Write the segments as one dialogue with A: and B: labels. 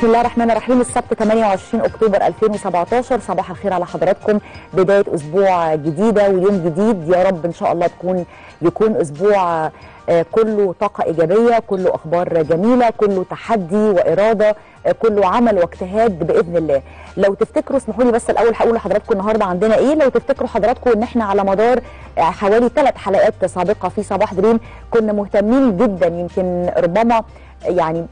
A: بسم الله الرحمن الرحيم السبت 28 اكتوبر 2017 صباح الخير على حضراتكم بدايه اسبوع جديده ويوم جديد يا رب ان شاء الله تكون يكون اسبوع آه، كله طاقه ايجابيه كله اخبار جميله كله تحدي واراده آه، كله عمل واجتهاد باذن الله لو تفتكروا اسمحوا لي بس الاول هقول لحضراتكم النهارده عندنا ايه لو تفتكروا حضراتكم ان احنا على مدار آه، حوالي ثلاث حلقات سابقه في صباح دريم كنا مهتمين جدا يمكن ربما يعني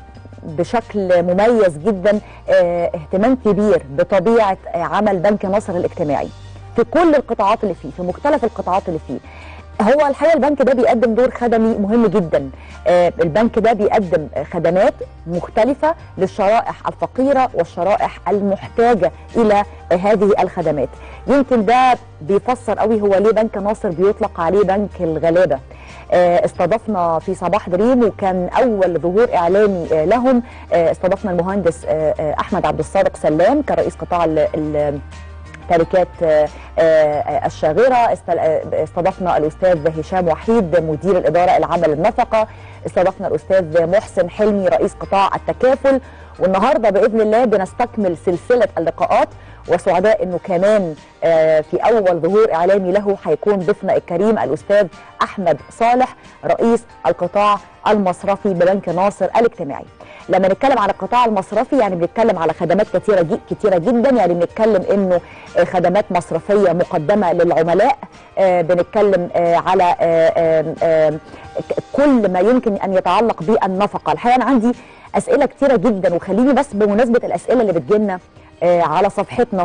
A: بشكل مميز جدا آه، اهتمام كبير بطبيعه آه، عمل بنك ناصر الاجتماعي في كل القطاعات اللي فيه في مختلف القطاعات اللي فيه هو الحقيقه البنك ده بيقدم دور خدمي مهم جدا آه، البنك ده بيقدم خدمات مختلفه للشرائح الفقيره والشرائح المحتاجه الى هذه الخدمات يمكن ده بيفسر قوي هو ليه بنك ناصر بيطلق عليه بنك الغلابه آه، استضفنا في صباح دريم وكان اول ظهور اعلامي آه، لهم آه، استضفنا المهندس آه، آه، احمد عبد الصادق سلام كرئيس قطاع ال- ال- شركات آه، آه، الشاغرة استل- آه، استضفنا الأستاذ هشام وحيد مدير الإدارة العامة للنفقة استضفنا الأستاذ محسن حلمي رئيس قطاع التكافل والنهاردة بإذن الله بنستكمل سلسلة اللقاءات وسعداء انه كمان آه، في اول ظهور اعلامي له هيكون ضيفنا الكريم الاستاذ احمد صالح رئيس القطاع المصرفي ببنك ناصر الاجتماعي. لما نتكلم على القطاع المصرفي يعني بنتكلم على خدمات كثيره جي كثيره جدا يعني بنتكلم انه آه، خدمات مصرفيه مقدمه للعملاء آه، بنتكلم آه، على آه، آه، آه، ك- كل ما يمكن ان يتعلق بالنفقه الحقيقه انا عندي اسئله كثيره جدا وخليني بس بمناسبه الاسئله اللي بتجيلنا آه، على صفحتنا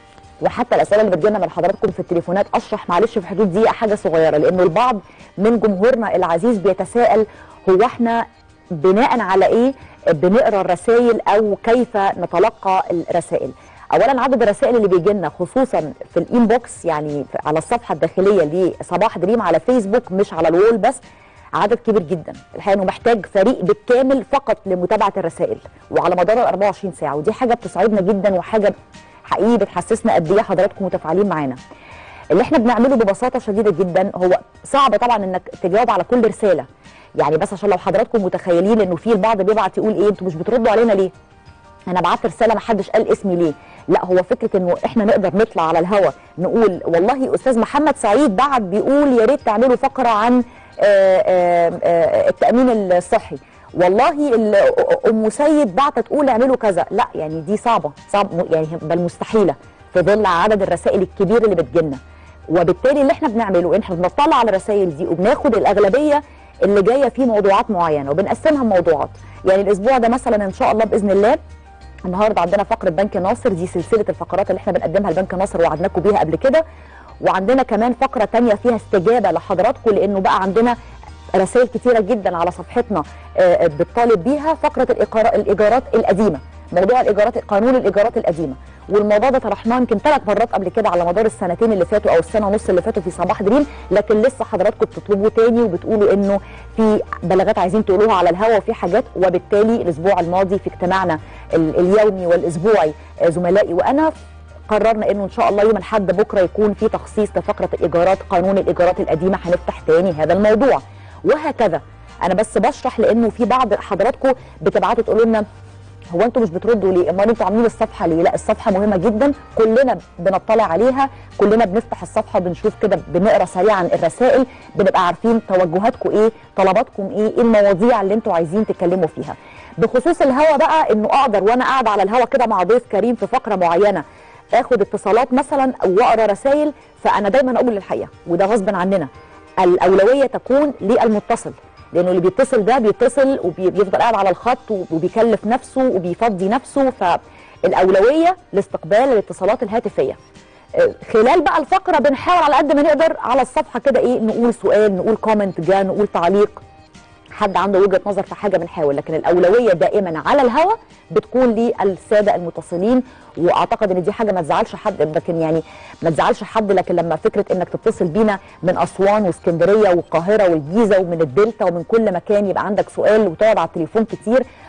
A: وحتى الاسئله اللي بتجيلنا من حضراتكم في التليفونات اشرح معلش في حدود دقيقه حاجه صغيره لانه البعض من جمهورنا العزيز بيتساءل هو احنا بناء على ايه بنقرا الرسائل او كيف نتلقى الرسائل اولا عدد الرسائل اللي بيجي لنا خصوصا في الانبوكس يعني في- على الصفحه الداخليه لصباح دريم على فيسبوك مش على الوول بس عدد كبير جدا الحقيقه انه محتاج فريق بالكامل فقط لمتابعه الرسائل وعلى مدار ال 24 ساعه ودي حاجه بتسعدنا جدا وحاجه حقيقي بتحسسنا قد ايه حضراتكم متفاعلين معانا اللي احنا بنعمله ببساطه شديده جدا هو صعب طبعا انك تجاوب على كل رساله يعني بس عشان لو حضراتكم متخيلين انه في البعض بيبعت يقول ايه انتوا مش بتردوا علينا ليه انا بعت رساله ما حدش قال اسمي ليه لا هو فكره انه احنا نقدر نطلع على الهوا نقول والله استاذ محمد سعيد بعت بيقول يا ريت تعملوا فقره عن آه، آه، آه، التامين الصحي والله ال- ام سيد بعت تقول اعملوا كذا لا يعني دي صعبه صعب يعني بل مستحيله في ظل عدد الرسائل الكبير اللي بتجيلنا وبالتالي اللي احنا بنعمله ان احنا بنطلع على الرسائل دي وبناخد الاغلبيه اللي جايه في موضوعات معينه وبنقسمها موضوعات يعني الاسبوع ده مثلا ان شاء الله باذن الله النهارده عندنا فقره بنك ناصر دي سلسله الفقرات اللي احنا بنقدمها لبنك ناصر وعدناكم بيها قبل كده وعندنا كمان فقره تانية فيها استجابه لحضراتكم لانه بقى عندنا رسائل كتيره جدا على صفحتنا آه، بتطالب بيها فقره الإيقار- الايجارات القديمه موضوع الايجارات قانون الايجارات القديمه والموضوع ده طرحناه يمكن ثلاث مرات قبل كده على مدار السنتين اللي فاتوا او السنه ونص اللي فاتوا في صباح دريم لكن لسه حضراتكم بتطلبوا تاني وبتقولوا انه في بلاغات عايزين تقولوها على الهوا وفي حاجات وبالتالي الاسبوع الماضي في اجتماعنا ال- اليومي والاسبوعي آه، زملائي وانا قررنا انه ان شاء الله يوم الاحد بكره يكون في تخصيص لفقره الايجارات قانون الايجارات القديمه هنفتح تاني هذا الموضوع وهكذا انا بس بشرح لانه في بعض حضراتكم بتبعتوا تقولوا لنا هو انتوا مش بتردوا ليه؟ امال انتوا عاملين الصفحه ليه؟ لا الصفحه مهمه جدا كلنا بنطلع عليها كلنا بنفتح الصفحه بنشوف كده بنقرا سريعا الرسائل بنبقى عارفين توجهاتكم ايه؟ طلباتكم ايه؟ ايه المواضيع اللي انتوا عايزين تتكلموا فيها؟ بخصوص الهوا بقى انه اقدر وانا قاعده على الهوا كده مع ضيف كريم في فقره معينه اخد اتصالات مثلا واقرا رسائل فانا دايما اقول الحقيقه وده غصب عننا الاولويه تكون للمتصل لانه اللي بيتصل ده بيتصل وبيفضل قاعد على الخط وبيكلف نفسه وبيفضي نفسه فالاولويه لاستقبال الاتصالات الهاتفيه آه، خلال بقى الفقره بنحاول على قد ما نقدر على الصفحه كده ايه نقول سؤال نقول كومنت جا نقول تعليق حد عنده وجهه نظر في حاجه بنحاول لكن الاولويه دائما على الهوا بتكون للساده المتصلين واعتقد ان دي حاجه ما تزعلش حد لكن يعني ما تزعلش حد لكن لما فكره انك تتصل بينا من اسوان واسكندريه والقاهره والجيزه ومن الدلتا ومن كل مكان يبقى عندك سؤال وتقعد على التليفون كتير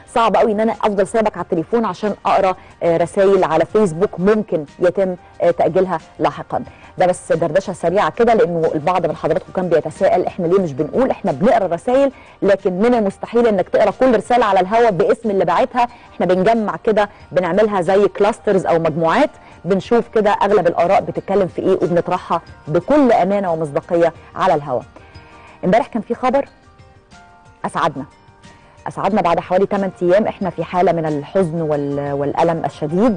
A: صعب قوي ان انا افضل سابك على التليفون عشان اقرا آه، رسائل على فيسبوك ممكن يتم آه، تاجيلها لاحقا ده بس دردشه سريعه كده لانه البعض من حضراتكم كان بيتساءل احنا ليه مش بنقول احنا بنقرا رسائل لكن من المستحيل انك تقرا كل رساله على الهواء باسم اللي باعتها احنا بنجمع كده بنعملها زي كلاسترز او مجموعات بنشوف كده اغلب الاراء بتتكلم في ايه وبنطرحها بكل امانه ومصداقيه على الهواء امبارح كان في خبر اسعدنا اسعدنا بعد حوالي 8 ايام احنا في حاله من الحزن وال- والالم الشديد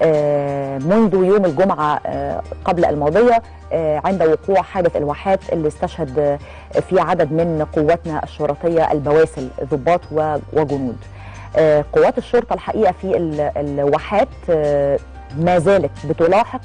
A: آه، منذ يوم الجمعه آه، قبل الماضيه آه، عند وقوع حادث الواحات اللي استشهد آه، في عدد من قواتنا الشرطيه البواسل ضباط و- وجنود. آه، قوات الشرطه الحقيقه في ال- الواحات آه، ما زالت بتلاحق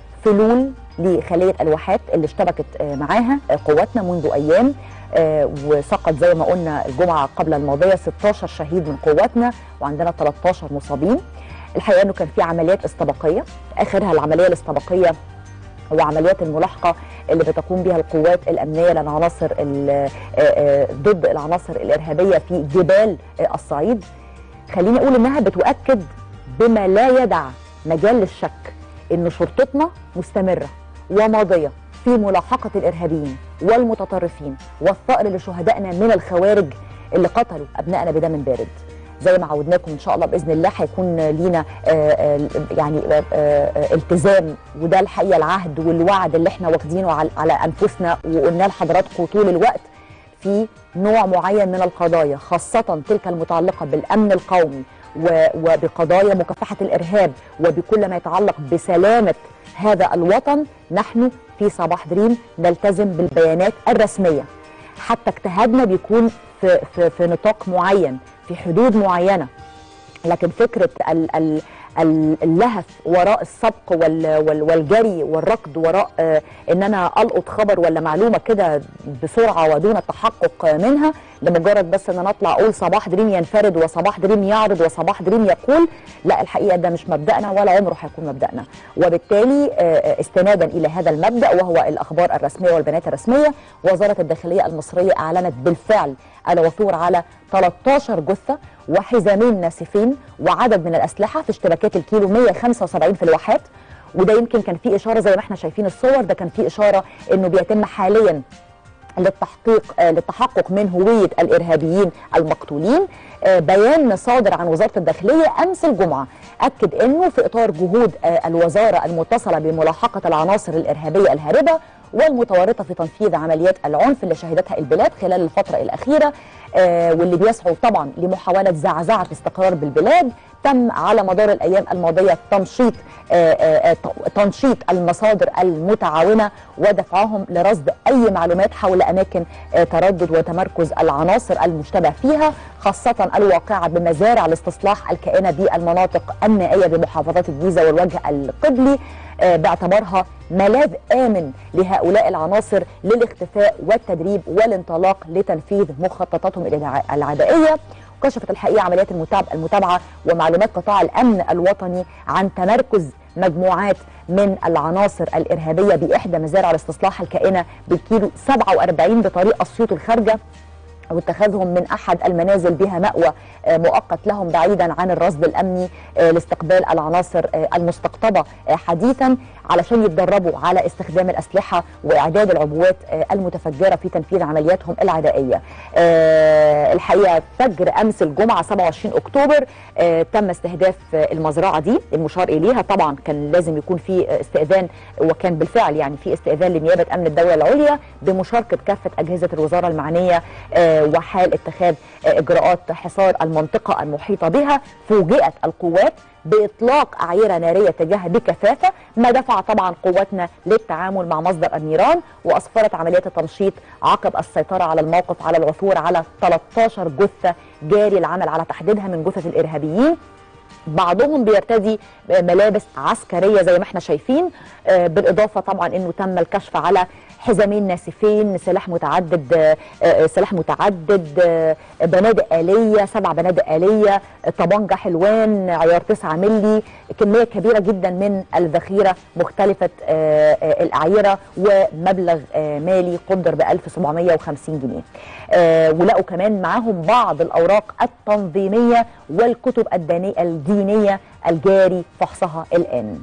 A: فلول لخليه الواحات اللي اشتبكت آه، معاها آه، قواتنا منذ ايام آه، وسقط زي ما قلنا الجمعه قبل الماضيه 16 شهيد من قواتنا وعندنا 13 مصابين الحقيقه انه كان في عمليات استباقيه اخرها العمليه الاستباقيه وعمليات الملاحقه اللي بتقوم بها القوات الامنيه للعناصر ال- آه، آه، ضد العناصر الارهابيه في جبال آه، الصعيد خليني اقول انها بتؤكد بما لا يدع مجال للشك ان شرطتنا مستمره وماضيه في ملاحقه الارهابيين والمتطرفين والثأر لشهدائنا من الخوارج اللي قتلوا ابنائنا بدم بارد زي ما عودناكم ان شاء الله باذن الله هيكون لينا آه، آه، يعني آه، آه، التزام وده الحقيقه العهد والوعد اللي احنا واخدينه على على انفسنا وقلناه لحضراتكم طول الوقت في نوع معين من القضايا خاصة تلك المتعلقة بالأمن القومي و- وبقضايا مكافحة الإرهاب وبكل ما يتعلق بسلامة هذا الوطن نحن في صباح دريم نلتزم بالبيانات الرسمية حتى اجتهادنا بيكون في, في, في نطاق معين في حدود معينة لكن فكره ال ال ال- اللهف وراء السبق وال وال والجري والركض وراء آه ان انا القط خبر ولا معلومه كده بسرعه ودون التحقق منها لمجرد بس ان انا اطلع اقول صباح دريم ينفرد وصباح دريم يعرض وصباح دريم يقول لا الحقيقه ده مش مبدانا ولا عمره هيكون مبدانا وبالتالي آه، آه، استنادا الى هذا المبدا وهو الاخبار الرسميه والبيانات الرسميه وزاره الداخليه المصريه اعلنت بالفعل العثور على 13 جثه وحزامين ناسفين وعدد من الاسلحه في اشتباكات الكيلو 175 في الواحات وده يمكن كان فيه اشاره زي ما احنا شايفين الصور ده كان فيه اشاره انه بيتم حاليا للتحقيق آه، للتحقق من هويه الارهابيين المقتولين آه، بيان صادر عن وزاره الداخليه امس الجمعه اكد انه في اطار جهود آه، الوزاره المتصله بملاحقه العناصر الارهابيه الهاربه والمتورطه في تنفيذ عمليات العنف اللي شهدتها البلاد خلال الفتره الاخيره آه، واللي بيسعوا طبعا لمحاوله زعزعه الاستقرار بالبلاد تم على مدار الايام الماضيه تمشيط آه، آه، آه، تنشيط المصادر المتعاونه ودفعهم لرصد اي معلومات حول اماكن آه، تردد وتمركز العناصر المشتبه فيها خاصه الواقعه بمزارع الاستصلاح الكائنه بالمناطق النائيه بمحافظات الجيزه والوجه القبلي آه، باعتبارها ملاذ امن لهؤلاء العناصر للاختفاء والتدريب والانطلاق لتنفيذ مخططاتهم العدائيه العدائيه كشفت الحقيقه عمليات المتابعه المتابعه ومعلومات قطاع الامن الوطني عن تمركز مجموعات من العناصر الارهابيه باحدى مزارع الاستصلاح الكائنه بالكيلو 47 بطريق اسيوط الخارجه واتخاذهم من احد المنازل بها ماوى آه، مؤقت لهم بعيدا عن الرصد الامني آه، لاستقبال العناصر آه، المستقطبه آه، حديثا علشان يتدربوا على استخدام الاسلحه واعداد العبوات آه، المتفجره في تنفيذ عملياتهم العدائيه. آه، الحقيقه فجر امس الجمعه 27 اكتوبر آه، تم استهداف آه، المزرعه دي المشار اليها طبعا كان لازم يكون في آه، استئذان وكان بالفعل يعني في استئذان لنيابه امن الدوله العليا بمشاركه كافه اجهزه الوزاره المعنيه آه، وحال اتخاذ آه، اجراءات حصار المنطقه المحيطه بها فوجئت القوات باطلاق اعيره ناريه تجاهها بكثافه ما دفع طبعا قواتنا للتعامل مع مصدر النيران واسفرت عمليات التنشيط عقب السيطره على الموقف على العثور على 13 جثه جاري العمل على تحديدها من جثث الارهابيين بعضهم بيرتدي ملابس عسكريه زي ما احنا شايفين آه، بالاضافه طبعا انه تم الكشف على حزامين ناسفين سلاح متعدد آه، آه، سلاح متعدد آه، بنادق آلية سبع بنادق آلية آه، طبنجة حلوان عيار 9 ملي كمية كبيرة جدا من الذخيرة مختلفة آه، آه، الأعيرة ومبلغ آه، مالي قدر ب 1750 جنيه آه، ولقوا كمان معاهم بعض الأوراق التنظيمية والكتب الداني- الدينية الجاري فحصها الآن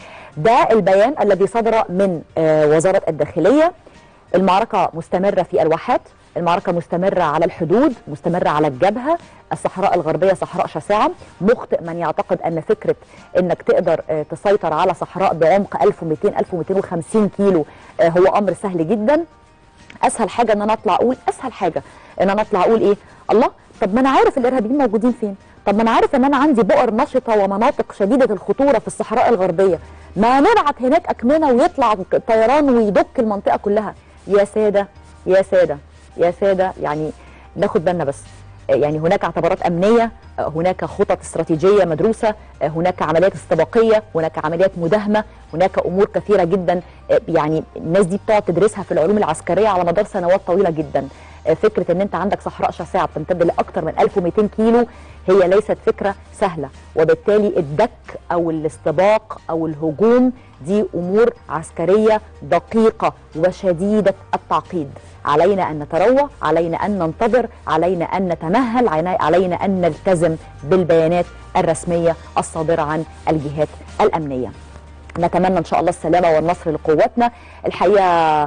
A: ده البيان الذي صدر من آه، وزارة الداخلية المعركة مستمرة في الواحات المعركة مستمرة على الحدود مستمرة على الجبهة الصحراء الغربية صحراء شاسعة مخطئ من يعتقد أن فكرة أنك تقدر آه، تسيطر على صحراء بعمق 1200 1250 كيلو آه، هو أمر سهل جدا اسهل حاجه ان انا اطلع اقول اسهل حاجه ان انا اطلع اقول ايه الله طب ما انا عارف الارهابيين موجودين فين طب ما انا عارف ان انا عندي بؤر نشطه ومناطق شديده الخطوره في الصحراء الغربيه ما نبعت هناك اكمنه ويطلع طيران ويدك المنطقه كلها يا ساده يا ساده يا ساده يعني ناخد بالنا بس يعني هناك اعتبارات امنيه هناك خطط استراتيجيه مدروسه هناك عمليات استباقيه هناك عمليات مداهمه هناك امور كثيره جدا يعني الناس دي بتقعد تدرسها في العلوم العسكريه على مدار سنوات طويله جدا فكره ان انت عندك صحراء شاسعه بتمتد لاكثر من 1200 كيلو هي ليست فكره سهله وبالتالي الدك او الاستباق او الهجوم دي امور عسكريه دقيقه وشديده التعقيد علينا ان نتروى علينا ان ننتظر علينا ان نتمهل عنا- علينا ان نلتزم بالبيانات الرسميه الصادره عن الجهات الامنيه نتمنى ان شاء الله السلامه والنصر لقواتنا الحقيقه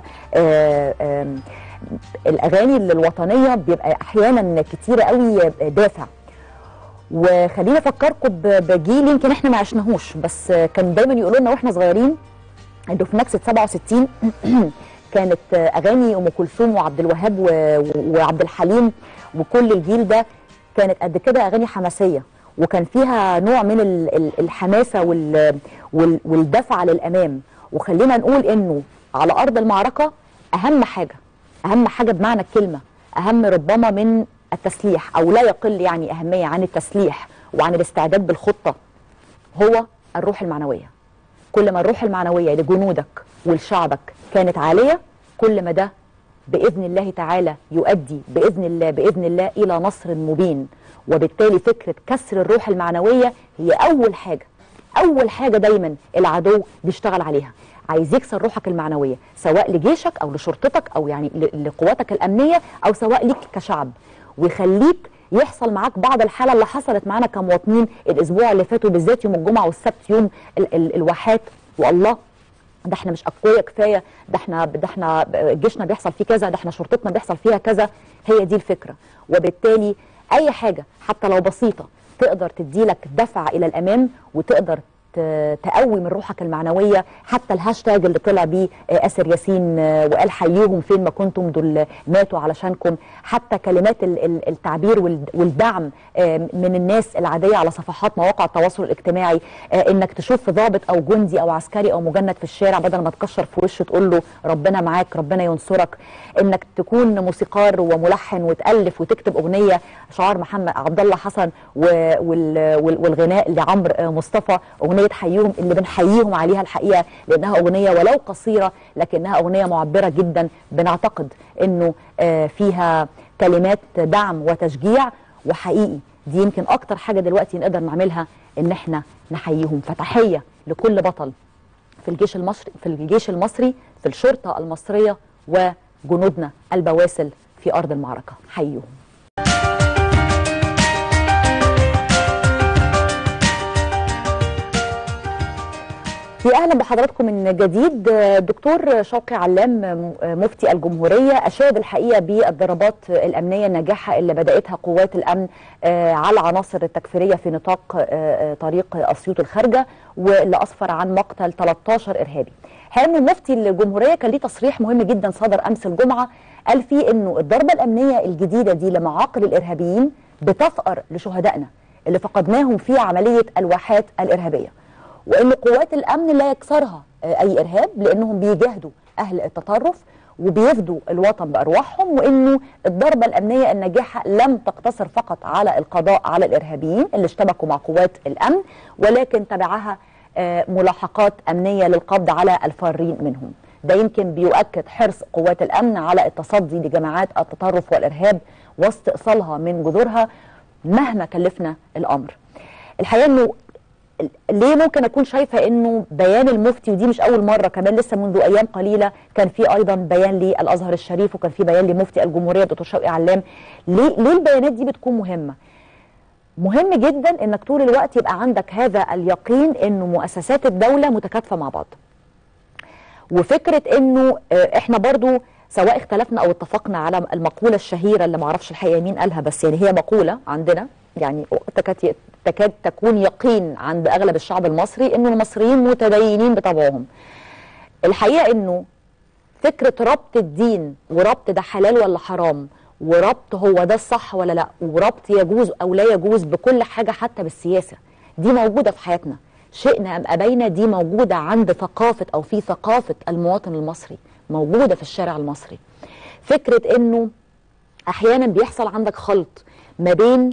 A: آه، آم، الاغاني الوطنيه بيبقى احيانا كتيره قوي دافع وخليني افكركم ب- بجيل يمكن احنا ما عشناهوش بس كان دايما يقولوا لنا واحنا صغيرين انه في نكسه 67 كانت اغاني ام كلثوم وعبد الوهاب و- وعبد الحليم وكل الجيل ده كانت قد كده اغاني حماسيه وكان فيها نوع من ال- ال- الحماسه وال- وال- والدفع للامام وخلينا نقول انه على ارض المعركه اهم حاجه اهم حاجه بمعنى الكلمه اهم ربما من التسليح او لا يقل يعني اهميه عن التسليح وعن الاستعداد بالخطه هو الروح المعنويه كل ما الروح المعنويه لجنودك ولشعبك كانت عاليه كل ما ده باذن الله تعالى يؤدي باذن الله باذن الله الى نصر مبين وبالتالي فكره كسر الروح المعنويه هي اول حاجه اول حاجه دايما العدو بيشتغل عليها عايز يكسر روحك المعنويه سواء لجيشك او لشرطتك او يعني ل- لقواتك الامنيه او سواء ليك كشعب ويخليك يحصل معاك بعض الحاله اللي حصلت معانا كمواطنين الاسبوع اللي فاتوا بالذات يوم الجمعه والسبت يوم ال ال الواحات والله ده احنا مش اقوياء كفايه ده احنا ده احنا جيشنا بيحصل فيه كذا ده احنا شرطتنا بيحصل فيها كذا هي دي الفكره وبالتالي اي حاجه حتى لو بسيطه تقدر تديلك دفع الى الامام وتقدر ت- تقوي من روحك المعنويه حتى الهاشتاج اللي طلع بيه آه، اسر ياسين آه، وقال حييهم فين ما كنتم دول ماتوا علشانكم حتى كلمات ال- ال- التعبير وال- والدعم آه، من الناس العاديه على صفحات مواقع التواصل الاجتماعي آه، انك تشوف ضابط او جندي او عسكري او مجند في الشارع بدل ما تكشر في وشه تقول له ربنا معاك ربنا ينصرك انك تكون موسيقار وملحن وتالف وتكتب اغنيه شعار محمد عبد الله حسن و- وال- وال- والغناء لعمرو آه، مصطفى اغنيه حييهم اللي بنحييهم عليها الحقيقه لانها اغنيه ولو قصيره لكنها اغنيه معبره جدا بنعتقد انه آه، فيها كلمات دعم وتشجيع وحقيقي دي يمكن اكتر حاجه دلوقتي نقدر نعملها ان احنا نحييهم فتحيه لكل بطل في الجيش المصري في الجيش المصري في الشرطه المصريه وجنودنا البواسل في ارض المعركه حييهم يا اهلا بحضراتكم من جديد دكتور شوقي علام مفتي الجمهوريه اشاد الحقيقه بالضربات الامنيه الناجحه اللي بداتها قوات الامن آه، على العناصر التكفيريه في نطاق آه، آه، طريق اسيوط الخارجه واللي اسفر عن مقتل 13 ارهابي. الحقيقه ان مفتي الجمهوريه كان ليه تصريح مهم جدا صدر امس الجمعه قال فيه انه الضربه الامنيه الجديده دي لمعاقل الارهابيين بتفقر لشهدائنا اللي فقدناهم في عمليه الواحات الارهابيه. وان قوات الامن لا يكسرها آه، اي ارهاب لانهم بيجاهدوا اهل التطرف وبيفدوا الوطن بارواحهم وانه الضربه الامنيه الناجحه لم تقتصر فقط على القضاء على الارهابيين اللي اشتبكوا مع قوات الامن ولكن تبعها آه، ملاحقات امنيه للقبض على الفارين منهم. ده يمكن بيؤكد حرص قوات الامن على التصدي لجماعات التطرف والارهاب واستئصالها من جذورها مهما كلفنا الامر. الحقيقه انه ليه ممكن اكون شايفه انه بيان المفتي ودي مش اول مره كمان لسه منذ ايام قليله كان في ايضا بيان للازهر الشريف وكان في بيان لمفتي الجمهوريه الدكتور شوقي علام ليه ليه البيانات دي بتكون مهمه مهم جدا انك طول الوقت يبقى عندك هذا اليقين انه مؤسسات الدوله متكاتفه مع بعض وفكره انه آه، احنا برضو سواء اختلفنا او اتفقنا على المقوله الشهيره اللي معرفش الحقيقه مين قالها بس يعني هي مقوله عندنا يعني تكاد تكاد تكون يقين عند اغلب الشعب المصري انه المصريين متدينين بطبعهم الحقيقه انه فكره ربط الدين وربط ده حلال ولا حرام وربط هو ده الصح ولا لا وربط يجوز او لا يجوز بكل حاجه حتى بالسياسه دي موجوده في حياتنا شئنا ام ابينا دي موجوده عند ثقافه او في ثقافه المواطن المصري موجوده في الشارع المصري فكره انه احيانا بيحصل عندك خلط ما بين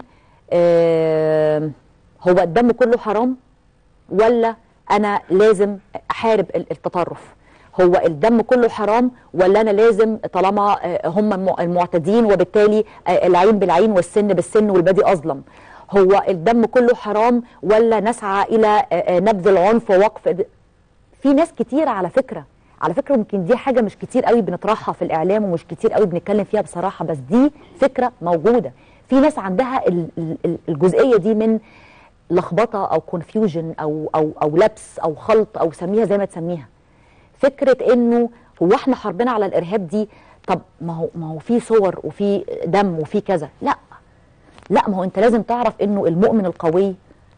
A: آه هو الدم كله حرام ولا انا لازم احارب ال- التطرف هو الدم كله حرام ولا انا لازم طالما آه، هم الم- المعتدين وبالتالي آه، العين بالعين والسن بالسن والبدي اظلم هو الدم كله حرام ولا نسعى الى آه، آه، نبذ العنف ووقف د- في ناس كتير على فكره على فكره يمكن دي حاجه مش كتير قوي بنطرحها في الاعلام ومش كتير قوي بنتكلم فيها بصراحه بس دي فكره موجوده في ناس عندها ال- ال- ال- الجزئيه دي من لخبطه او كونفيوجن او او او لبس او خلط او سميها زي ما تسميها فكره انه هو احنا حربنا على الارهاب دي طب ما هو ما هو في صور وفي دم وفي كذا لا لا ما هو انت لازم تعرف انه المؤمن القوي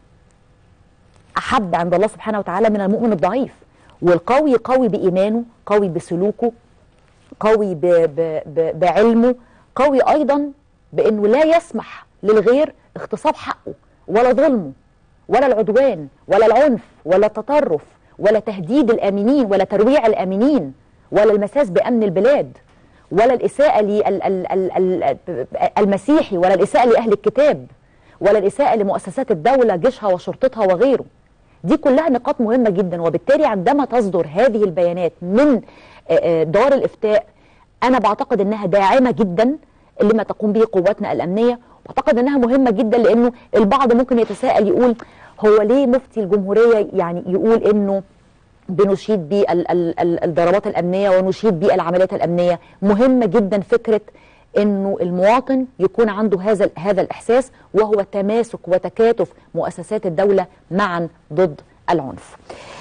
A: احب عند الله سبحانه وتعالى من المؤمن الضعيف والقوي قوي بايمانه قوي بسلوكه قوي ب ب ب بعلمه قوي ايضا بانه لا يسمح للغير اغتصاب حقه ولا ظلمه ولا العدوان ولا العنف ولا التطرف ولا تهديد الامنين ولا ترويع الامنين ولا المساس بامن البلاد ولا الاساءه للمسيحي ولا الاساءه لاهل الكتاب ولا الاساءه لمؤسسات الدوله جيشها وشرطتها وغيره دي كلها نقاط مهمه جدا وبالتالي عندما تصدر هذه البيانات من آه، آه، دار الافتاء انا بعتقد انها داعمه جدا لما تقوم به قواتنا الامنيه واعتقد انها مهمه جدا لانه البعض ممكن يتساءل يقول هو ليه مفتي الجمهوريه يعني يقول انه بنشيد بالضربات الامنيه ونشيد بالعمليات الامنيه مهمه جدا فكره انه المواطن يكون عنده هذا هذا الاحساس وهو تماسك وتكاتف مؤسسات الدوله معا ضد العنف.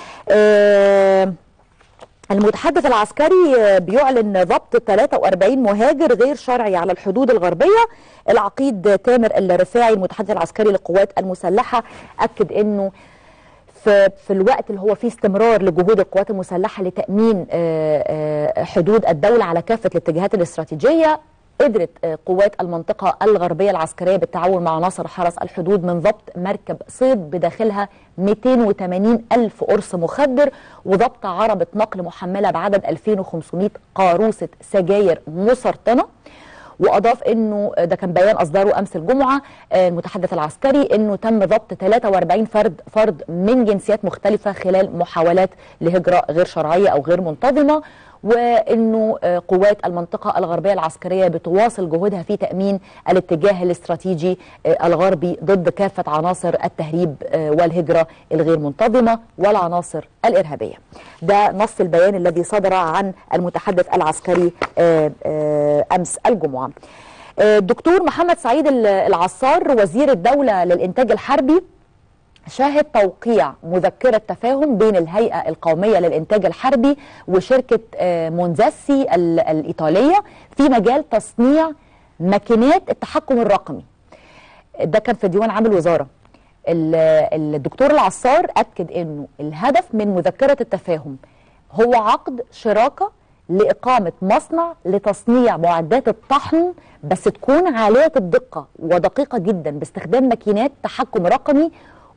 A: آه المتحدث العسكري آه، بيعلن ضبط 43 مهاجر غير شرعي على الحدود الغربية العقيد تامر الرفاعي المتحدث العسكري للقوات المسلحة أكد أنه في, في الوقت اللي هو فيه استمرار لجهود القوات المسلحة لتأمين آه، آه، حدود الدولة على كافة الاتجاهات الاستراتيجية قدرت آه، قوات المنطقة الغربية العسكرية بالتعاون مع عناصر حرس الحدود من ضبط مركب صيد بداخلها 280 ألف قرص مخدر وضبط عربة نقل محملة بعدد 2500 قاروسة سجاير مسرطنة واضاف انه ده كان بيان اصدره امس الجمعه آه، المتحدث العسكري انه تم ضبط 43 فرد فرد من جنسيات مختلفه خلال محاولات لهجره غير شرعيه او غير منتظمه وانه آه، قوات المنطقه الغربيه العسكريه بتواصل جهودها في تامين الاتجاه الاستراتيجي آه، الغربي ضد كافه عناصر التهريب آه، والهجره الغير منتظمه والعناصر الارهابيه. ده نص البيان الذي صدر عن المتحدث العسكري آه، آه، امس الجمعه. آه، الدكتور محمد سعيد العصار وزير الدوله للانتاج الحربي شاهد توقيع مذكرة تفاهم بين الهيئة القومية للإنتاج الحربي وشركة آه، مونزاسي ال- الإيطالية في مجال تصنيع ماكينات التحكم الرقمي ده كان في ديوان عام الوزارة ال- الدكتور العصار أكد أنه الهدف من مذكرة التفاهم هو عقد شراكة لإقامة مصنع لتصنيع معدات الطحن بس تكون عالية الدقة ودقيقة جدا باستخدام ماكينات تحكم رقمي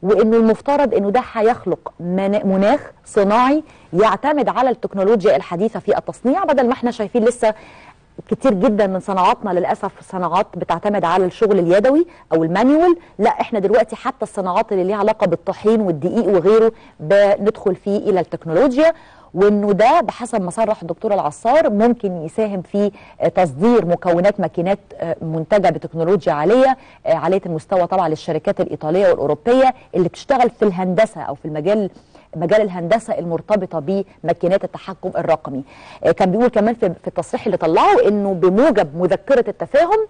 A: وانه المفترض انه ده هيخلق من- مناخ صناعي يعتمد على التكنولوجيا الحديثه في التصنيع بدل ما احنا شايفين لسه كتير جدا من صناعاتنا للاسف صناعات بتعتمد على الشغل اليدوي او المانيوال لا احنا دلوقتي حتى الصناعات اللي ليها علاقه بالطحين والدقيق وغيره بندخل فيه الى التكنولوجيا وانه ده بحسب ما صرح الدكتور العصار ممكن يساهم في آه، تصدير مكونات ماكينات آه، منتجه بتكنولوجيا عاليه آه، عاليه المستوى طبعا للشركات الايطاليه والاوروبيه اللي بتشتغل في الهندسه او في المجال مجال الهندسه المرتبطه بماكينات التحكم الرقمي آه، كان بيقول كمان في في التصريح اللي طلعه انه بموجب مذكره التفاهم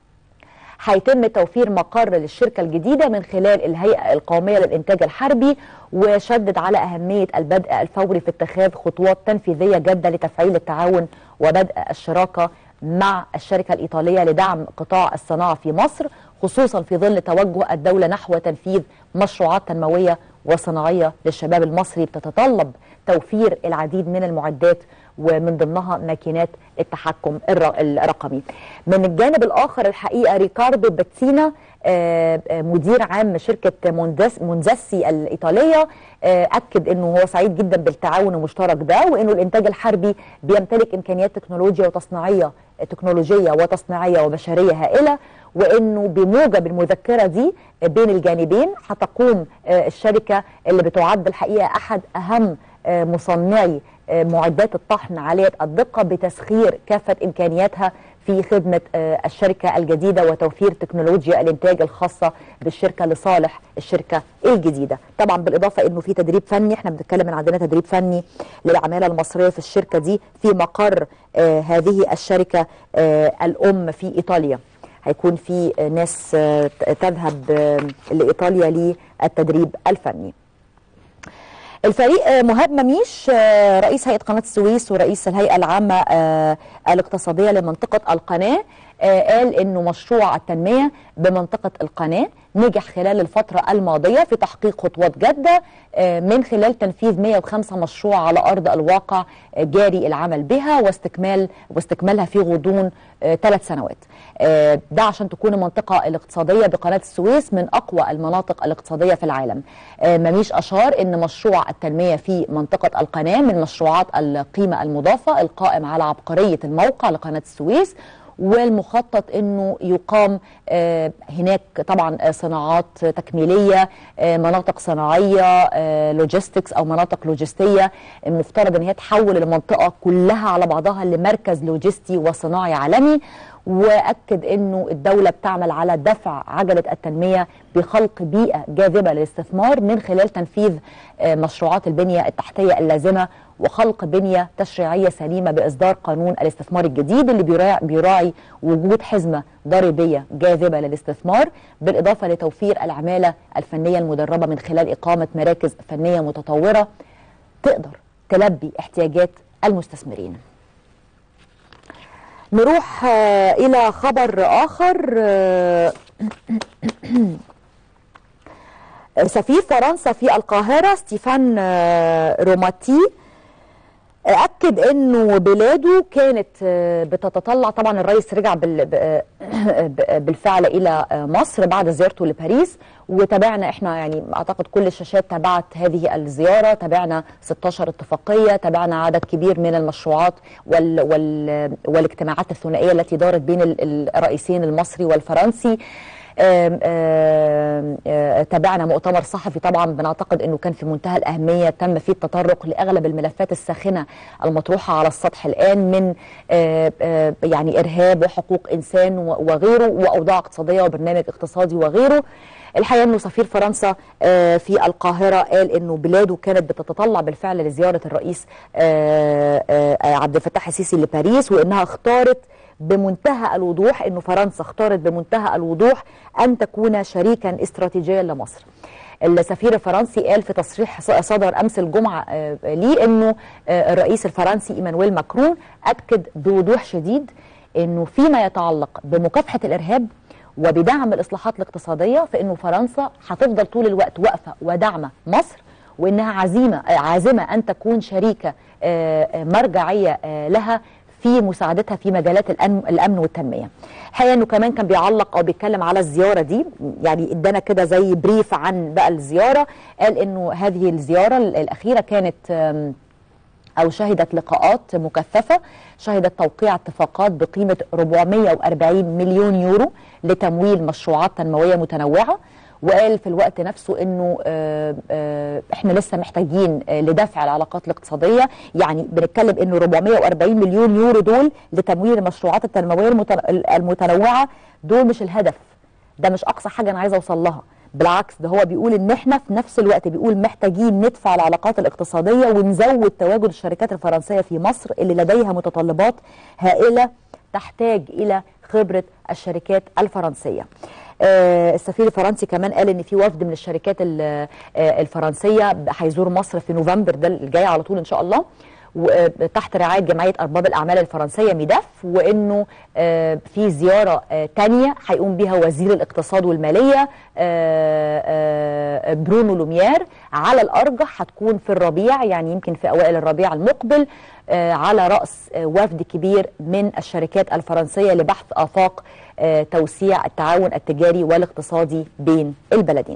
A: هيتم توفير مقر للشركة الجديدة من خلال الهيئة القومية للإنتاج الحربي وشدد على أهمية البدء الفوري في اتخاذ خطوات تنفيذية جادة لتفعيل التعاون وبدء الشراكة مع الشركة الإيطالية لدعم قطاع الصناعة في مصر خصوصا في ظل توجه الدولة نحو تنفيذ مشروعات تنموية وصناعية للشباب المصري بتتطلب توفير العديد من المعدات ومن ضمنها ماكينات التحكم الر- الرقمي من الجانب الآخر الحقيقة ريكاردو باتسينا آه، آه، مدير عام شركة موندس منزسي الإيطالية آه، أكد أنه هو سعيد جدا بالتعاون المشترك ده وأنه الإنتاج الحربي بيمتلك إمكانيات تكنولوجيا وتصنيعية تكنولوجية وتصنيعية وبشرية هائلة وانه بموجب المذكره دي بين الجانبين هتقوم آه، الشركه اللي بتعد الحقيقه احد اهم آه، مصنعي آه، معدات الطحن عاليه الدقه بتسخير كافه امكانياتها في خدمه آه، الشركه الجديده وتوفير تكنولوجيا الانتاج الخاصه بالشركه لصالح الشركه الجديده طبعا بالاضافه انه في تدريب فني احنا بنتكلم ان عندنا تدريب فني للعماله المصريه في الشركه دي في مقر آه، هذه الشركه آه، الام في ايطاليا هيكون في آه، ناس آه، تذهب آه، لايطاليا للتدريب الفني الفريق آه، مهاب مميش آه، رئيس هيئه قناه السويس ورئيس الهيئه العامه آه، الاقتصاديه لمنطقه القناه آه، قال انه مشروع التنميه بمنطقه القناه نجح خلال الفتره الماضيه في تحقيق خطوات جاده آه، من خلال تنفيذ 105 مشروع على ارض الواقع آه، جاري العمل بها واستكمال واستكمالها في غضون ثلاث سنوات آه، ده عشان تكون المنطقة الاقتصادية بقناة السويس من أقوى المناطق الاقتصادية في العالم آه، مميش أشار أن مشروع التنمية في منطقة القناة من مشروعات القيمة المضافة القائم على عبقرية الموقع لقناة السويس والمخطط انه يقام آه، هناك طبعا آه، صناعات تكميليه آه، مناطق صناعيه آه، لوجيستكس او مناطق لوجستيه المفترض ان هي تحول المنطقه كلها على بعضها لمركز لوجستي وصناعي عالمي واكد انه الدوله بتعمل على دفع عجله التنميه بخلق بيئه جاذبه للاستثمار من خلال تنفيذ آه، مشروعات البنيه التحتيه اللازمه وخلق بنيه تشريعيه سليمه باصدار قانون الاستثمار الجديد اللي بيراعي, بيراعي وجود حزمه ضريبيه جاذبه للاستثمار بالاضافه لتوفير العماله الفنيه المدربه من خلال اقامه مراكز فنيه متطوره تقدر تلبي احتياجات المستثمرين. نروح آه، إلى خبر آخر آه، سفير فرنسا في القاهرة ستيفان آه، روماتي أكد أنه بلاده كانت آه، بتتطلع طبعا الرئيس رجع بال- ب- آه، ب- بالفعل إلى آه، مصر بعد زيارته لباريس وتابعنا احنا يعني اعتقد كل الشاشات تابعت هذه الزياره تابعنا 16 اتفاقيه تابعنا عدد كبير من المشروعات وال وال والاجتماعات الثنائيه التي دارت بين ال- الرئيسين المصري والفرنسي آم، آم، آه، تابعنا مؤتمر صحفي طبعا بنعتقد انه كان في منتهى الاهميه تم فيه التطرق لاغلب الملفات الساخنه المطروحه على السطح الان من آه، آه، يعني ارهاب وحقوق انسان و- وغيره واوضاع اقتصاديه وبرنامج اقتصادي وغيره الحقيقه انه سفير فرنسا آه، في القاهره قال انه بلاده كانت بتتطلع بالفعل لزياره الرئيس آه، آه، عبد الفتاح السيسي لباريس وانها اختارت بمنتهى الوضوح انه فرنسا اختارت بمنتهى الوضوح ان تكون شريكا استراتيجيا لمصر. السفير الفرنسي قال في تصريح ص- صدر امس الجمعه آه، ليه انه آه، الرئيس الفرنسي ايمانويل ماكرون اكد بوضوح شديد انه فيما يتعلق بمكافحه الارهاب وبدعم الاصلاحات الاقتصاديه فانه فرنسا هتفضل طول الوقت واقفه وداعمه مصر وانها عزيمه آه، عازمه ان تكون شريكه آه، آه، مرجعيه آه، لها في مساعدتها في مجالات الأمن, الأمن والتنمية الحقيقة أنه كمان كان بيعلق أو بيتكلم على الزيارة دي يعني ادانا كده زي بريف عن بقى الزيارة قال أنه هذه الزيارة الأخيرة كانت أو شهدت لقاءات مكثفة شهدت توقيع اتفاقات بقيمة 440 مليون يورو لتمويل مشروعات تنموية متنوعة وقال في الوقت نفسه انه آآ آآ احنا لسه محتاجين لدفع العلاقات الاقتصاديه يعني بنتكلم انه 440 مليون يورو دول لتمويل المشروعات التنمويه المتنوعه دول مش الهدف ده مش اقصى حاجه انا عايزه اوصل لها بالعكس ده هو بيقول ان احنا في نفس الوقت بيقول محتاجين ندفع العلاقات الاقتصاديه ونزود تواجد الشركات الفرنسيه في مصر اللي لديها متطلبات هائله تحتاج الى خبره الشركات الفرنسيه. آه السفير الفرنسي كمان قال ان في وفد من الشركات آه الفرنسيه هيزور مصر في نوفمبر ده الجاي على طول ان شاء الله تحت رعايه جمعيه ارباب الاعمال الفرنسيه ميداف وانه آه في زياره ثانيه هيقوم بها وزير الاقتصاد والماليه برونو لوميير على الارجح هتكون في الربيع يعني يمكن في اوائل الربيع المقبل على راس وفد كبير من الشركات الفرنسيه لبحث افاق توسيع التعاون التجاري والاقتصادي بين البلدين.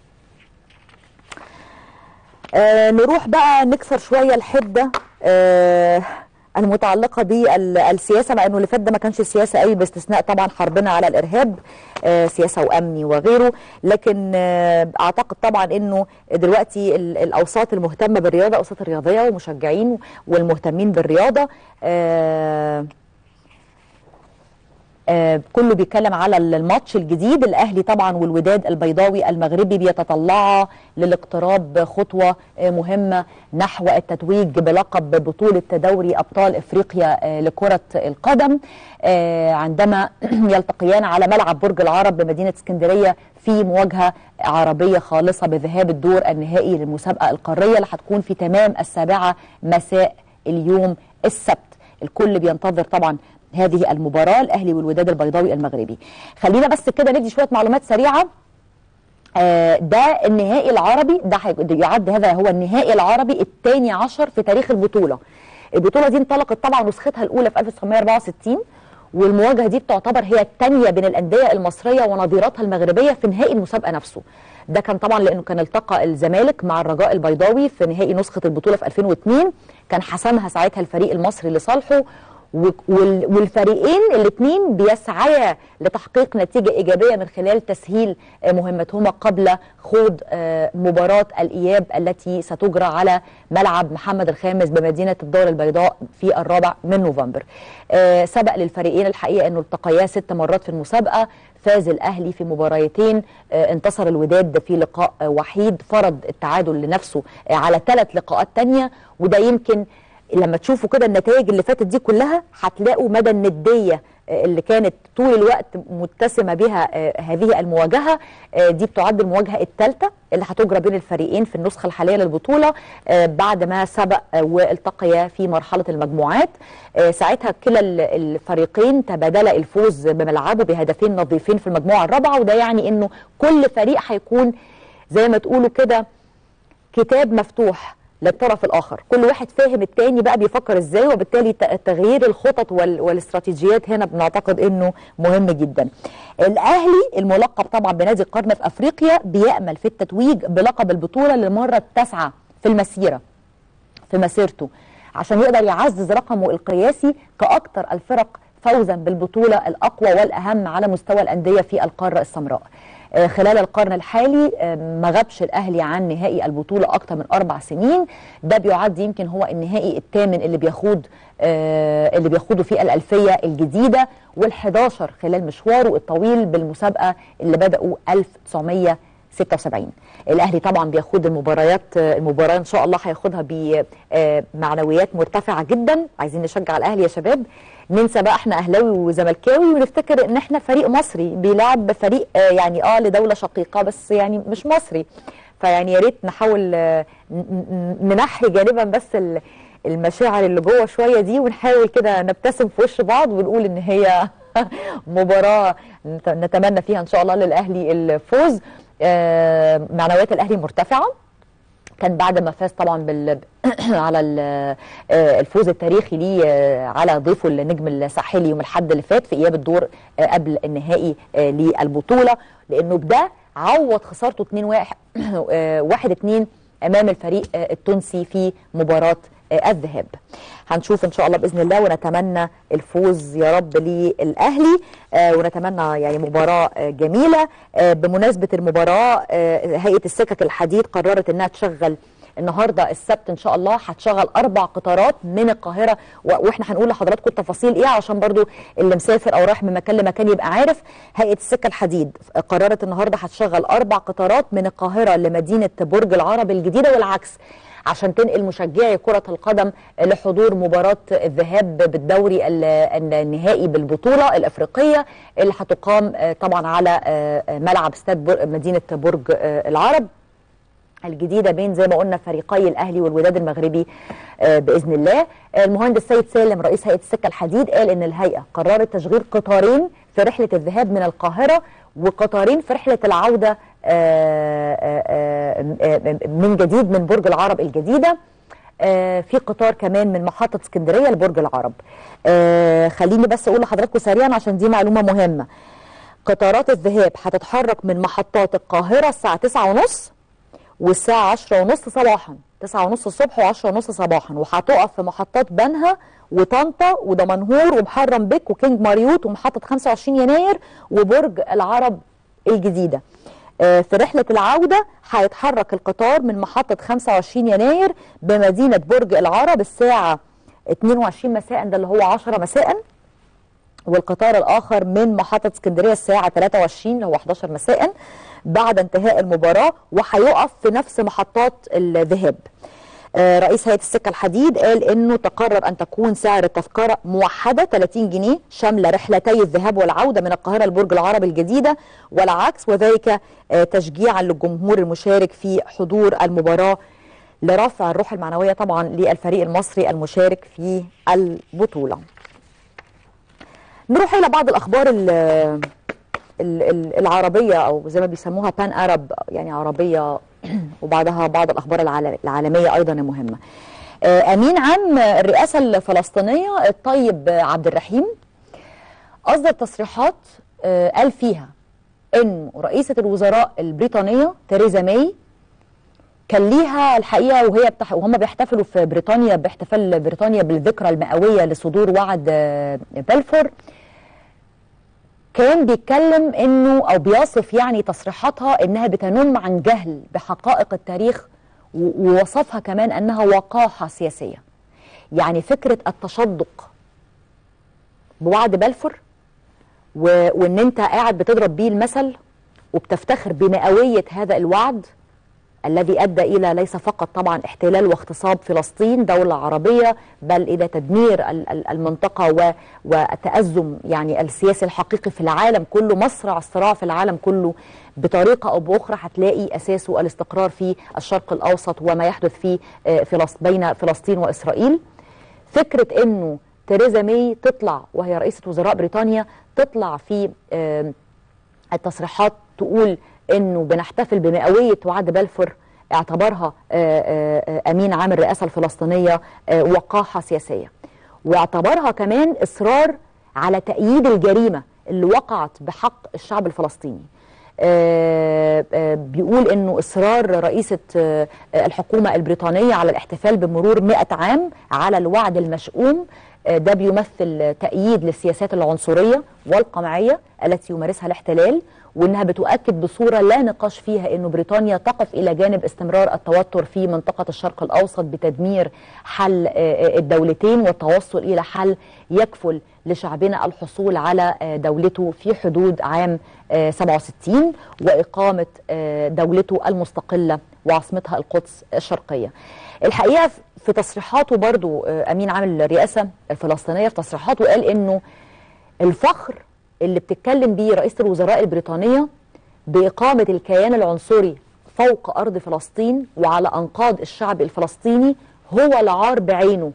A: آه نروح بقى نكسر شويه الحده آه المتعلقه بالسياسه مع انه اللي فات ده ما كانش سياسه قوي باستثناء طبعا حربنا على الارهاب آه سياسه وامني وغيره لكن آه اعتقد طبعا انه دلوقتي الاوساط المهتمه بالرياضه الاوساط الرياضيه والمشجعين والمهتمين بالرياضه آه آه كله بيتكلم على الماتش الجديد الاهلي طبعا والوداد البيضاوي المغربي بيتطلعا للاقتراب خطوه آه مهمه نحو التتويج بلقب بطوله دوري ابطال افريقيا آه لكره القدم عندما يلتقيان على ملعب برج العرب بمدينه اسكندريه في مواجهه عربيه خالصه بذهاب الدور النهائي للمسابقه القاريه اللي هتكون في تمام السابعه مساء اليوم السبت الكل بينتظر طبعا هذه المباراة الأهلي والوداد البيضاوي المغربي خلينا بس كده ندي شوية معلومات سريعة آه ده النهائي العربي ده يعد هذا هو النهائي العربي الثاني عشر في تاريخ البطولة البطولة دي انطلقت طبعا نسختها الأولى في 1964 والمواجهة دي بتعتبر هي الثانية بين الأندية المصرية ونظيراتها المغربية في نهائي المسابقة نفسه ده كان طبعا لأنه كان التقى الزمالك مع الرجاء البيضاوي في نهائي نسخة البطولة في 2002 كان حسمها ساعتها الفريق المصري لصالحه والفريقين الاثنين بيسعيا لتحقيق نتيجة إيجابية من خلال تسهيل مهمتهما قبل خوض مباراة الإياب التي ستجرى على ملعب محمد الخامس بمدينة الدار البيضاء في الرابع من نوفمبر سبق للفريقين الحقيقة أنه التقيا ست مرات في المسابقة فاز الأهلي في مباريتين انتصر الوداد في لقاء وحيد فرض التعادل لنفسه على ثلاث لقاءات تانية وده يمكن لما تشوفوا كده النتائج اللي فاتت دي كلها هتلاقوا مدى النديه اللي كانت طول الوقت متسمه بها هذه المواجهه دي بتعد المواجهه الثالثه اللي هتجرى بين الفريقين في النسخه الحاليه للبطوله بعد ما سبق والتقيا في مرحله المجموعات ساعتها كلا الفريقين تبادلا الفوز بملعبه بهدفين نظيفين في المجموعه الرابعه وده يعني انه كل فريق هيكون زي ما تقولوا كده كتاب مفتوح للطرف الاخر كل واحد فاهم التاني بقى بيفكر ازاي وبالتالي تغيير الخطط والاستراتيجيات هنا بنعتقد انه مهم جدا الاهلي الملقب طبعا بنادي القرن في افريقيا بيامل في التتويج بلقب البطوله للمره التاسعه في المسيره في مسيرته عشان يقدر يعزز رقمه القياسي كاكثر الفرق فوزا بالبطوله الاقوى والاهم على مستوى الانديه في القاره السمراء خلال القرن الحالي ما غابش الاهلي عن نهائي البطوله اكثر من اربع سنين ده بيعد يمكن هو النهائي الثامن اللي بيخوض اللي بيخوضوا فيه الالفيه الجديده وال11 خلال مشواره الطويل بالمسابقه اللي بداوا 1976 الاهلي طبعا بيخوض المباريات المباراه ان شاء الله هياخدها بمعنويات مرتفعه جدا عايزين نشجع الاهلي يا شباب ننسى بقى احنا اهلاوي وزملكاوي ونفتكر ان احنا فريق مصري بيلعب فريق آه يعني اه لدوله شقيقه بس يعني مش مصري فيعني يا ريت نحاول آه ننحي جانبا بس المشاعر اللي جوه شويه دي ونحاول كده نبتسم في وش بعض ونقول ان هي مباراه نتمنى فيها ان شاء الله للاهلي الفوز آه معنويات الاهلي مرتفعه كان بعد ما فاز طبعا بال على ال- آه، الفوز التاريخي ليه آه، على ضيفه النجم الساحلي يوم الاحد اللي فات في اياب الدور آه، قبل النهائي آه، للبطوله لانه بده عوض خسارته 2 1 1 2 امام الفريق آه، التونسي في مباراه آه، الذهاب هنشوف ان شاء الله باذن الله ونتمنى الفوز يا رب للاهلي آه، ونتمنى يعني مباراه آه، جميله آه، بمناسبه المباراه آه، هيئه السكك الحديد قررت انها تشغل النهارده السبت ان شاء الله هتشغل اربع قطارات من القاهره و- واحنا هنقول لحضراتكم التفاصيل ايه عشان برضو اللي مسافر او رايح من مكان لمكان يبقى عارف هيئه السكه الحديد قررت النهارده هتشغل اربع قطارات من القاهره لمدينه برج العرب الجديده والعكس عشان تنقل مشجعي كرة القدم لحضور مباراة الذهاب بالدوري ال- النهائي بالبطولة الأفريقية اللي هتقام آه، طبعا على آه، آه، ملعب استاد بر- مدينة برج آه، العرب الجديده بين زي ما قلنا فريقي الاهلي والوداد المغربي آه، باذن الله آه، المهندس سيد سالم رئيس هيئه السكه الحديد قال ان الهيئه قررت تشغيل قطارين في رحله الذهاب من القاهره وقطارين في رحله العوده آه، آه، آه، آه، من جديد من برج العرب الجديده آه، في قطار كمان من محطه اسكندريه لبرج العرب آه، خليني بس اقول لحضراتكم سريعا عشان دي معلومه مهمه قطارات الذهاب هتتحرك من محطات القاهره الساعه 9:30 والساعة عشرة ونص صباحا تسعة ونص الصبح وعشرة ونص صباحا وهتقف في محطات بنها وطنطا ودمنهور ومحرم بك وكينج ماريوت ومحطة 25 يناير وبرج العرب الجديدة آه، في رحلة العودة هيتحرك القطار من محطة 25 يناير بمدينة برج العرب الساعة 22 مساء ده اللي هو 10 مساء والقطار الآخر من محطة اسكندرية الساعة 23 اللي هو 11 مساء بعد انتهاء المباراة وهيقف في نفس محطات الذهاب آه، رئيس هيئة السكة الحديد قال انه تقرر ان تكون سعر التذكرة موحدة 30 جنيه شاملة رحلتي الذهاب والعودة من القاهرة لبرج العرب الجديدة والعكس وذلك آه، تشجيعا للجمهور المشارك في حضور المباراة لرفع الروح المعنوية طبعا للفريق المصري المشارك في البطولة نروح الى بعض الاخبار ال ال- ال- العربيه او زي ما بيسموها بان ارب يعني عربيه وبعدها بعض الاخبار العال- العالميه ايضا المهمه. آه، امين عام الرئاسه الفلسطينيه الطيب عبد الرحيم اصدر تصريحات آه، قال فيها انه رئيسه الوزراء البريطانيه تheresa ماي كان ليها الحقيقه وهي بتح... وهم بيحتفلوا في بريطانيا باحتفال بريطانيا بالذكرى المئويه لصدور وعد آه، بلفور كان بيتكلم انه او بيصف يعني تصريحاتها انها بتنم عن جهل بحقائق التاريخ و- ووصفها كمان انها وقاحه سياسيه. يعني فكره التشدق بوعد بلفور و... وان انت قاعد بتضرب بيه المثل وبتفتخر بمئويه هذا الوعد الذي ادى الى ليس فقط طبعا احتلال واغتصاب فلسطين دوله عربيه بل الى تدمير ال- ال- المنطقه و- والتازم يعني السياسي الحقيقي في العالم كله مصرع الصراع في العالم كله بطريقه او باخرى هتلاقي اساسه الاستقرار في الشرق الاوسط وما يحدث في آه، فلس- بين فلسطين واسرائيل فكره انه تheresa ماي تطلع وهي رئيسه وزراء بريطانيا تطلع في آم، التصريحات تقول انه بنحتفل بمئويه وعد بلفور اعتبرها آه، آه، آه، امين عام الرئاسه الفلسطينيه آه، وقاحه سياسيه واعتبرها كمان اصرار على تأييد الجريمه اللي وقعت بحق الشعب الفلسطيني آه، آه، بيقول انه اصرار رئيسه آه، آه، الحكومه البريطانيه على الاحتفال بمرور 100 عام على الوعد المشؤوم آه، ده بيمثل تأييد للسياسات العنصريه والقمعيه التي يمارسها الاحتلال وانها بتؤكد بصوره لا نقاش فيها انه بريطانيا تقف الى جانب استمرار التوتر في منطقه الشرق الاوسط بتدمير حل آه، آه، الدولتين والتوصل الى حل يكفل لشعبنا الحصول على آه، دولته في حدود عام آه، 67 واقامه آه، دولته المستقله وعاصمتها القدس الشرقيه. الحقيقه في تصريحاته برضو آه، امين عام الرئاسه الفلسطينيه في تصريحاته قال انه الفخر اللي بتتكلم بيه رئيسة الوزراء البريطانية بإقامة الكيان العنصري فوق أرض فلسطين وعلى أنقاض الشعب الفلسطيني هو العار بعينه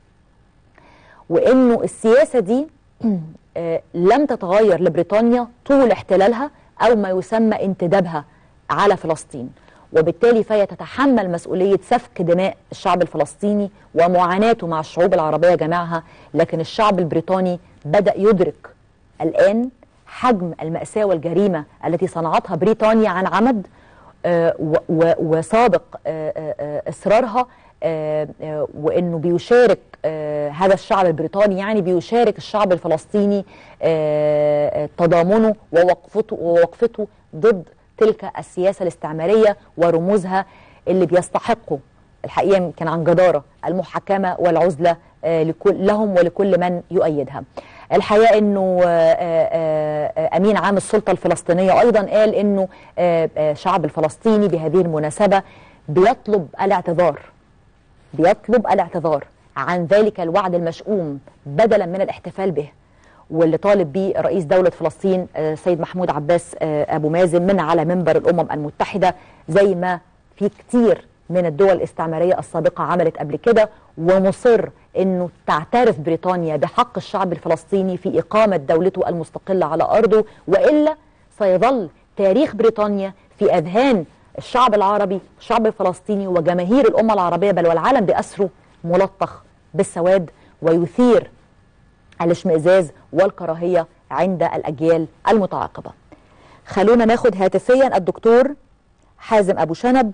A: وإنه السياسة دي آه، لم تتغير لبريطانيا طول احتلالها أو ما يسمى انتدابها على فلسطين وبالتالي فهي تتحمل مسؤولية سفك دماء الشعب الفلسطيني ومعاناته مع الشعوب العربية جميعها لكن الشعب البريطاني بدأ يدرك الآن حجم المأساة والجريمة التي صنعتها بريطانيا عن عمد آه، و- و- وصادق آه، آه، آه، إصرارها آه، آه، وانه بيشارك آه، هذا الشعب البريطاني يعني بيشارك الشعب الفلسطيني آه، آه، تضامنه ووقفته ووقفته ضد تلك السياسه الاستعماريه ورموزها اللي بيستحقوا الحقيقه يمكن عن جداره المحاكمه والعزله آه، لكل لهم ولكل من يؤيدها. الحقيقه انه آه، آه، آه، امين عام السلطه الفلسطينيه ايضا قال انه آه، آه، الشعب الفلسطيني بهذه المناسبه بيطلب الاعتذار بيطلب الاعتذار عن ذلك الوعد المشؤوم بدلا من الاحتفال به واللي طالب به رئيس دولة فلسطين آه، سيد محمود عباس آه، أبو مازن من على منبر الأمم المتحدة زي ما في كتير من الدول الاستعمارية السابقة عملت قبل كده ومصر أنه تعترف بريطانيا بحق الشعب الفلسطيني في إقامة دولته المستقلة على أرضه وإلا سيظل تاريخ بريطانيا في أذهان الشعب العربي الشعب الفلسطيني وجماهير الأمة العربية بل والعالم بأسره ملطخ بالسواد ويثير الاشمئزاز والكراهية عند الأجيال المتعاقبة خلونا ناخد هاتفيا الدكتور حازم أبو شنب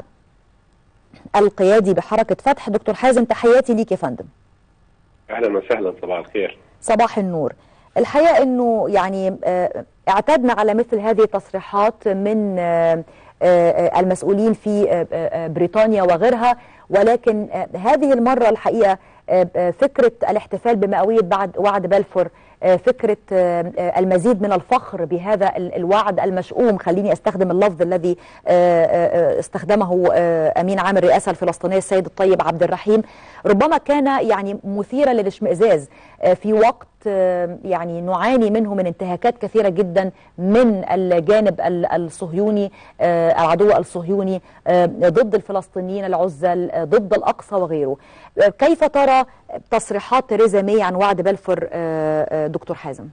A: القيادي بحركة فتح دكتور حازم تحياتي ليك يا فندم
B: اهلا وسهلا صباح الخير
A: صباح النور الحقيقة أنه يعني آه، اعتدنا على مثل هذه التصريحات من آه، آه، المسؤولين في آه، آه، بريطانيا وغيرها ولكن آه، هذه المرة الحقيقة آه، آه، فكرة الاحتفال بمئوية بعد وعد بلفور آه، فكرة آه، آه، المزيد من الفخر بهذا ال- الوعد المشؤوم خليني استخدم اللفظ الذي آه، آه، استخدمه آه، امين عام الرئاسه الفلسطينيه السيد الطيب عبد الرحيم ربما كان يعني مثيرا للاشمئزاز آه، في وقت آه، يعني نعاني منه من انتهاكات كثيره جدا من الجانب ال- الصهيوني آه، العدو الصهيوني آه، ضد الفلسطينيين العزل آه، ضد الاقصى وغيره آه، كيف ترى تصريحات تيريزا ماي عن وعد بلفور آه، آه، دكتور حازم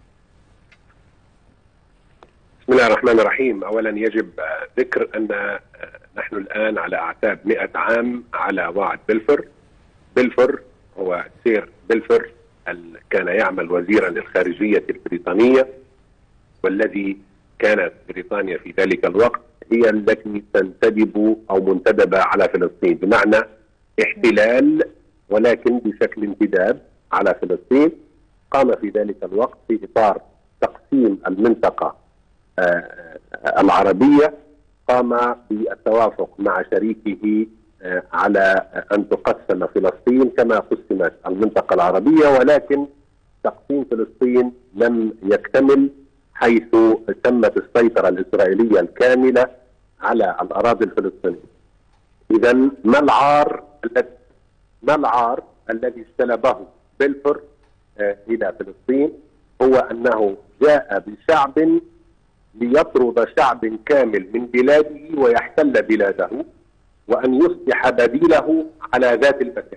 B: بسم الله الرحمن الرحيم اولا يجب آه، ذكر ان آه، نحن الان على اعتاب 100 عام على وعد بلفور بلفور هو سير بلفور ال- كان يعمل وزيرا للخارجيه البريطانيه والذي كانت بريطانيا في ذلك الوقت هي التي تنتدب او منتدبه على فلسطين بمعنى احتلال ولكن بشكل انتداب على فلسطين قام في ذلك الوقت في اطار تقسيم المنطقه آه، العربيه قام بالتوافق مع شريكه آه، على ان تقسم فلسطين كما قسمت المنطقه العربيه ولكن تقسيم فلسطين لم يكتمل حيث تمت السيطره الاسرائيليه الكامله على الاراضي الفلسطينيه. اذا ما العار الذي ما العار الذي اجتلبه بلفور آه، الى فلسطين هو انه جاء بشعب ليطرد شعب كامل من بلاده ويحتل بلاده وان يصبح بديله على ذات المكان.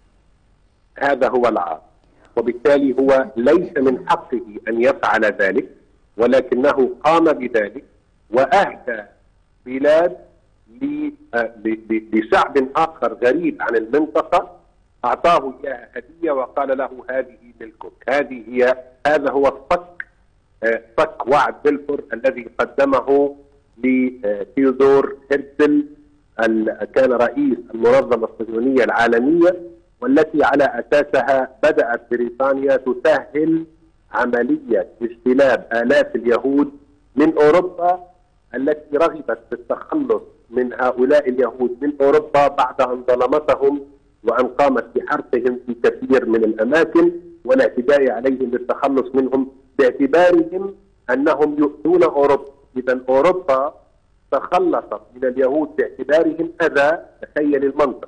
B: هذا هو العار وبالتالي هو ليس من حقه ان يفعل ذلك ولكنه قام بذلك واهدى بلاد ل- آه، ل- ل- لشعب اخر غريب عن المنطقه اعطاه اياها هديه وقال له هذه ملكك هذه هي هذا هو الصك آه، صك وعد بلفور الذي قدمه لثيودور هرتزل ال- كان رئيس المنظمه الصهيونيه العالميه والتي على اساسها بدات بريطانيا تسهل عمليه اجتلاب الاف اليهود من اوروبا التي رغبت بالتخلص من هؤلاء اليهود من اوروبا بعد ان ظلمتهم وان قامت بحرقهم في كثير من الاماكن والاعتداء عليهم للتخلص منهم باعتبارهم انهم يؤذون اوروبا، اذا اوروبا تخلصت من اليهود باعتبارهم اذى تخيل المنطق.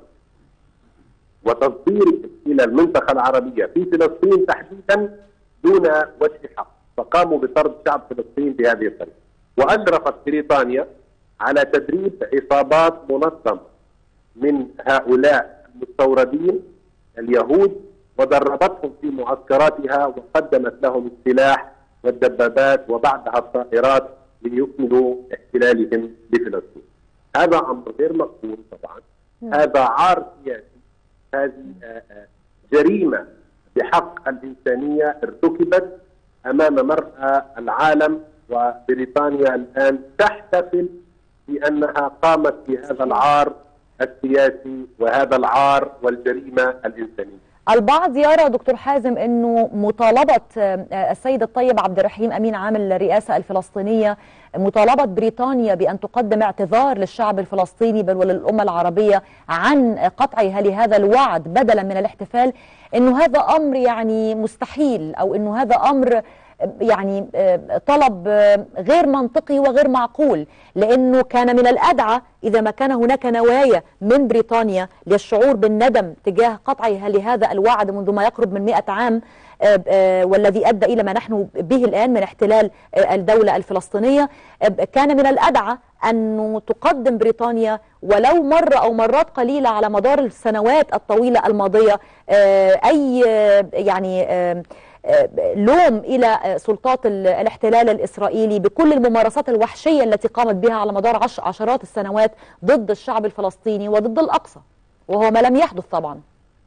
B: وتصديرهم الى المنطقه العربيه في فلسطين تحديدا دون وجه حق، فقاموا بطرد شعب فلسطين بهذه الطريقه. واشرفت بريطانيا على تدريب عصابات منظمه من هؤلاء المستوردين اليهود ودربتهم في معسكراتها وقدمت لهم السلاح والدبابات وبعدها الطائرات ليكملوا احتلالهم لفلسطين. هذا امر غير مقبول طبعا هذا عار سياسي هذه آه، آه، جريمه بحق الانسانيه ارتكبت امام مرأى العالم وبريطانيا الان تحتفل بانها قامت بهذا العار السياسي وهذا العار والجريمه الانسانيه.
A: البعض يرى دكتور حازم انه مطالبه آه، السيد الطيب عبد الرحيم امين عام الرئاسه الفلسطينيه مطالبه بريطانيا بان تقدم اعتذار للشعب الفلسطيني بل وللامه العربيه عن قطعها لهذا الوعد بدلا من الاحتفال انه هذا امر يعني مستحيل او انه هذا امر يعني آه، طلب آه، غير منطقي وغير معقول لانه كان من الادعى اذا ما كان هناك نوايا من بريطانيا للشعور بالندم تجاه قطعها لهذا الوعد منذ ما يقرب من 100 عام آه، آه، والذي ادى الى ما نحن به الان من احتلال آه، الدوله الفلسطينيه آه، كان من الادعى انه تقدم بريطانيا ولو مره او مرات قليله على مدار السنوات الطويله الماضيه آه، اي آه، يعني آه، آه، لوم الى آه، سلطات ال- الاحتلال الاسرائيلي بكل الممارسات الوحشيه التي قامت بها على مدار عش عشرات السنوات ضد الشعب الفلسطيني وضد الاقصى وهو ما لم يحدث طبعا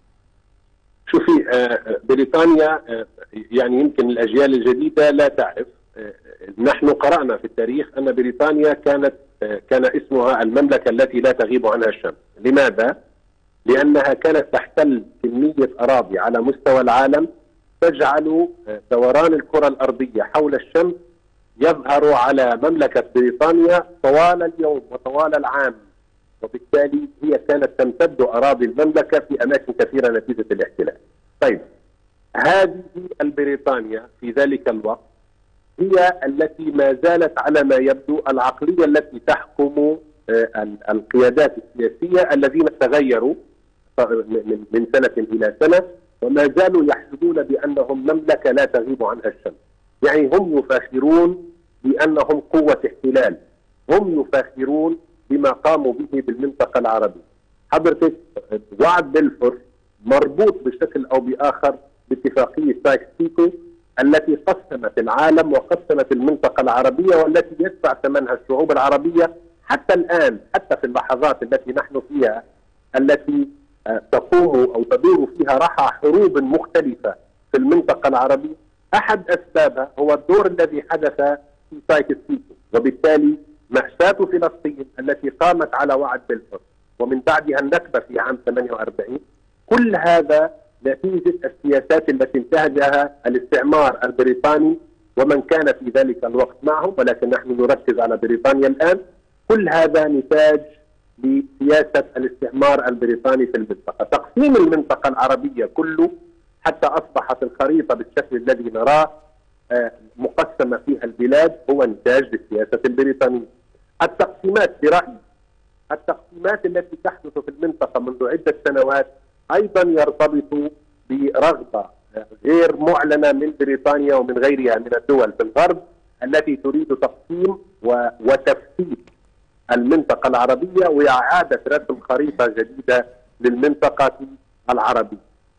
B: شوفي آه، آه، بريطانيا آه، يعني يمكن الاجيال الجديده لا تعرف آه، نحن قرانا في التاريخ ان بريطانيا كانت آه، كان اسمها المملكه التي لا تغيب عنها الشمس، لماذا؟ لانها كانت تحتل كميه اراضي على مستوى العالم تجعل آه، دوران الكره الارضيه حول الشمس يظهر على مملكه بريطانيا طوال اليوم وطوال العام وبالتالي هي كانت تمتد اراضي المملكه في اماكن كثيره نتيجه الاحتلال. طيب هذه البريطانيا في ذلك الوقت هي التي ما زالت على ما يبدو العقليه التي تحكم آه، ال- القيادات السياسيه الذين تغيروا من من سنه الى سنه وما زالوا يحسبون بانهم مملكه لا تغيب عنها الشمس. يعني هم يفاخرون بانهم قوه احتلال. هم يفاخرون بما قاموا به بالمنطقه العربيه. حضرتك وعد بلفور مربوط بشكل او باخر باتفاقيه سايكس بيكو التي قسمت العالم وقسمت المنطقه العربيه والتي يدفع ثمنها الشعوب العربيه حتى الان حتى في اللحظات التي نحن فيها التي آه، تقوم او تدور فيها رحى حروب مختلفه في المنطقه العربيه احد اسبابها هو الدور الذي حدث في سايكس بيكو وبالتالي مأساة فلسطين التي قامت على وعد بلفور ومن بعدها النكبة في عام 48 كل هذا نتيجة السياسات التي انتهجها الاستعمار البريطاني ومن كان في ذلك الوقت معهم ولكن نحن نركز على بريطانيا الآن كل هذا نتاج لسياسة الاستعمار البريطاني في المنطقة تقسيم المنطقة العربية كله حتى أصبحت الخريطة بالشكل الذي نراه آه، مقسمة فيها البلاد هو نتاج للسياسة البريطانية التقسيمات برأيي التقسيمات التي تحدث في المنطقة منذ عدة سنوات أيضا يرتبط برغبة آه، غير معلنة من بريطانيا ومن غيرها من الدول في الغرب التي تريد تقسيم و- وتفتيت المنطقة العربية وإعادة رسم خريطة جديدة للمنطقة العربية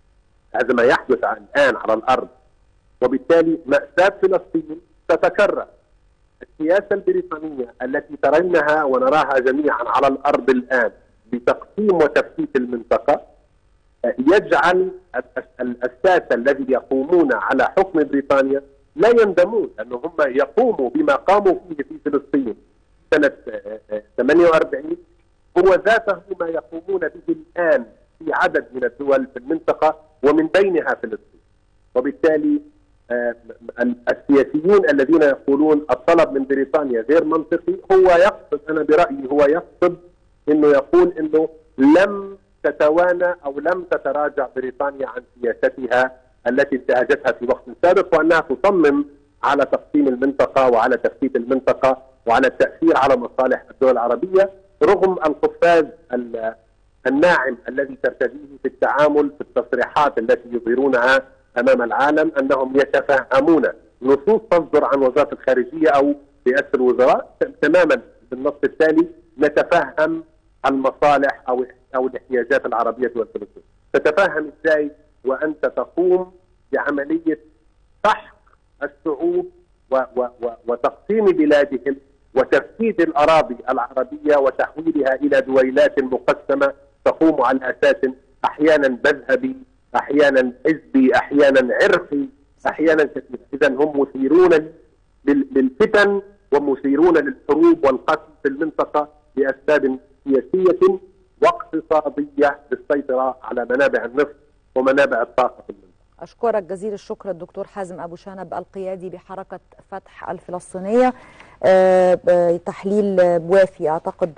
B: هذا ما يحدث الآن على الأرض وبالتالي مأساة فلسطين تتكرر السياسة البريطانية التي ترينها ونراها جميعا على الأرض الآن بتقسيم وتفتيت المنطقة آه، يجعل ال- ال- الساسة الذي يقومون على حكم بريطانيا لا يندمون أن هم يقوموا بما قاموا فيه في فلسطين سنة آه، آه، 48 هو ذاته ما يقومون به الآن في عدد من الدول في المنطقة ومن بينها فلسطين وبالتالي آه، ال- السياسيين الذين يقولون الطلب من بريطانيا غير منطقي هو يقصد انا برايي هو يقصد انه يقول انه لم تتوانى او لم تتراجع بريطانيا عن سياستها التي انتهجتها في وقت سابق وانها تصمم على تقسيم المنطقه وعلى تفتيت المنطقه وعلى التاثير على مصالح الدول العربيه رغم القفاز ال- الناعم الذي ترتديه في التعامل في التصريحات التي يظهرونها امام العالم انهم يتفهمون نصوص تصدر عن وزاره الخارجيه او رئاسه الوزراء تماما بالنص التالي نتفهم المصالح او او الاحتياجات العربيه والفلسطينيه. تتفهم ازاي وانت تقوم بعمليه سحق الشعوب و و و وتقسيم بلادهم وتفسيد الاراضي العربيه وتحويلها الى دويلات مقسمه تقوم على اساس احيانا مذهبي، احيانا حزبي، احيانا عرقي، احيانا كثير، اذا هم مثيرون للفتن ومثيرون للحروب والقتل في المنطقه لاسباب سياسيه واقتصاديه للسيطره على منابع النفط ومنابع الطاقه في المنطقه.
A: أشكرك جزيل الشكر الدكتور حازم أبو شنب القيادي بحركة فتح الفلسطينية أه تحليل وافي أعتقد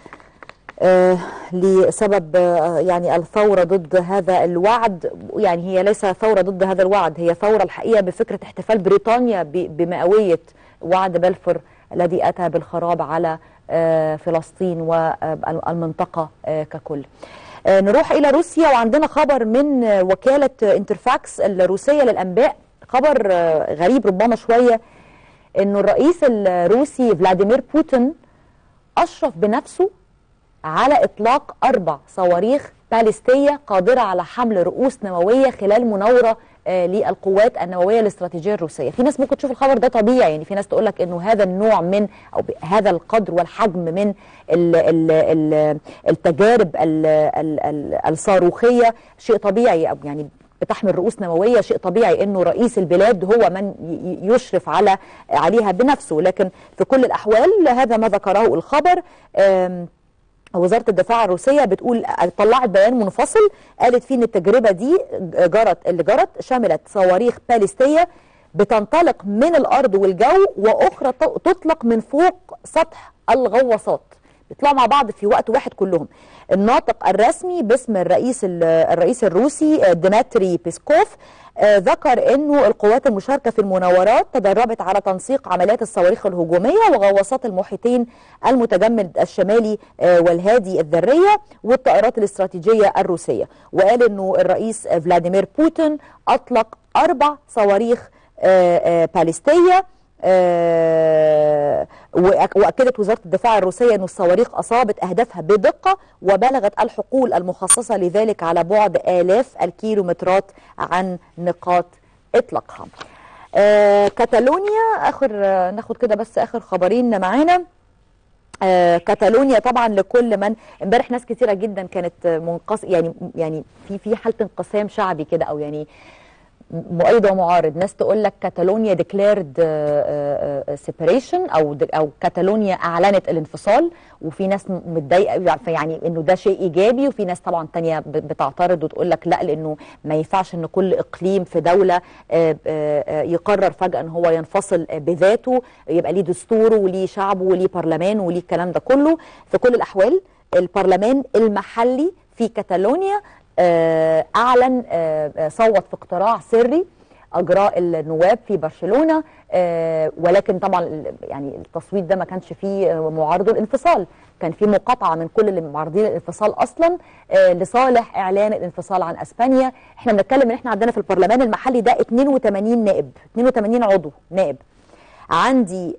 A: أه لسبب أه يعني الثورة ضد هذا الوعد يعني هي ليس ثورة ضد هذا الوعد هي ثورة الحقيقة بفكرة احتفال بريطانيا بمئوية وعد بلفور الذي أتى بالخراب على فلسطين والمنطقة ككل نروح إلى روسيا وعندنا خبر من وكالة انترفاكس الروسية للأنباء خبر غريب ربما شوية أنه الرئيس الروسي فلاديمير بوتين أشرف بنفسه على إطلاق أربع صواريخ باليستية قادرة على حمل رؤوس نووية خلال مناورة للقوات النوويه الاستراتيجيه الروسيه، في ناس ممكن تشوف الخبر ده طبيعي يعني في ناس تقول لك انه هذا النوع من او هذا القدر والحجم من ال ال ال التجارب ال ال ال الصاروخيه شيء طبيعي او يعني بتحمل رؤوس نوويه شيء طبيعي انه رئيس البلاد هو من يشرف على عليها بنفسه، لكن في كل الاحوال هذا ما ذكره الخبر وزاره الدفاع الروسيه بتقول طلعت بيان منفصل قالت فيه ان التجربه دي جرت اللي جرت شملت صواريخ باليستيه بتنطلق من الارض والجو واخرى تطلق من فوق سطح الغواصات بيطلعوا مع بعض في وقت واحد كلهم الناطق الرسمي باسم الرئيس الرئيس الروسي ديمتري بيسكوف آه ذكر انه القوات المشاركه في المناورات تدربت على تنسيق عمليات الصواريخ الهجوميه وغواصات المحيطين المتجمد الشمالي آه والهادي الذريه والطائرات الاستراتيجيه الروسيه وقال انه الرئيس فلاديمير بوتين اطلق اربع صواريخ آه باليستيه واكدت وزاره الدفاع الروسيه ان الصواريخ اصابت اهدافها بدقه وبلغت الحقول المخصصه لذلك على بعد الاف الكيلومترات عن نقاط اطلاقها. آه كاتالونيا اخر آه ناخد كده بس اخر خبرين معانا. آه كاتالونيا طبعا لكل من امبارح ناس كثيره جدا كانت منقص يعني يعني في في حاله انقسام شعبي كده او يعني مؤيد ومعارض ناس تقول لك كاتالونيا ديكليرد سيبريشن او او كاتالونيا اعلنت الانفصال وفي ناس متضايقه يعني انه ده شيء ايجابي وفي ناس طبعا تانية بتعترض وتقول لك لا لانه ما ينفعش ان كل اقليم في دوله يقرر فجاه ان هو ينفصل بذاته يبقى ليه دستوره وليه شعبه وليه برلمان وليه الكلام ده كله في كل الاحوال البرلمان المحلي في كاتالونيا اعلن صوت في اقتراع سري اجراء النواب في برشلونه ولكن طبعا يعني التصويت ده ما كانش فيه معارضه الانفصال كان في مقاطعه من كل اللي معارضين الانفصال اصلا لصالح اعلان الانفصال عن اسبانيا احنا بنتكلم ان احنا عندنا في البرلمان المحلي ده 82 نائب 82 عضو نائب عندي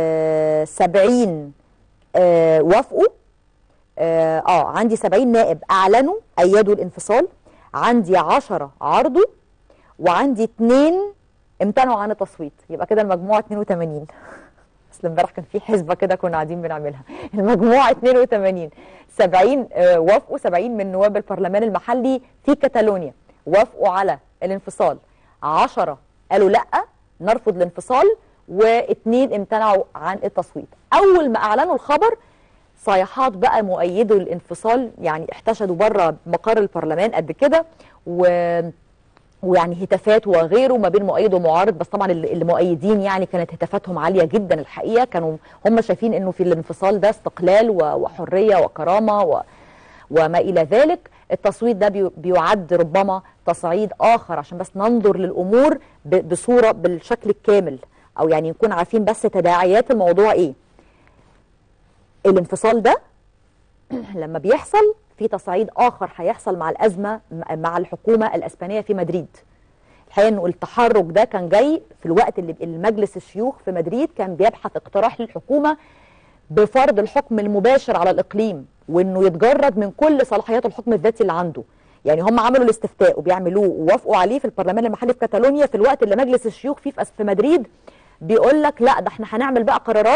A: 70 وافقوا آه, اه عندي 70 نائب اعلنوا ايدوا الانفصال عندي 10 عرضوا وعندي 2 امتنعوا عن التصويت يبقى كده المجموعه 82 اصل امبارح كان في حسبه كده كنا قاعدين بنعملها المجموعه 82 70 آه وافقوا 70 من نواب البرلمان المحلي في كاتالونيا وافقوا على الانفصال 10 قالوا لا نرفض الانفصال واثنين امتنعوا عن التصويت اول ما اعلنوا الخبر صيحات بقى مؤيدو الانفصال يعني احتشدوا بره مقر البرلمان قد كده و ويعني هتافات وغيره ما بين مؤيد ومعارض بس طبعا اللي مؤيدين يعني كانت هتافاتهم عاليه جدا الحقيقه كانوا هم شايفين انه في الانفصال ده استقلال وحريه وكرامه و وما الى ذلك التصويت ده بيعد ربما تصعيد اخر عشان بس ننظر للامور بصوره بالشكل الكامل او يعني نكون عارفين بس تداعيات الموضوع ايه الانفصال ده لما بيحصل في تصعيد اخر هيحصل مع الازمه مع الحكومه الاسبانيه في مدريد الحقيقه انه التحرك ده كان جاي في الوقت اللي المجلس الشيوخ في مدريد كان بيبحث اقتراح للحكومه بفرض الحكم المباشر على الاقليم وانه يتجرد من كل صلاحيات الحكم الذاتي اللي عنده يعني هم عملوا الاستفتاء وبيعملوه ووافقوا عليه في البرلمان المحلي في كاتالونيا في الوقت اللي مجلس الشيوخ فيه في مدريد بيقول لك لا ده احنا هنعمل بقى قرارات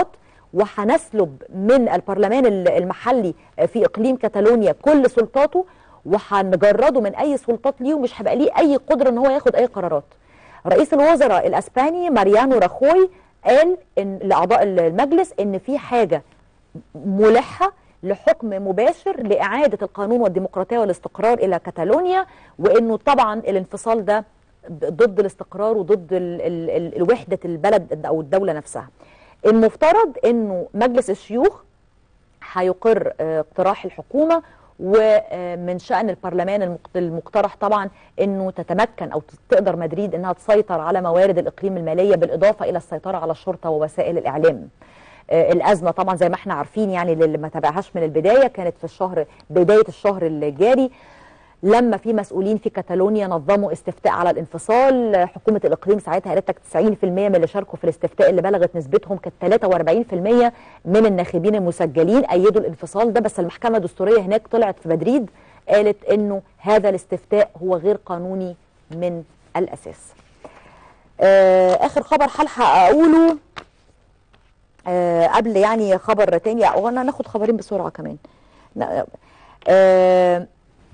A: وهنسلب من البرلمان ال- المحلي في اقليم كاتالونيا كل سلطاته وهنجرده من اي سلطات ليه ومش هيبقى ليه اي قدره ان هو ياخد اي قرارات رئيس الوزراء الاسباني ماريانو راخوي قال ان لاعضاء المجلس ان في حاجه ملحه لحكم مباشر لاعاده القانون والديمقراطيه والاستقرار الى كاتالونيا وانه طبعا الانفصال ده ضد الاستقرار وضد ال ال ال الوحده البلد او الدوله نفسها. المفترض انه مجلس الشيوخ هيقر آه، اقتراح الحكومه ومن شأن البرلمان المقت- المقترح طبعا انه تتمكن او تقدر مدريد انها تسيطر على موارد الاقليم الماليه بالاضافه الى السيطره على الشرطه ووسائل الاعلام. آه، الازمه طبعا زي ما احنا عارفين يعني اللي ما تابعهاش من البدايه كانت في الشهر بدايه الشهر الجاري لما في مسؤولين في كاتالونيا نظموا استفتاء على الانفصال آه، حكومه الاقليم ساعتها قالت لك 90% من اللي شاركوا في الاستفتاء اللي بلغت نسبتهم كانت 43% من الناخبين المسجلين ايدوا الانفصال ده بس المحكمه الدستوريه هناك طلعت في مدريد قالت انه هذا الاستفتاء هو غير قانوني من الاساس. آه اخر خبر هلحق اقوله آه قبل يعني خبر تاني او انا ناخد خبرين بسرعه كمان لا، آه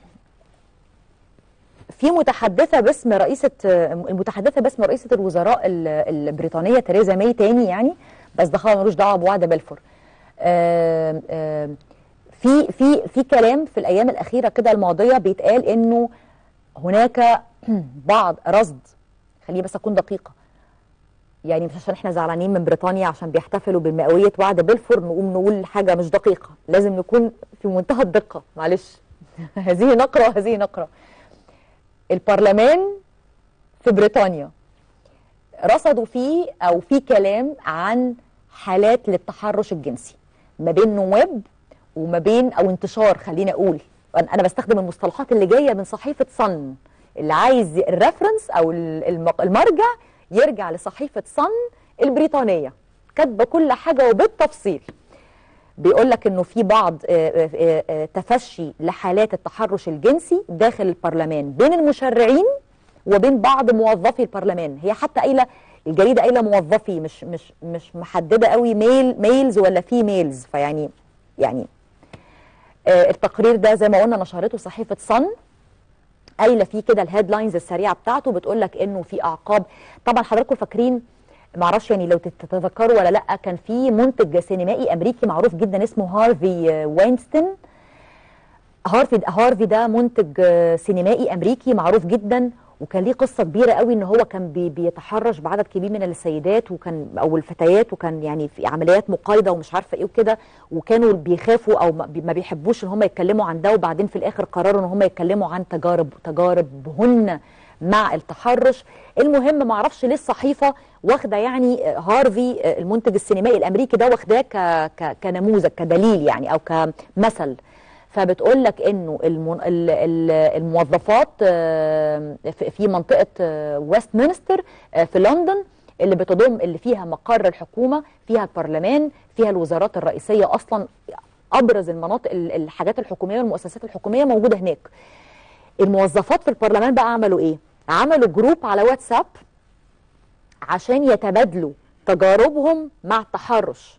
A: في متحدثه باسم رئيسه آه، المتحدثه باسم رئيسه الوزراء ال- البريطانيه تheresa ماي تاني يعني بس ده خبر ملوش دعوه بوعد بلفور آه آه في في في كلام في الايام الاخيره كده الماضيه بيتقال انه هناك بعض رصد خليني بس اكون دقيقه يعني مش عشان احنا زعلانين من بريطانيا عشان بيحتفلوا بمئويه وعد بلفور نقوم نقول حاجه مش دقيقه لازم نكون في منتهى الدقه معلش هذه نقره وهذه نقره البرلمان في بريطانيا رصدوا فيه او في كلام عن حالات للتحرش الجنسي ما بين نواب وما بين او انتشار خلينا اقول انا أنا بستخدم المصطلحات اللي جايه من صحيفه صن اللي عايز الريفرنس او ال- الم- المرجع يرجع لصحيفه صن البريطانيه كاتبه كل حاجه وبالتفصيل بيقول لك انه في بعض آه، آه، آه، تفشي لحالات التحرش الجنسي داخل البرلمان بين المشرعين وبين بعض موظفي البرلمان هي حتى قايله الجريده قايله موظفي مش مش مش محدده قوي ميل ميلز ولا في ميلز فيعني يعني آه، التقرير ده زي ما قلنا نشرته صحيفه صن قايله فيه كده الهيدلاينز السريعه بتاعته بتقول لك انه في اعقاب طبعا حضراتكم فاكرين معرفش يعني لو تتذكروا ولا لا كان في منتج سينمائي امريكي معروف جدا اسمه هارفي آه، وينستون هارفي هارفي ده منتج آه، سينمائي امريكي معروف جدا وكان ليه قصه كبيره قوي ان هو كان بي بيتحرش بعدد كبير من السيدات وكان او الفتيات وكان يعني في عمليات مقايضه ومش عارفه ايه وكده وكانوا بيخافوا او ما بي- ما بيحبوش ان هم يتكلموا عن ده وبعدين في الاخر قرروا ان هم يتكلموا عن تجارب تجاربهن مع التحرش المهم ما اعرفش ليه الصحيفه واخده يعني آه، هارفي آه، المنتج السينمائي الامريكي ده واخداه ك- ك- كنموذج كدليل يعني او كمثل فبتقول لك انه المن... ال- ال- الموظفات آه، في في منطقه آه، ويست مينستر آه، في لندن اللي بتضم اللي فيها مقر الحكومه فيها البرلمان فيها الوزارات الرئيسيه اصلا ابرز المناطق ال- الحاجات الحكوميه والمؤسسات الحكوميه موجوده هناك الموظفات في البرلمان بقى عملوا ايه عملوا جروب على واتساب عشان يتبادلوا تجاربهم مع التحرش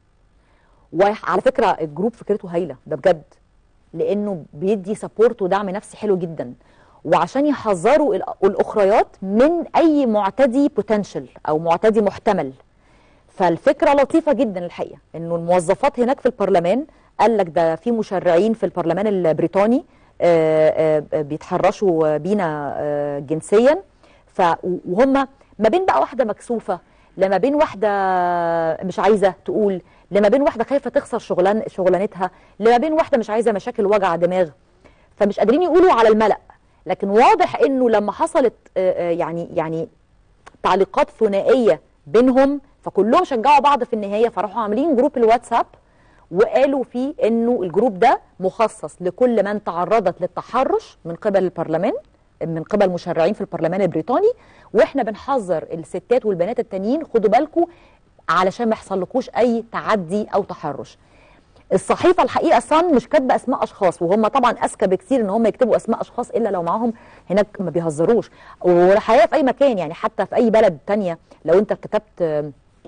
A: وعلى فكره الجروب فكرته هايله ده بجد لانه بيدي سبورت ودعم نفسي حلو جدا وعشان يحذروا ال- الاخريات من اي معتدي بوتنشال او معتدي محتمل فالفكره لطيفه جدا الحقيقه انه الموظفات هناك في البرلمان قال لك ده في مشرعين في البرلمان البريطاني آه، آه، بيتحرشوا بينا آه، جنسيا ف وهم ما بين بقى واحده مكسوفه لما بين واحده مش عايزه تقول لما بين واحده خايفه تخسر شغلان شغلانتها لما بين واحده مش عايزه مشاكل وجع دماغ فمش قادرين يقولوا على الملأ لكن واضح انه لما حصلت آه، آه، يعني يعني تعليقات ثنائيه بينهم فكلهم شجعوا بعض في النهايه فراحوا عاملين جروب الواتساب وقالوا فيه انه الجروب ده مخصص لكل من تعرضت للتحرش من قبل البرلمان من قبل مشرعين في البرلمان البريطاني واحنا بنحذر الستات والبنات التانيين خدوا بالكم علشان ما يحصلكوش اي تعدي او تحرش الصحيفه الحقيقه صن مش كاتبه اسماء اشخاص وهم طبعا اذكى بكثير ان هم يكتبوا اسماء اشخاص الا لو معاهم هناك ما بيهزروش والحقيقه في اي مكان يعني حتى في اي بلد تانية لو انت كتبت آم،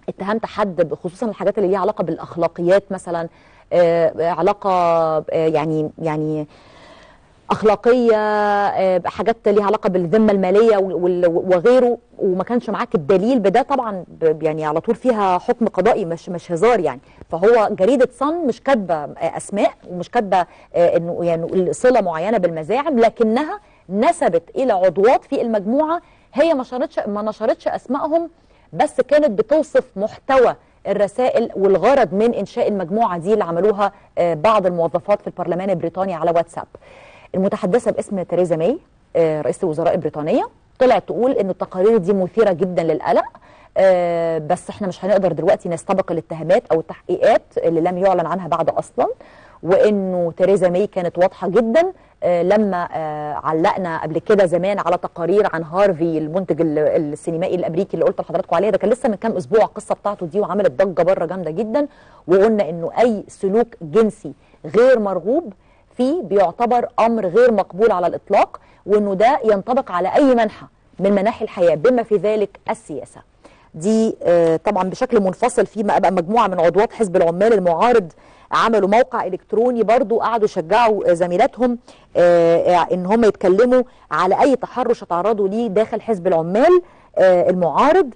A: اتهمت حد خصوصا الحاجات اللي ليها علاقه بالاخلاقيات مثلا آه، علاقه آه، يعني يعني اخلاقيه آه، حاجات ليها علاقه بالذمه الماليه وال- وغيره وما كانش معاك الدليل بده طبعا ب- يعني على طول فيها حكم قضائي مش مش هزار يعني فهو جريده صن مش كاتبه آه، اسماء ومش كاتبه آه، انه يعني صله معينه بالمزاعم لكنها نسبت الى عضوات في المجموعه هي ما نشرتش ما نشرتش اسمائهم بس كانت بتوصف محتوى الرسائل والغرض من انشاء المجموعه دي اللي عملوها آه، بعض الموظفات في البرلمان البريطاني على واتساب. المتحدثه باسم تheresa ماي آه، رئيسه الوزراء البريطانيه طلعت تقول ان التقارير دي مثيره جدا للقلق آه، بس احنا مش هنقدر دلوقتي نستبق الاتهامات او التحقيقات اللي لم يعلن عنها بعد اصلا وانه تheresa ماي كانت واضحه جدا آه، لما آه، علقنا قبل كده زمان على تقارير عن هارفي المنتج ال- السينمائي الامريكي اللي قلت لحضراتكم عليه ده كان لسه من كام اسبوع القصه بتاعته دي وعملت ضجه بره جامده جدا وقلنا انه اي سلوك جنسي غير مرغوب فيه بيعتبر امر غير مقبول على الاطلاق وانه ده ينطبق على اي منحى من مناحي الحياه بما في ذلك السياسه. دي آه، طبعا بشكل منفصل في بقى مجموعه من عضوات حزب العمال المعارض عملوا موقع الكتروني برضو قعدوا يشجعوا آه، زميلاتهم آه، آه، ان هم يتكلموا على اي تحرش اتعرضوا ليه داخل حزب العمال آه، المعارض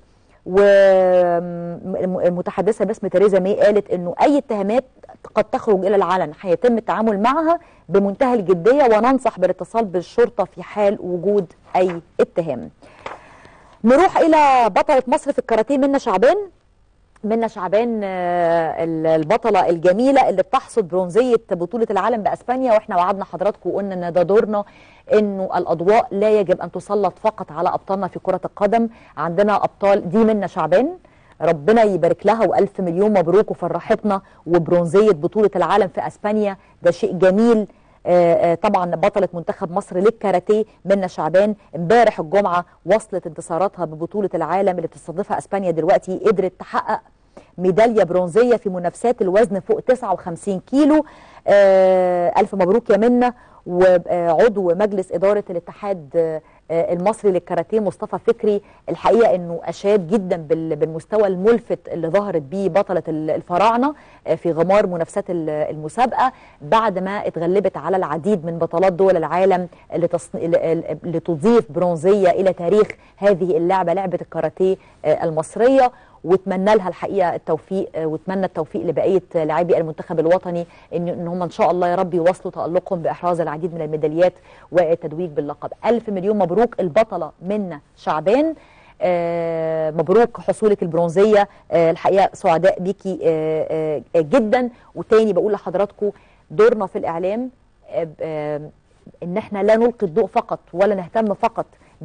A: والمتحدثه باسم تheresa ماي قالت انه اي اتهامات قد تخرج الى العلن هيتم التعامل معها بمنتهى الجديه وننصح بالاتصال بالشرطه في حال وجود اي اتهام. نروح الى بطله مصر في الكاراتيه منى شعبان منى شعبان آه، ال- البطلة الجميلة اللي بتحصد برونزية بطولة العالم بأسبانيا واحنا وعدنا حضراتكم وقلنا ان ده دورنا انه الاضواء لا يجب ان تسلط فقط على ابطالنا في كرة القدم عندنا ابطال دي منى شعبان ربنا يبارك لها والف مليون مبروك وفرحتنا وبرونزية بطولة العالم في اسبانيا ده شيء جميل آه، آه، طبعا بطلة منتخب مصر للكاراتيه منى شعبان امبارح الجمعة وصلت انتصاراتها ببطولة العالم اللي بتستضيفها اسبانيا دلوقتي قدرت تحقق ميدالية برونزية في منافسات الوزن فوق 59 كيلو آه ألف مبروك يا منى وعضو مجلس إدارة الاتحاد آه، آه، المصري للكاراتيه مصطفى فكري الحقيقة أنه أشاد جدا بال- بالمستوى الملفت اللي ظهرت بيه بطلة ال- الفراعنة آه، في غمار منافسات ال- المسابقة بعد ما اتغلبت على العديد من بطلات دول العالم اللي, تصن... اللي اللي تضيف برونزية إلى تاريخ هذه اللعبة لعبة الكاراتيه آه، المصرية واتمنى لها الحقيقه التوفيق آه، واتمنى التوفيق لبقيه لاعبي المنتخب الوطني ان ان هم ان شاء الله يا رب يواصلوا تالقهم باحراز العديد من الميداليات والتتويج باللقب الف مليون مبروك البطله منى شعبان آه، مبروك حصولك البرونزيه آه، الحقيقه سعداء بيكي آه، آه، جدا وتاني بقول لحضراتكم دورنا في الاعلام آه، ب- آه، ان احنا لا نلقي الضوء فقط ولا نهتم فقط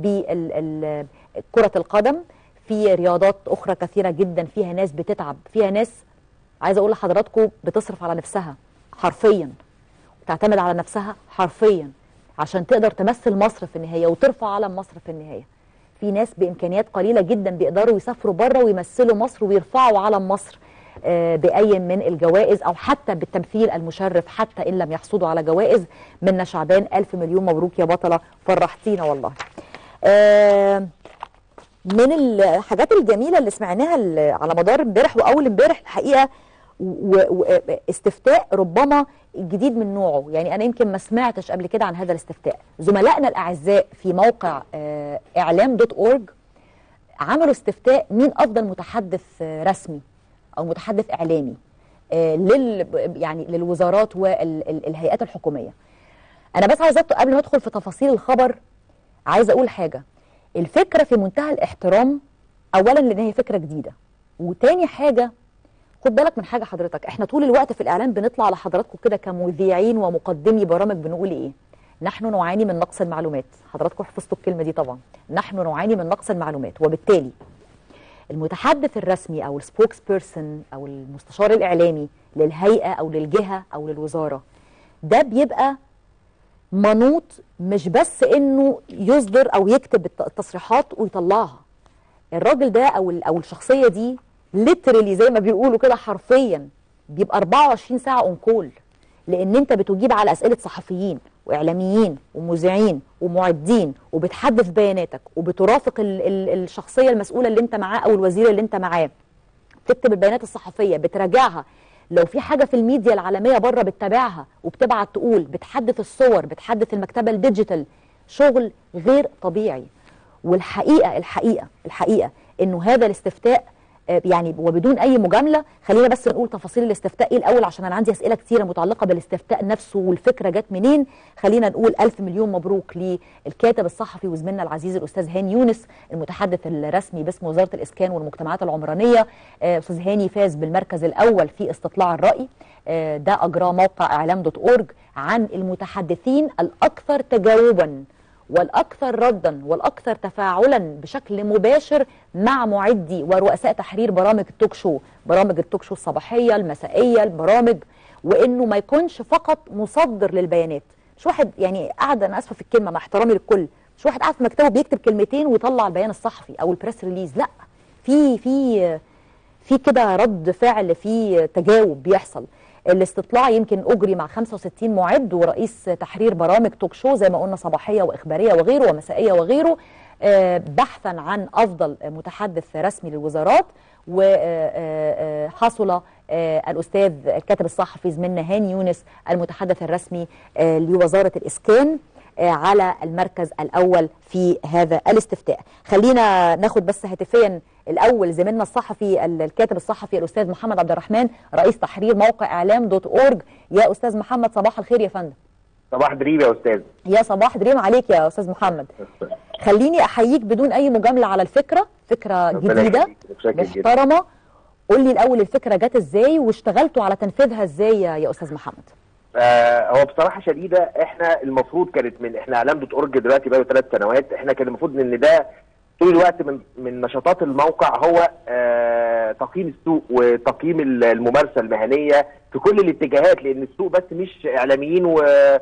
A: بكره القدم في رياضات اخرى كثيره جدا فيها ناس بتتعب فيها ناس عايزه اقول لحضراتكم بتصرف على نفسها حرفيا تعتمد على نفسها حرفيا عشان تقدر تمثل مصر في النهايه وترفع علم مصر في النهايه في ناس بامكانيات قليله جدا بيقدروا يسافروا بره ويمثلوا مصر ويرفعوا علم مصر آه، باي من الجوائز او حتى بالتمثيل المشرف حتى ان لم يحصدوا على جوائز منا شعبان الف مليون مبروك يا بطله فرحتينا والله آه، من الحاجات الجميله اللي سمعناها ال- على مدار امبارح واول امبارح الحقيقه واستفتاء ربما جديد من نوعه يعني انا يمكن ما سمعتش قبل كده عن هذا الاستفتاء زملائنا الاعزاء في موقع آه، اعلام دوت اورج عملوا استفتاء مين افضل متحدث آه، رسمي او متحدث اعلامي آه، لل يعني للوزارات والهيئات الحكوميه انا بس عايزه قبل ما ادخل في تفاصيل الخبر عايزه اقول حاجه الفكره في منتهى الاحترام اولا لان هي فكره جديده وتاني حاجه خد بالك من حاجه حضرتك احنا طول الوقت في الاعلام بنطلع لحضراتكم كده كمذيعين ومقدمي برامج بنقول ايه نحن نعاني من نقص المعلومات حضراتكم حفظتوا الكلمه دي طبعا نحن نعاني من نقص المعلومات وبالتالي المتحدث الرسمي او السبوكس بيرسون او المستشار الاعلامي للهيئه او للجهه او للوزاره ده بيبقى منوط مش بس انه يصدر او يكتب الت- التصريحات ويطلعها الراجل ده او ال- او الشخصيه دي ليترلي زي ما بيقولوا كده حرفيا بيبقى 24 ساعه اون كول لان انت بتجيب على اسئله صحفيين واعلاميين ومذيعين ومعدين وبتحدث بياناتك وبترافق ال ال الشخصيه المسؤوله اللي انت معاه او الوزير اللي انت معاه تكتب البيانات الصحفيه بتراجعها لو في حاجه في الميديا العالميه بره بتتابعها وبتبعت تقول بتحدث الصور بتحدث المكتبه الديجيتال شغل غير طبيعي والحقيقه الحقيقه الحقيقه انه هذا الاستفتاء آه، يعني وبدون اي مجامله خلينا بس نقول تفاصيل الاستفتاء ايه الاول عشان انا عندي اسئله كتيره متعلقه بالاستفتاء نفسه والفكره جت منين خلينا نقول الف مليون مبروك للكاتب الصحفي وزميلنا العزيز الاستاذ هاني يونس المتحدث الرسمي باسم وزاره الاسكان والمجتمعات العمرانيه آه، استاذ هاني فاز بالمركز الاول في استطلاع الراي آه، ده اجراه موقع اعلام دوت اورج عن المتحدثين الاكثر تجاوبا والاكثر ردا والاكثر تفاعلا بشكل مباشر مع معدي ورؤساء تحرير برامج التوك شو برامج التوك شو الصباحيه المسائيه البرامج وانه ما يكونش فقط مصدر للبيانات مش واحد يعني قاعد انا اسفه في الكلمه مع احترامي للكل مش واحد قاعد في مكتبه بيكتب كلمتين ويطلع البيان الصحفي او البريس ريليز لا في في في كده رد فعل في تجاوب بيحصل الاستطلاع يمكن اجري مع 65 معد ورئيس تحرير برامج توك شو زي ما قلنا صباحيه واخباريه وغيره ومسائيه وغيره آه، بحثا عن افضل متحدث رسمي للوزارات وحصل الاستاذ الكاتب الصحفي زميلنا هاني يونس المتحدث الرسمي آه، لوزاره الاسكان آه، على المركز الاول في هذا الاستفتاء خلينا ناخد بس هاتفيا الاول زميلنا الصحفي الكاتب الصحفي الاستاذ محمد عبد الرحمن رئيس تحرير موقع اعلام دوت اورج يا استاذ محمد صباح الخير يا فندم
C: صباح دريم يا استاذ
A: يا صباح دريم عليك يا استاذ محمد خليني احييك بدون اي مجامله على الفكره فكره
C: ربنا
A: جديده
C: يخليك، متشكر جدا.
A: محترمه قول لي الاول الفكره جت ازاي واشتغلتوا على تنفيذها ازاي يا يا استاذ محمد
C: آه هو بصراحه شديده احنا المفروض كانت من احنا اعلام دوت اورج دلوقتي بقى ثلاث سنوات احنا كان المفروض ان ده طول الوقت من من نشاطات الموقع هو آه تقييم السوق وتقييم ال- الممارسه المهنيه في كل الاتجاهات لان السوق بس مش اعلاميين و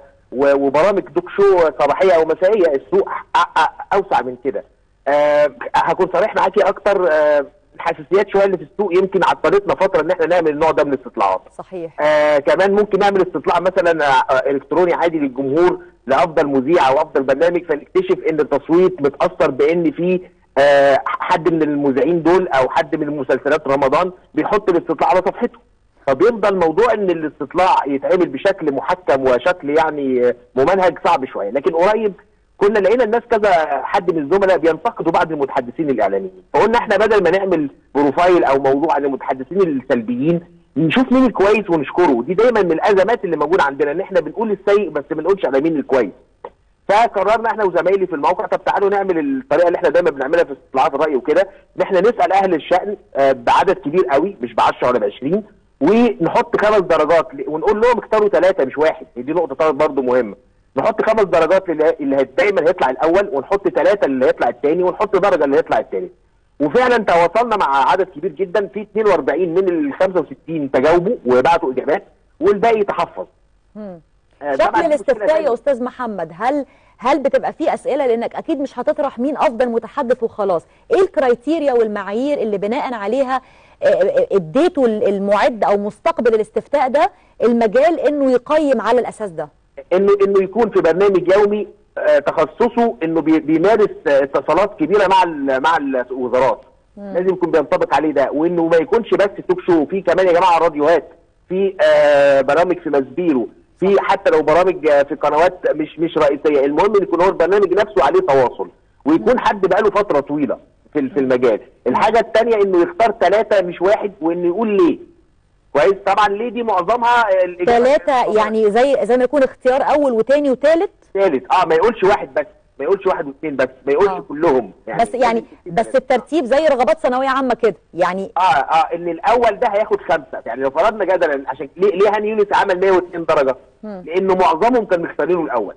C: و- وبرامج دوك شو صباحيه او مسائيه السوق أ- أ- اوسع من كده آه هكون صريح معاكي اكتر آه الحساسيات شويه اللي في السوق يمكن عطلتنا فتره ان احنا نعمل النوع ده من الاستطلاعات
A: صحيح
C: آه كمان ممكن نعمل استطلاع مثلا آه الكتروني عادي للجمهور لافضل مذيع او افضل برنامج فنكتشف ان التصويت متاثر بان في آه حد من المذيعين دول او حد من مسلسلات رمضان بيحط الاستطلاع على صفحته فبيفضل موضوع ان الاستطلاع يتعمل بشكل محكم وشكل يعني آه، ممنهج صعب شويه لكن قريب كنا لقينا الناس كذا حد من الزملاء بينتقدوا بعض المتحدثين الاعلاميين فقلنا احنا بدل ما نعمل بروفايل او موضوع عن المتحدثين السلبيين نشوف مين الكويس ونشكره دي دايما من الازمات اللي موجوده عندنا ان احنا بنقول السيء بس ما بنقولش على مين الكويس فقررنا احنا وزمايلي في الموقع طب تعالوا نعمل الطريقه اللي احنا دايما بنعملها في استطلاعات الراي وكده ان احنا نسال اهل الشان آه، بعدد كبير قوي مش ب 10 ولا ب 20 ونحط خمس درجات ل- ونقول لهم اختاروا ثلاثه مش واحد دي نقطه برضه مهمه نحط خمس درجات للي اللي هي- دايما هيطلع الاول ونحط ثلاثه اللي هيطلع الثاني ونحط درجه اللي هيطلع الثالث وفعلا تواصلنا مع عدد كبير جدا في 42 من ال 65 تجاوبوا وبعتوا اجابات والباقي تحفظ
A: مم.
C: آه، طبعاً
A: شكل
C: دي مشكلة
A: الاستفتاء
C: تانية.
A: يا استاذ محمد هل هل بتبقى فيه اسئله لانك اكيد مش هتطرح مين افضل متحدث وخلاص ايه الكرايتيريا والمعايير اللي بناء عليها آه، آه، اديتوا المعد او مستقبل الاستفتاء ده المجال انه يقيم على الاساس ده
C: انه انه يكون في برنامج يومي آه، تخصصه انه بي- بيمارس آه، اتصالات كبيره مع ال- مع الوزارات لازم يكون بينطبق عليه ده وانه ما يكونش بس توك شو في كمان يا جماعه راديوهات في آه، برامج في مسبيرو في حتى لو برامج آه، في قنوات مش مش رئيسيه المهم ان يكون هو البرنامج نفسه عليه تواصل ويكون حد بقاله فتره طويله في ال- في المجال الحاجه الثانيه انه يختار ثلاثه مش واحد وانه يقول ليه كويس طبعا ليه دي معظمها آه، الإجابة-
A: ثلاثه يعني زي زي ما يكون اختيار اول وثاني وثالث
C: ثالث اه ما يقولش واحد بس ما يقولش واحد واثنين بس ما يقولش
A: آه.
C: كلهم
A: بس يعني بس الترتيب زي رغبات ثانويه عامه كده يعني
C: اه اه ان الاول ده هياخد خمسه يعني لو فرضنا جدلا عشان ليه ليه هاني يونس عمل 102 درجه؟
A: مم.
C: لانه معظمهم كان مختارينه الاول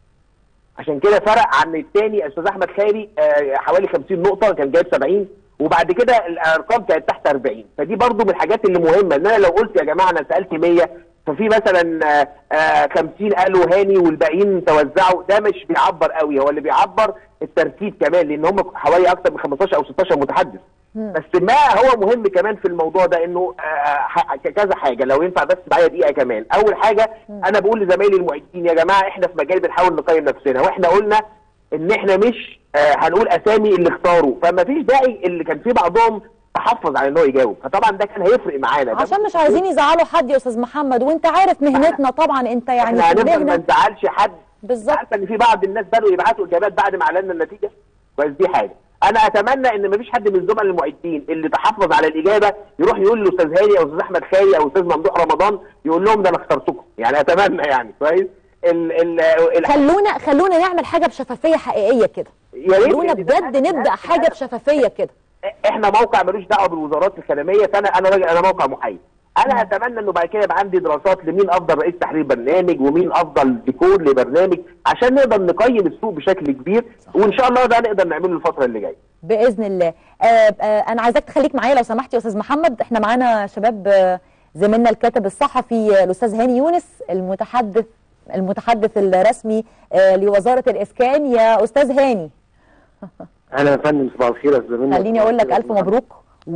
C: عشان كده فرق عن الثاني استاذ احمد خيري آه حوالي 50 نقطه كان جايب 70 وبعد كده الارقام كانت تحت 40 فدي برضو من الحاجات اللي مهمه ان انا لو قلت يا جماعه انا سالت 100 ففي مثلا آه، آه 50 قالوا هاني والباقيين توزعوا ده مش بيعبر قوي هو اللي بيعبر الترتيب كمان لان هم حوالي اكثر من 15 او 16 متحدث بس ما هو مهم كمان في الموضوع ده انه آه، ح- كذا حاجه لو ينفع بس معايا دقيقه كمان اول حاجه انا بقول لزمايلي المعدين يا جماعه احنا في مجال بنحاول نقيم نفسنا واحنا قلنا ان احنا مش آه، هنقول اسامي اللي اختاروا فما فيش داعي اللي كان في بعضهم يتحفظ على ان هو يجاوب فطبعا ده كان هيفرق معانا ده
A: عشان مش عايزين يزعلوا حد يا استاذ محمد وانت عارف مهنتنا طبعا انت يعني
C: احنا
A: في
C: هنفضل ما
A: المهنه
C: نزعلش حد
A: بالظبط
C: عارفه ان في بعض الناس بدأوا يبعتوا اجابات بعد ما اعلنا النتيجه بس دي حاجه انا اتمنى ان مفيش حد من الزملاء المعدين اللي تحفظ على الاجابه يروح يقول لاستاذ هاني او استاذ احمد خالي او استاذ ممدوح رمضان يقول لهم ده انا اخترتكم يعني اتمنى يعني كويس ال ال ال
A: خلونا خلونا نعمل حاجه بشفافيه حقيقيه كده
C: يا ريت
A: خلونا
C: يعني
A: بجد
C: ده-
A: نبدا
C: ده-
A: حاجه بشفافيه كده
C: احنا موقع ملوش دعوه بالوزارات الخدميه فانا انا راجل انا موقع محايد انا اتمنى انه بعد كده يبقى عندي دراسات لمين افضل رئيس تحرير برنامج ومين افضل ديكور لبرنامج عشان نقدر نقيم السوق بشكل كبير وان شاء الله ده نقدر نعمله الفتره اللي جايه
A: باذن الله آه آه انا عايزاك تخليك معايا لو سمحت يا استاذ محمد احنا معانا شباب آه زميلنا الكاتب الصحفي آه، الاستاذ هاني يونس المتحدث المتحدث الرسمي آه لوزاره الاسكان يا استاذ هاني
D: اهلا يا فندم صباح الخير يا استاذ منى.
A: خليني اقول لك الف مبروك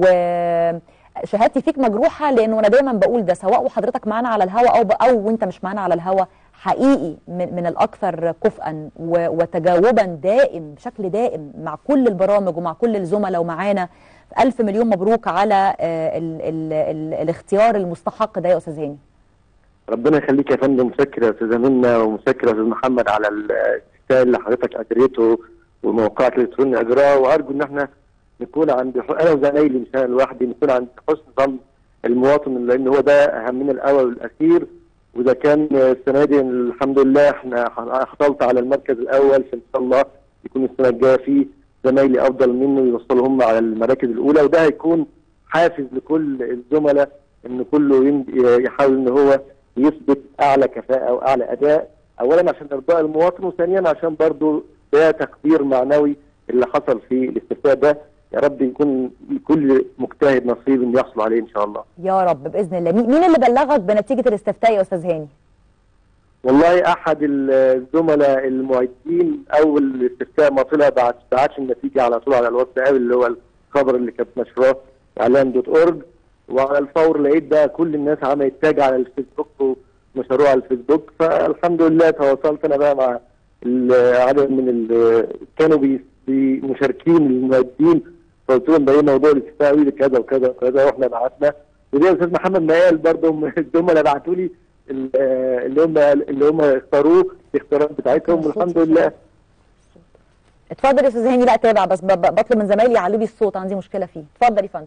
A: وشهادتي فيك مجروحه لانه انا دايما بقول ده سواء وحضرتك معانا على الهوا او او وانت مش معانا على الهوا حقيقي من, من الاكثر كفءا و- وتجاوبا دائم بشكل دائم مع كل البرامج ومع كل الزملاء ومعانا الف مليون مبروك على آه، ال ال ال الاختيار المستحق ده يا استاذ هاني
D: ربنا يخليك يا فندم مسكر يا استاذه منى ومسكر يا استاذ محمد على الاستفتاء اللي حضرتك اجريته وموقعك الالكتروني اجراه وارجو ان احنا نكون عند ح- انا وزمايلي مش انا لوحدي نكون عند حسن ظن المواطن لان هو ده اهمنا الاول والاخير واذا كان السنه دي الحمد لله احنا ح- حصلت على المركز الاول فان شاء الله يكون السنه الجايه في زمايلي افضل منه يوصلوا هم على المراكز الاولى وده هيكون حافز لكل الزملاء ان كله ين- يحاول ان هو يثبت اعلى كفاءه واعلى اداء اولا عشان ارضاء المواطن وثانيا عشان برضو ده تقدير معنوي اللي حصل في الاستفتاء ده يا رب يكون لكل مجتهد نصيب انه يحصل عليه ان شاء الله
A: يا رب باذن الله مين مين اللي بلغك بنتيجه الاستفتاء يا استاذ هاني
D: والله احد الزملاء المعدين اول الاستفتاء ما طلع بعت بعتش النتيجه على طول على الواتساب اللي هو الخبر اللي كانت نشراه اعلام دوت اورج وعلى الفور لقيت بقى كل الناس عملت تاج على الفيسبوك ونشروه على الفيسبوك فالحمد لله تواصلت انا بقى مع ال- عدد من ال- كانوا بي- بي- مشاركين المعدين فقلت لهم ده ايه موضوع الاستفتاء ويقول لي كذا وكذا وكذا واحنا بعتنا وزي ما استاذ محمد ما قال برضه هم الزملاء بعتوا لي ال- آه، اللي هم اللي هم اختاروه الاختيارات بتاعتهم والحمد لله
A: اتفضل يا استاذ هاني لا تابع بس ب- ب- بطلب من زمايلي يعلوا لي الصوت عندي مشكله فيه اتفضل يا فندم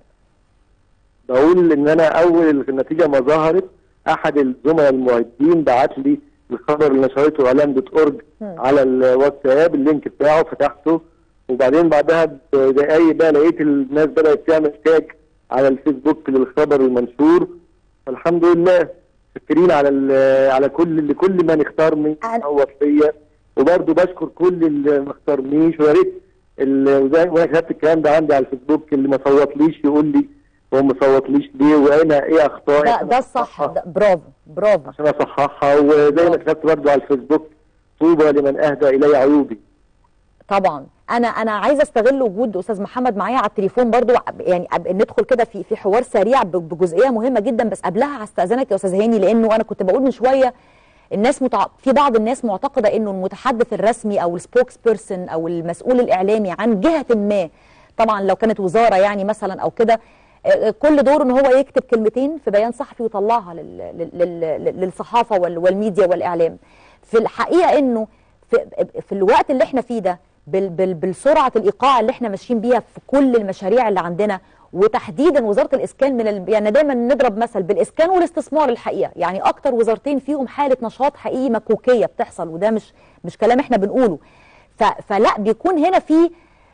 D: بقول ان انا اول النتيجه ما ظهرت احد الزملاء المعدين بعت لي الخبر اللي نشرته اعلام دوت اورج على الواتساب اللينك بتاعه فتحته وبعدين بعدها بدقايق بقى لقيت الناس بدات تعمل تاج على الفيسبوك للخبر المنشور فالحمد لله شاكرين على ال- على كل لكل من اختارني
A: أنا-
D: صوت فيا وبرضه بشكر كل اللي ما اختارنيش ويا ريت ال- وزي- وانا كتبت الكلام ده عندي على الفيسبوك اللي ما صوتليش يقول لي هو ما صوتليش ليه وانا ايه اخطائي
A: ده
D: عشان
A: ده الصح
D: أصححها.
A: ده برافو برافو
D: عشان اصححها وزي ما كتبت برضه على الفيسبوك طوبى لمن اهدى الي عيوبي
A: طبعا انا انا عايزه استغل وجود استاذ محمد معايا على التليفون برضو يعني أب- ندخل كده في في حوار سريع ب- بجزئيه مهمه جدا بس قبلها هستاذنك يا استاذ هاني لانه انا كنت بقول من شويه الناس متع... في بعض الناس معتقده انه المتحدث الرسمي او السبوكس بيرسون او المسؤول الاعلامي عن جهه ما طبعا لو كانت وزاره يعني مثلا او كده آه، كل دوره ان هو يكتب كلمتين في بيان صحفي ويطلعها لل... لل... لل... للصحافه وال... والميديا والاعلام في الحقيقه انه في, في الوقت اللي احنا فيه ده بال بال بالسرعه الايقاع اللي احنا ماشيين بيها في كل المشاريع اللي عندنا وتحديدا وزاره الاسكان من ال... يعني دايما نضرب مثل بالاسكان والاستثمار الحقيقه يعني اكتر وزارتين فيهم حاله نشاط حقيقي مكوكيه بتحصل وده مش مش كلام احنا بنقوله ف... فلا بيكون هنا في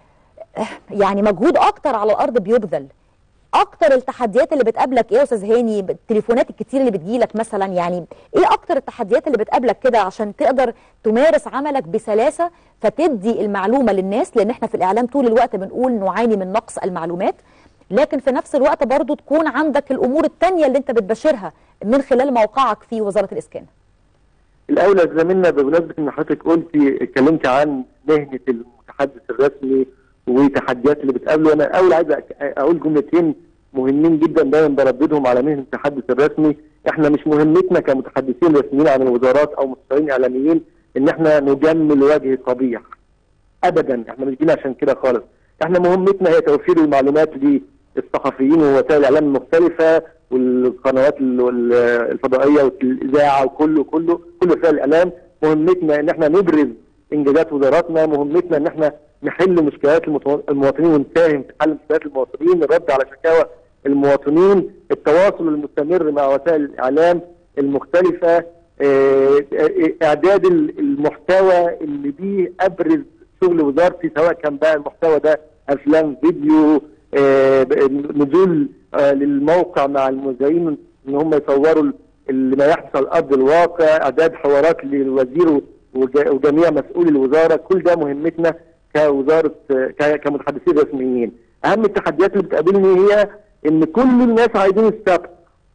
A: يعني مجهود اكتر على الارض بيبذل اكتر التحديات اللي بتقابلك ايه يا استاذ هاني التليفونات الكتير اللي بتجيلك مثلا يعني ايه اكتر التحديات اللي بتقابلك كده عشان تقدر تمارس عملك بسلاسه فتدي المعلومه للناس لان احنا في الاعلام طول الوقت بنقول نعاني من نقص المعلومات لكن في نفس الوقت برضو تكون عندك الامور التانية اللي انت بتباشرها من خلال موقعك في وزاره الاسكان
D: الاولى زميلنا بمناسبه ان حضرتك قلتي اتكلمتي عن مهنه المتحدث الرسمي والتحديات اللي بتقابله انا اول عايز أك- اقول جملتين مهمين جدا دايما برددهم على مهنه المتحدث الرسمي احنا مش مهمتنا كمتحدثين رسميين عن الوزارات او مستشارين اعلاميين ان احنا نجمل وجه قبيح ابدا احنا مش جينا عشان كده خالص احنا مهمتنا هي توفير المعلومات الصحفيين ووسائل الاعلام المختلفه والقنوات ال- وال- الفضائيه والاذاعه وكله كله كل وسائل الاعلام مهمتنا ان احنا نبرز انجازات وزاراتنا مهمتنا ان احنا نحل مشكلات المتو- المواطنين ونساهم في حل مشكلات المواطنين الرد على شكاوى المواطنين التواصل المستمر مع وسائل الاعلام المختلفه آه، آه، اعداد ال- المحتوى اللي بيه ابرز شغل وزارتي سواء كان بقى المحتوى ده افلام فيديو آه، ب- نزول آه، للموقع مع المذيعين ان هم يصوروا ال- اللي ما يحدث على ارض الواقع اعداد حوارات للوزير وج- وجميع مسؤولي الوزاره كل ده مهمتنا كوزاره آه، ك- كمتحدثين رسميين اهم التحديات اللي بتقابلني هي ان كل الناس عايزين السبق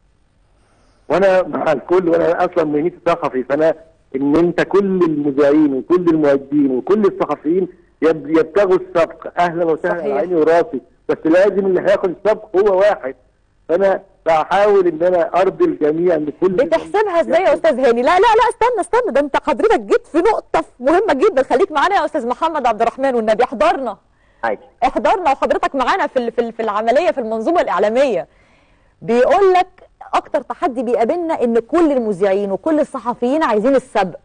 D: وانا مع الكل وانا اصلا مهنتي صحفي فانا ان انت كل المذيعين وكل المؤدين وكل الصحفيين يب- يبتغوا السبق اهلا وسهلا
A: صحيح.
D: على عيني وراسي بس لازم اللي هياخد السبق هو واحد فانا بحاول ان انا ارضي الجميع ان كل
A: بتحسبها ازاي يا استاذ هاني لا لا لا استنى استنى ده انت حضرتك جيت في نقطه مهمه جدا خليك معانا يا استاذ محمد عبد الرحمن والنبي احضرنا
C: عادي
A: احضرنا وحضرتك معانا في ال- في ال- في العمليه في المنظومه الاعلاميه بيقول لك اكتر تحدي بيقابلنا ان كل المذيعين وكل الصحفيين عايزين السبق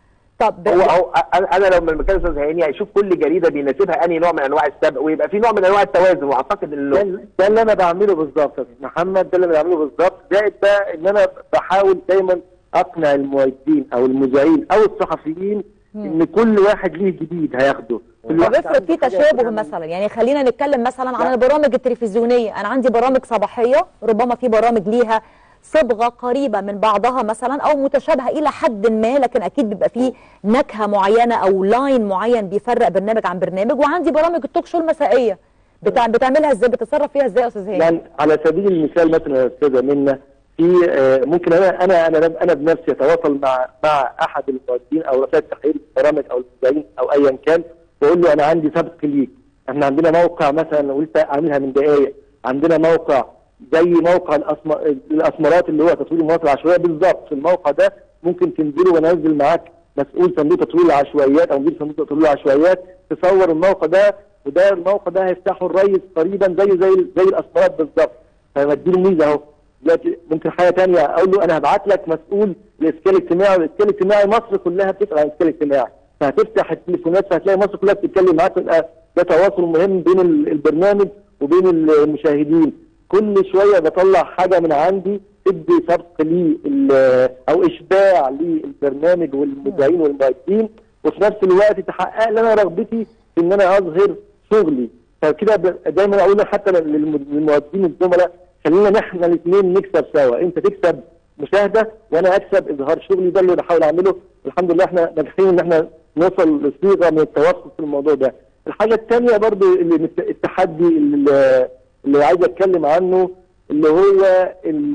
A: طب
C: هو هو انا أنا لو من مكان استاذ هاني هيشوف كل جريده بيناسبها انهي نوع من انواع السبق ويبقى في نوع من انواع التوازن واعتقد
D: ده,
C: ان
D: ده اللي انا بعمله بالظبط يا أستاذ محمد ده اللي انا بعمله بالظبط زائد بقى ان انا بحاول دايما اقنع المؤيدين او المذيعين او الصحفيين ان كل واحد ليه جديد هياخده كل
A: طب
D: واحد
A: افرض
D: عنده
A: في
D: حاجة
A: تشابه
D: ياخدها من-
A: مثلا يعني خلينا نتكلم مثلا عن
D: لا.
A: البرامج التلفزيونيه انا عندي برامج صباحيه ربما في برامج ليها صبغه قريبه من بعضها مثلا او متشابهه الى حد ما لكن اكيد بيبقى فيه نكهه معينه او لاين معين بيفرق برنامج عن برنامج وعندي برامج التوك شو المسائيه بتاع بتعملها ازاي بتتصرف فيها ازاي يا استاذ هاني
D: يعني على سبيل المثال مثلا يا استاذه منى في آه، ممكن انا انا انا انا بنفسي اتواصل مع مع احد المؤدين او رسائل تحرير البرامج او المذيعين او ايا كان واقول له انا عندي سبق ليك احنا عندنا موقع مثلا لو انت عاملها من دقائق عندنا موقع زي موقع الأسم- الاسمرات اللي هو تطوير المناطق العشوائيه بالظبط في الموقع ده ممكن تنزله وانزل معاك مسؤول صندوق تطوير العشوائيات او مدير صندوق تطوير العشوائيات تصور الموقع ده وده الموقع ده هيفتحه الريس قريبا زيه زي زي الاسمرات بالظبط فمديله ميزه اهو دلوقتي ممكن حاجه ثانيه اقول له انا هبعت لك مسؤول الاسكان الاجتماعي والاسكان الاجتماعي مصر كلها بتسال عن الاسكان الاجتماعي فهتفتح التليفونات فهتلاقي مصر كلها بتتكلم معاك يبقى ده تواصل مهم بين ال- البرنامج وبين المشاهدين كل شويه بطلع حاجه من عندي تدي سبق لي ال- او اشباع للبرنامج والمذيعين والمؤيدين وفي نفس الوقت تحقق لي انا رغبتي في ان انا اظهر شغلي فكده ب- دايما اقول حتى للم- للمؤيدين الزملاء خلينا احنا الاثنين نكسب سوا انت تكسب مشاهده وانا اكسب اظهار شغلي ده اللي بحاول اعمله الحمد لله احنا ناجحين ان احنا نوصل لصيغه من التوسط في الموضوع ده الحاجه الثانيه برضو اللي الت- التحدي اللي, اللي عايز اتكلم عنه اللي هو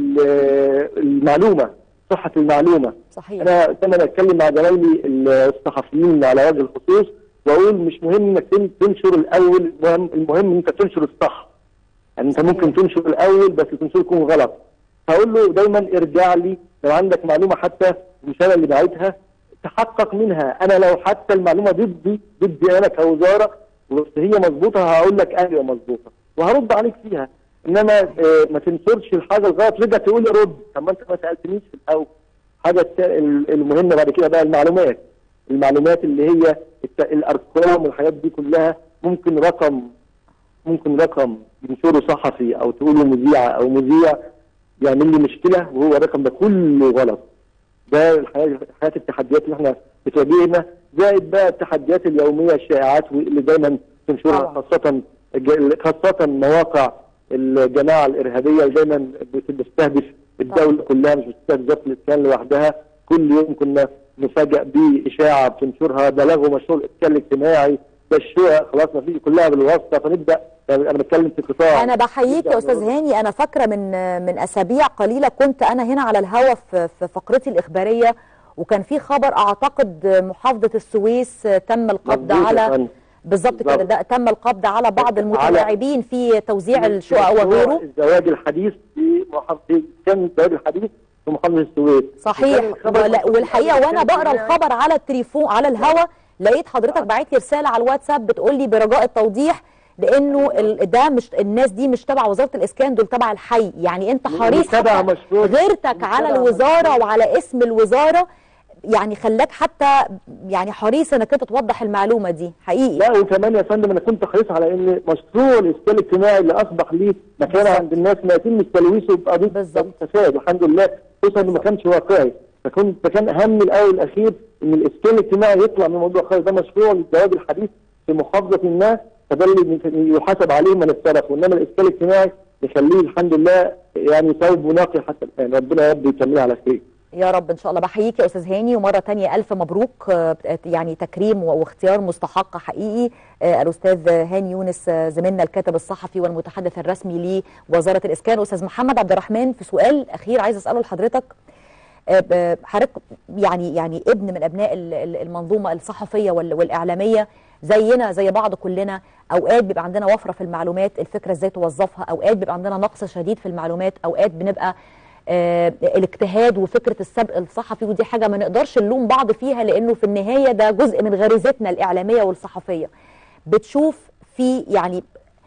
D: ال- المعلومه صحه المعلومه
A: صحيح
D: انا دايما اتكلم مع زمايلي الصحفيين على وجه الخصوص واقول مش مهم انك تن- تنشر الاول المهم المهم ان انت تنشر الصح يعني انت ممكن تنشر الاول بس تنشر يكون غلط فاقول له دايما ارجع لي لو عندك معلومه حتى مش انا اللي بعتها تحقق منها انا لو حتى المعلومه ضدي ضدي انا كوزاره بس هي مظبوطه هقول لك ايوه مظبوطه وهرد عليك فيها انما آه، ما تنشرش الحاجه الغلط رجع تقول لي رد طب ما انت ما سالتنيش في الاول حاجه التا- ال- المهمه بعد كده بقى المعلومات المعلومات اللي هي الت- الارقام والحاجات دي كلها ممكن رقم ممكن رقم ينشره صحفي او تقوله مذيعه او مذيع يعمل لي مشكله وهو الرقم ده كله غلط ده الحياه حياه التحديات اللي احنا بتواجهنا زائد بقى التحديات اليوميه الشائعات اللي دايما تنشرها
A: طبعا.
D: خاصه الج- خاصه مواقع الجماعه الارهابيه اللي دايما بت- بتستهدف الدوله كلها مش بتستهدف ذات الاسكان لوحدها كل يوم كنا نفاجئ باشاعه بتنشرها ده لغوا مشروع الاسكان الاجتماعي ده الشقق خلاص ما فيش كلها بالواسطه فنبدا يعني انا بتكلم في قطاع
A: انا بحييك يا استاذ هاني انا فاكره من من اسابيع قليله كنت انا هنا على الهوا في في فقرتي الاخباريه وكان في خبر اعتقد محافظه السويس تم القبض
D: مظبوط يا
A: على
D: فندم.
A: بالظبط كده
D: بالظبط.
A: ده تم القبض على بعض
D: على-
A: المتلاعبين في توزيع الشقق وغيره
D: الزواج الحديث في محافظه كان الزواج الحديث في محافظه السويس
A: صحيح
D: وكان الخبر
A: ولا-
D: مكتوب
A: والحقيقه
D: على
A: وانا
D: الكتاب
A: بقرا
D: بتاعي.
A: الخبر على التليفون على الهوا لقيت حضرتك بعت لي رساله على الواتساب بتقول لي برجاء التوضيح بانه ال- ده مش الناس دي مش تبع وزاره الاسكان دول تبع الحي يعني انت
D: مش
A: حريص
D: تبع
A: حتى
D: مشروع.
A: غيرتك
D: مش
A: على
D: تبع
A: الوزاره
D: مشروع.
A: وعلى اسم الوزاره يعني خلاك حتى يعني حريص انك انت توضح المعلومه دي حقيقي
D: لا وكمان يا فندم انا كنت حريص على ان مشروع الاسكان الاجتماعي اللي اصبح ليه مكانه
A: بالظبط.
D: عند الناس ما يتم تلويثه بقضيه
A: بالظبط.
D: فساد الحمد لله خصوصا انه ما كانش واقعي فكنت فكان اهم الاول والاخير ان الاسكان الاجتماعي يطلع من الموضوع خالص ده مشروع للزواج الحديث في محافظه ما فده اللي يحاسب عليه من السلف وانما الاسكان الاجتماعي يخليه الحمد لله يعني ثوب ونقي حتى الان ربنا يا رب يكملها على خير
A: يا رب ان شاء الله بحييك يا استاذ هاني ومره تانية الف مبروك آه، يعني تكريم و- واختيار مستحق حقيقي آه، الاستاذ هاني يونس آه، زميلنا الكاتب الصحفي والمتحدث الرسمي لوزاره الاسكان استاذ محمد عبد الرحمن في سؤال اخير عايز اساله لحضرتك آه، ب- حضرتك يعني يعني ابن من ابناء ال- ال- المنظومه الصحفيه وال- والاعلاميه زينا زي بعض كلنا اوقات بيبقى عندنا وفره في المعلومات الفكره ازاي توظفها اوقات بيبقى عندنا نقص شديد في المعلومات اوقات بنبقى آه، الاجتهاد وفكره السبق الصحفي ودي حاجه ما نقدرش نلوم بعض فيها لانه في النهايه ده جزء من غريزتنا الاعلاميه والصحفيه بتشوف في يعني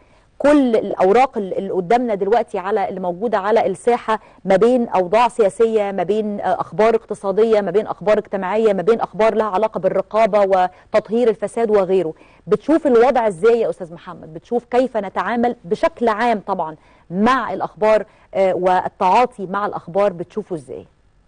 A: كل الاوراق ال- اللي قدامنا دلوقتي على اللي موجوده على الساحه ما بين اوضاع سياسيه ما بين آه، اخبار اقتصاديه ما بين اخبار اجتماعيه ما بين اخبار لها علاقه بالرقابه وتطهير الفساد وغيره بتشوف الوضع ازاي يا استاذ محمد بتشوف كيف نتعامل بشكل عام طبعا مع الاخبار آه، والتعاطي مع الاخبار بتشوفه ازاي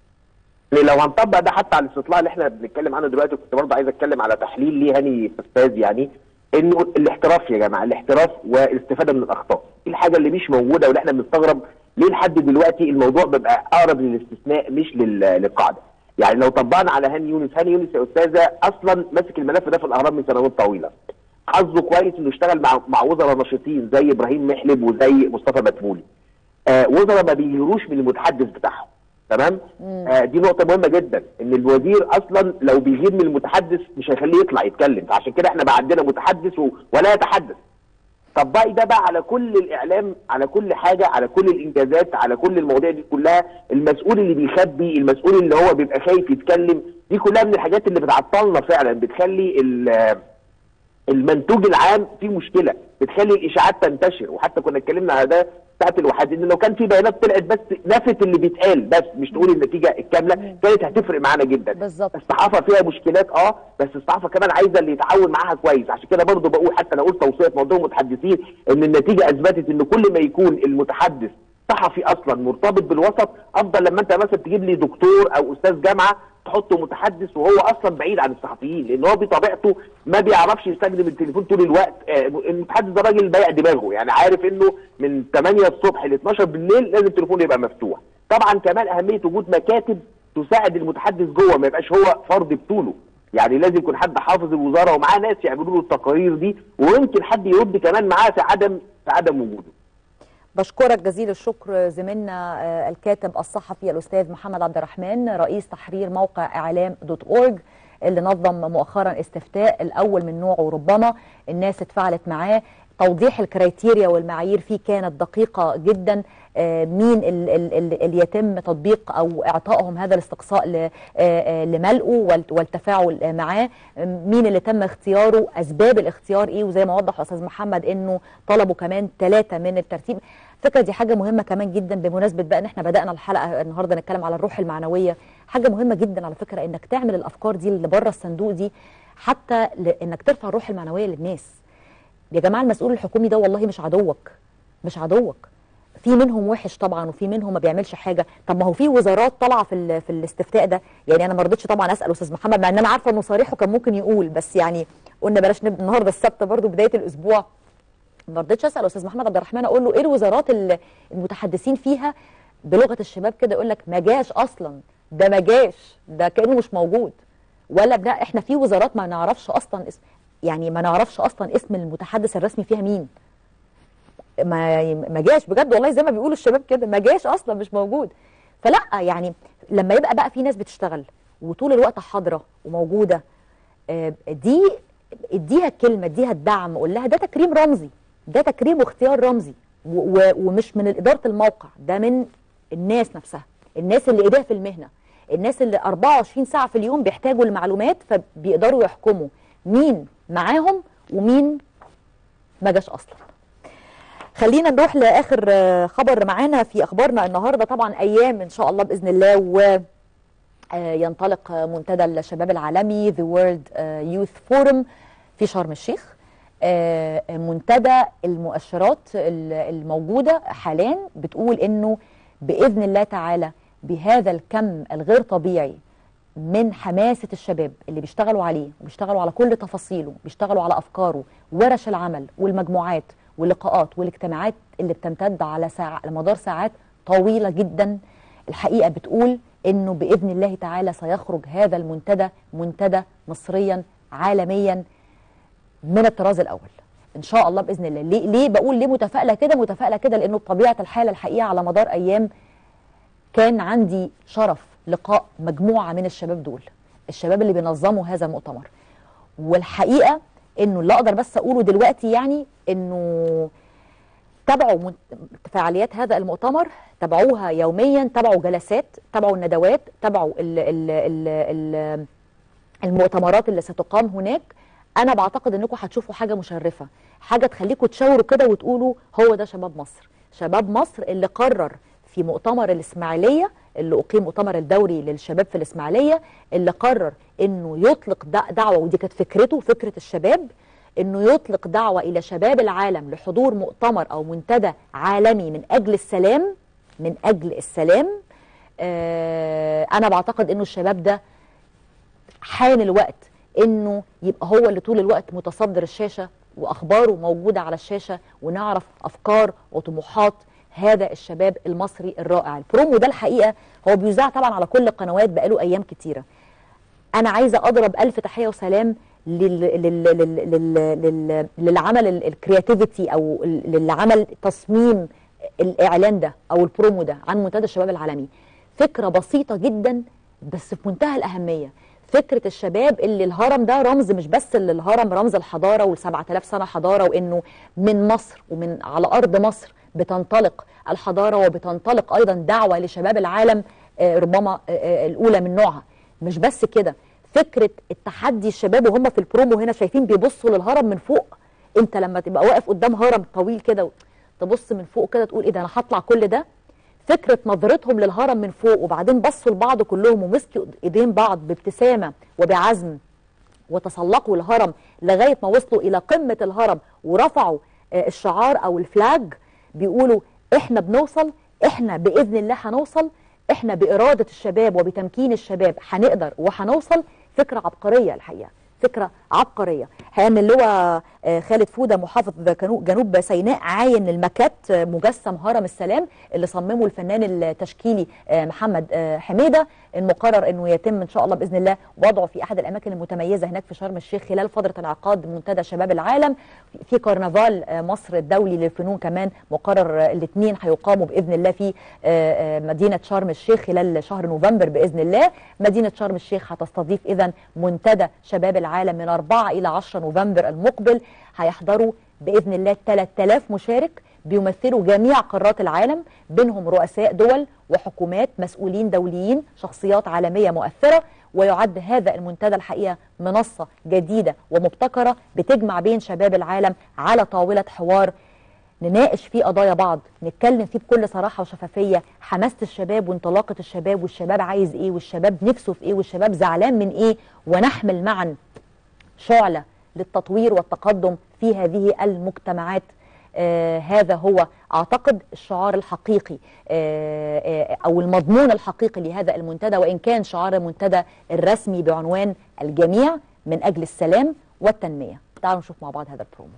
C: يعني لو هنطبق ده حتى على الاستطلاع اللي احنا بنتكلم عنه دلوقتي كنت برضه عايز اتكلم على تحليل ليه هاني استاذ يعني انه الاحتراف يا جماعه الاحتراف والاستفاده من الاخطاء دي الحاجه اللي مش موجوده واللي احنا بنستغرب ليه لحد دلوقتي الموضوع بيبقى اقرب للاستثناء مش لل- للقاعده يعني لو طبقنا على هاني يونس هاني يونس يا استاذه اصلا ماسك الملف ده في الاهرام من سنوات طويله حظه كويس انه اشتغل مع مع وزراء نشيطين زي ابراهيم محلب وزي مصطفى مدبولي آه وزراء ما بيهروش من المتحدث بتاعهم تمام آه دي نقطه مهمه جدا ان الوزير اصلا لو بيغير من المتحدث مش هيخليه يطلع يتكلم فعشان كده احنا بقى عندنا متحدث و- ولا يتحدث طبقي ده بقى على كل الاعلام على كل حاجه على كل الانجازات على كل المواضيع دي كلها المسؤول اللي بيخبي المسؤول اللي هو بيبقى خايف يتكلم دي كلها من الحاجات اللي بتعطلنا فعلا بتخلي ال- المنتوج العام فيه مشكله بتخلي الاشاعات تنتشر وحتى كنا اتكلمنا على ده ساعه الوحيد ان لو كان في بيانات طلعت بس نفت اللي بيتقال بس مش تقول النتيجه الكامله كانت هتفرق معانا جدا
A: بالظبط.
C: الصحافه فيها مشكلات اه بس الصحافه كمان عايزه اللي يتعاون معاها كويس عشان كده برضو بقول حتى انا قلت توصيه في موضوع المتحدثين ان النتيجه اثبتت ان كل ما يكون المتحدث صحفي اصلا مرتبط بالوسط افضل لما انت مثلا تجيب لي دكتور او استاذ جامعه تحطه متحدث وهو اصلا بعيد عن الصحفيين لان هو بطبيعته ما بيعرفش يستخدم التليفون طول الوقت آه، المتحدث ده راجل بايع دماغه يعني عارف انه من 8 الصبح ل 12 بالليل لازم التليفون يبقى مفتوح طبعا كمان اهميه وجود مكاتب تساعد المتحدث جوه ما يبقاش هو فرد بطوله يعني لازم يكون حد حافظ الوزاره ومعاه ناس يعملوا له التقارير دي ويمكن حد يرد كمان معاه في عدم في عدم وجوده
A: بشكرك جزيل الشكر زميلنا آه، الكاتب الصحفي الاستاذ محمد عبد الرحمن رئيس تحرير موقع اعلام دوت اورج اللي نظم مؤخرا استفتاء الاول من نوعه ربما الناس اتفاعلت معاه توضيح الكرايتيريا والمعايير فيه كانت دقيقة جدا آه، مين ال- ال- ال- اللي يتم تطبيق أو إعطائهم هذا الاستقصاء ل- آه، آه، لملئه وال- والتفاعل آه، معاه مين اللي تم اختياره أسباب الاختيار إيه وزي ما وضح أستاذ محمد إنه طلبوا كمان ثلاثة من الترتيب فكرة دي حاجة مهمة كمان جدا بمناسبة بقى إن إحنا بدأنا الحلقة النهاردة نتكلم على الروح المعنوية حاجة مهمة جدا على فكرة إنك تعمل الأفكار دي اللي بره الصندوق دي حتى ل- إنك ترفع الروح المعنوية للناس يا جماعه المسؤول الحكومي ده والله مش عدوك مش عدوك في منهم وحش طبعا وفي منهم ما بيعملش حاجه طب ما هو في وزارات طالعه في ال- في الاستفتاء ده يعني انا ما رضيتش طبعا اسال استاذ محمد مع ان انا عارفه انه صريح وكان ممكن يقول بس يعني قلنا بلاش نبدا النهارده السبت برضو بدايه الاسبوع ما رضيتش اسال استاذ محمد عبد الرحمن اقول له ايه الوزارات ال- المتحدثين فيها بلغه الشباب كده يقول لك ما جاش اصلا ده ما جاش ده كانه مش موجود ولا بنا احنا في وزارات ما نعرفش اصلا اسم يعني ما نعرفش اصلا اسم المتحدث الرسمي فيها مين ما ما جاش بجد والله زي ما بيقولوا الشباب كده ما جاش اصلا مش موجود فلا يعني لما يبقى بقى في ناس بتشتغل وطول الوقت حاضره وموجوده آه، دي اديها الكلمه اديها الدعم قول لها ده تكريم رمزي ده تكريم واختيار رمزي و- و- ومش من اداره الموقع ده من الناس نفسها الناس اللي ايديها في المهنه الناس اللي 24 ساعه في اليوم بيحتاجوا المعلومات فبيقدروا يحكموا مين معاهم ومين ما جاش اصلا خلينا نروح لاخر آه، خبر معانا في اخبارنا النهارده طبعا ايام ان شاء الله باذن الله و آه، ينطلق آه، منتدى الشباب العالمي The World آه، Youth Forum في شرم الشيخ آه، منتدى المؤشرات ال- الموجودة حاليا بتقول انه بإذن الله تعالى بهذا الكم الغير طبيعي من حماسة الشباب اللي بيشتغلوا عليه وبيشتغلوا على كل تفاصيله بيشتغلوا على أفكاره ورش العمل والمجموعات واللقاءات والاجتماعات اللي بتمتد على ساعة على مدار ساعات طويلة جدا الحقيقة بتقول انه بإذن الله تعالى سيخرج هذا المنتدى منتدى مصريا عالميا من الطراز الاول ان شاء الله باذن الله ليه ليه بقول ليه متفائله كده متفائله كده لانه بطبيعه الحال الحقيقه على مدار ايام كان عندي شرف لقاء مجموعه من الشباب دول الشباب اللي بينظموا هذا المؤتمر والحقيقه انه اللي اقدر بس اقوله دلوقتي يعني انه تابعوا من- فعاليات هذا المؤتمر تابعوها يوميا تابعوا جلسات تابعوا الندوات تابعوا ال ال ال ال المؤتمرات اللي ستقام هناك انا بعتقد انكم هتشوفوا حاجه مشرفه حاجه تخليكم تشاوروا كده وتقولوا هو ده شباب مصر شباب مصر اللي قرر في مؤتمر الاسماعيليه اللي اقيم مؤتمر الدوري للشباب في الاسماعيليه اللي قرر انه يطلق دع- دعوه ودي كانت فكرته فكره الشباب انه يطلق دعوه الى شباب العالم لحضور مؤتمر او منتدى عالمي من اجل السلام من اجل السلام آه انا بعتقد انه الشباب ده حان الوقت انه يبقى هو اللي طول الوقت متصدر الشاشه واخباره موجوده على الشاشه ونعرف افكار وطموحات هذا الشباب المصري الرائع البرومو ده الحقيقه هو بيذاع طبعا على كل القنوات بقاله ايام كتيره انا عايزه اضرب الف تحيه وسلام لل... لل... لل... لل... لل... للعمل ال- الكرياتيفيتي او ال- للعمل تصميم الاعلان ده او البرومو ده عن منتدى الشباب العالمي فكره بسيطه جدا بس في منتهى الاهميه فكره الشباب اللي الهرم ده رمز مش بس اللي الهرم رمز الحضاره وال7000 سنه حضاره وانه من مصر ومن على ارض مصر بتنطلق الحضاره وبتنطلق ايضا دعوه لشباب العالم آه، ربما آه، آه، الاولى من نوعها مش بس كده فكره التحدي الشباب وهم في البرومو هنا شايفين بيبصوا للهرم من فوق انت لما تبقى واقف قدام هرم طويل كده تبص من فوق كده تقول ايه ده انا هطلع كل ده فكره نظرتهم للهرم من فوق وبعدين بصوا لبعض كلهم ومسكوا ايدين بعض بابتسامه وبعزم وتسلقوا الهرم لغايه ما وصلوا الى قمه الهرم ورفعوا آه، الشعار او الفلاج بيقولوا احنا بنوصل احنا باذن الله هنوصل احنا باراده الشباب وبتمكين الشباب هنقدر وهنوصل فكره عبقريه الحقيقه فكره عبقريه هان اللواء آه، خالد فوده محافظ كنو- جنوب سيناء عاين المكات آه، مجسم هرم السلام اللي صممه الفنان التشكيلي آه، محمد آه، حميده المقرر انه يتم ان شاء الله باذن الله وضعه في احد الاماكن المتميزه هناك في شرم الشيخ خلال فتره انعقاد منتدى شباب العالم في كرنفال آه، مصر الدولي للفنون كمان مقرر الاثنين هيقاموا باذن الله في آه، آه، مدينه شرم الشيخ خلال شهر نوفمبر باذن الله مدينه شرم الشيخ هتستضيف اذا منتدى شباب العالم من 4 الى 10 نوفمبر المقبل هيحضروا باذن الله 3000 مشارك بيمثلوا جميع قارات العالم بينهم رؤساء دول وحكومات مسؤولين دوليين شخصيات عالميه مؤثره ويعد هذا المنتدى الحقيقه منصه جديده ومبتكره بتجمع بين شباب العالم على طاوله حوار نناقش فيه قضايا بعض نتكلم فيه بكل صراحه وشفافيه حماسه الشباب وانطلاقه الشباب والشباب عايز ايه والشباب نفسه في ايه والشباب زعلان من ايه ونحمل معا شعله للتطوير والتقدم في هذه المجتمعات آه هذا هو اعتقد الشعار الحقيقي آه آه او المضمون الحقيقي لهذا المنتدى وان كان شعار المنتدى الرسمي بعنوان الجميع من اجل السلام والتنميه تعالوا نشوف مع بعض هذا البرومو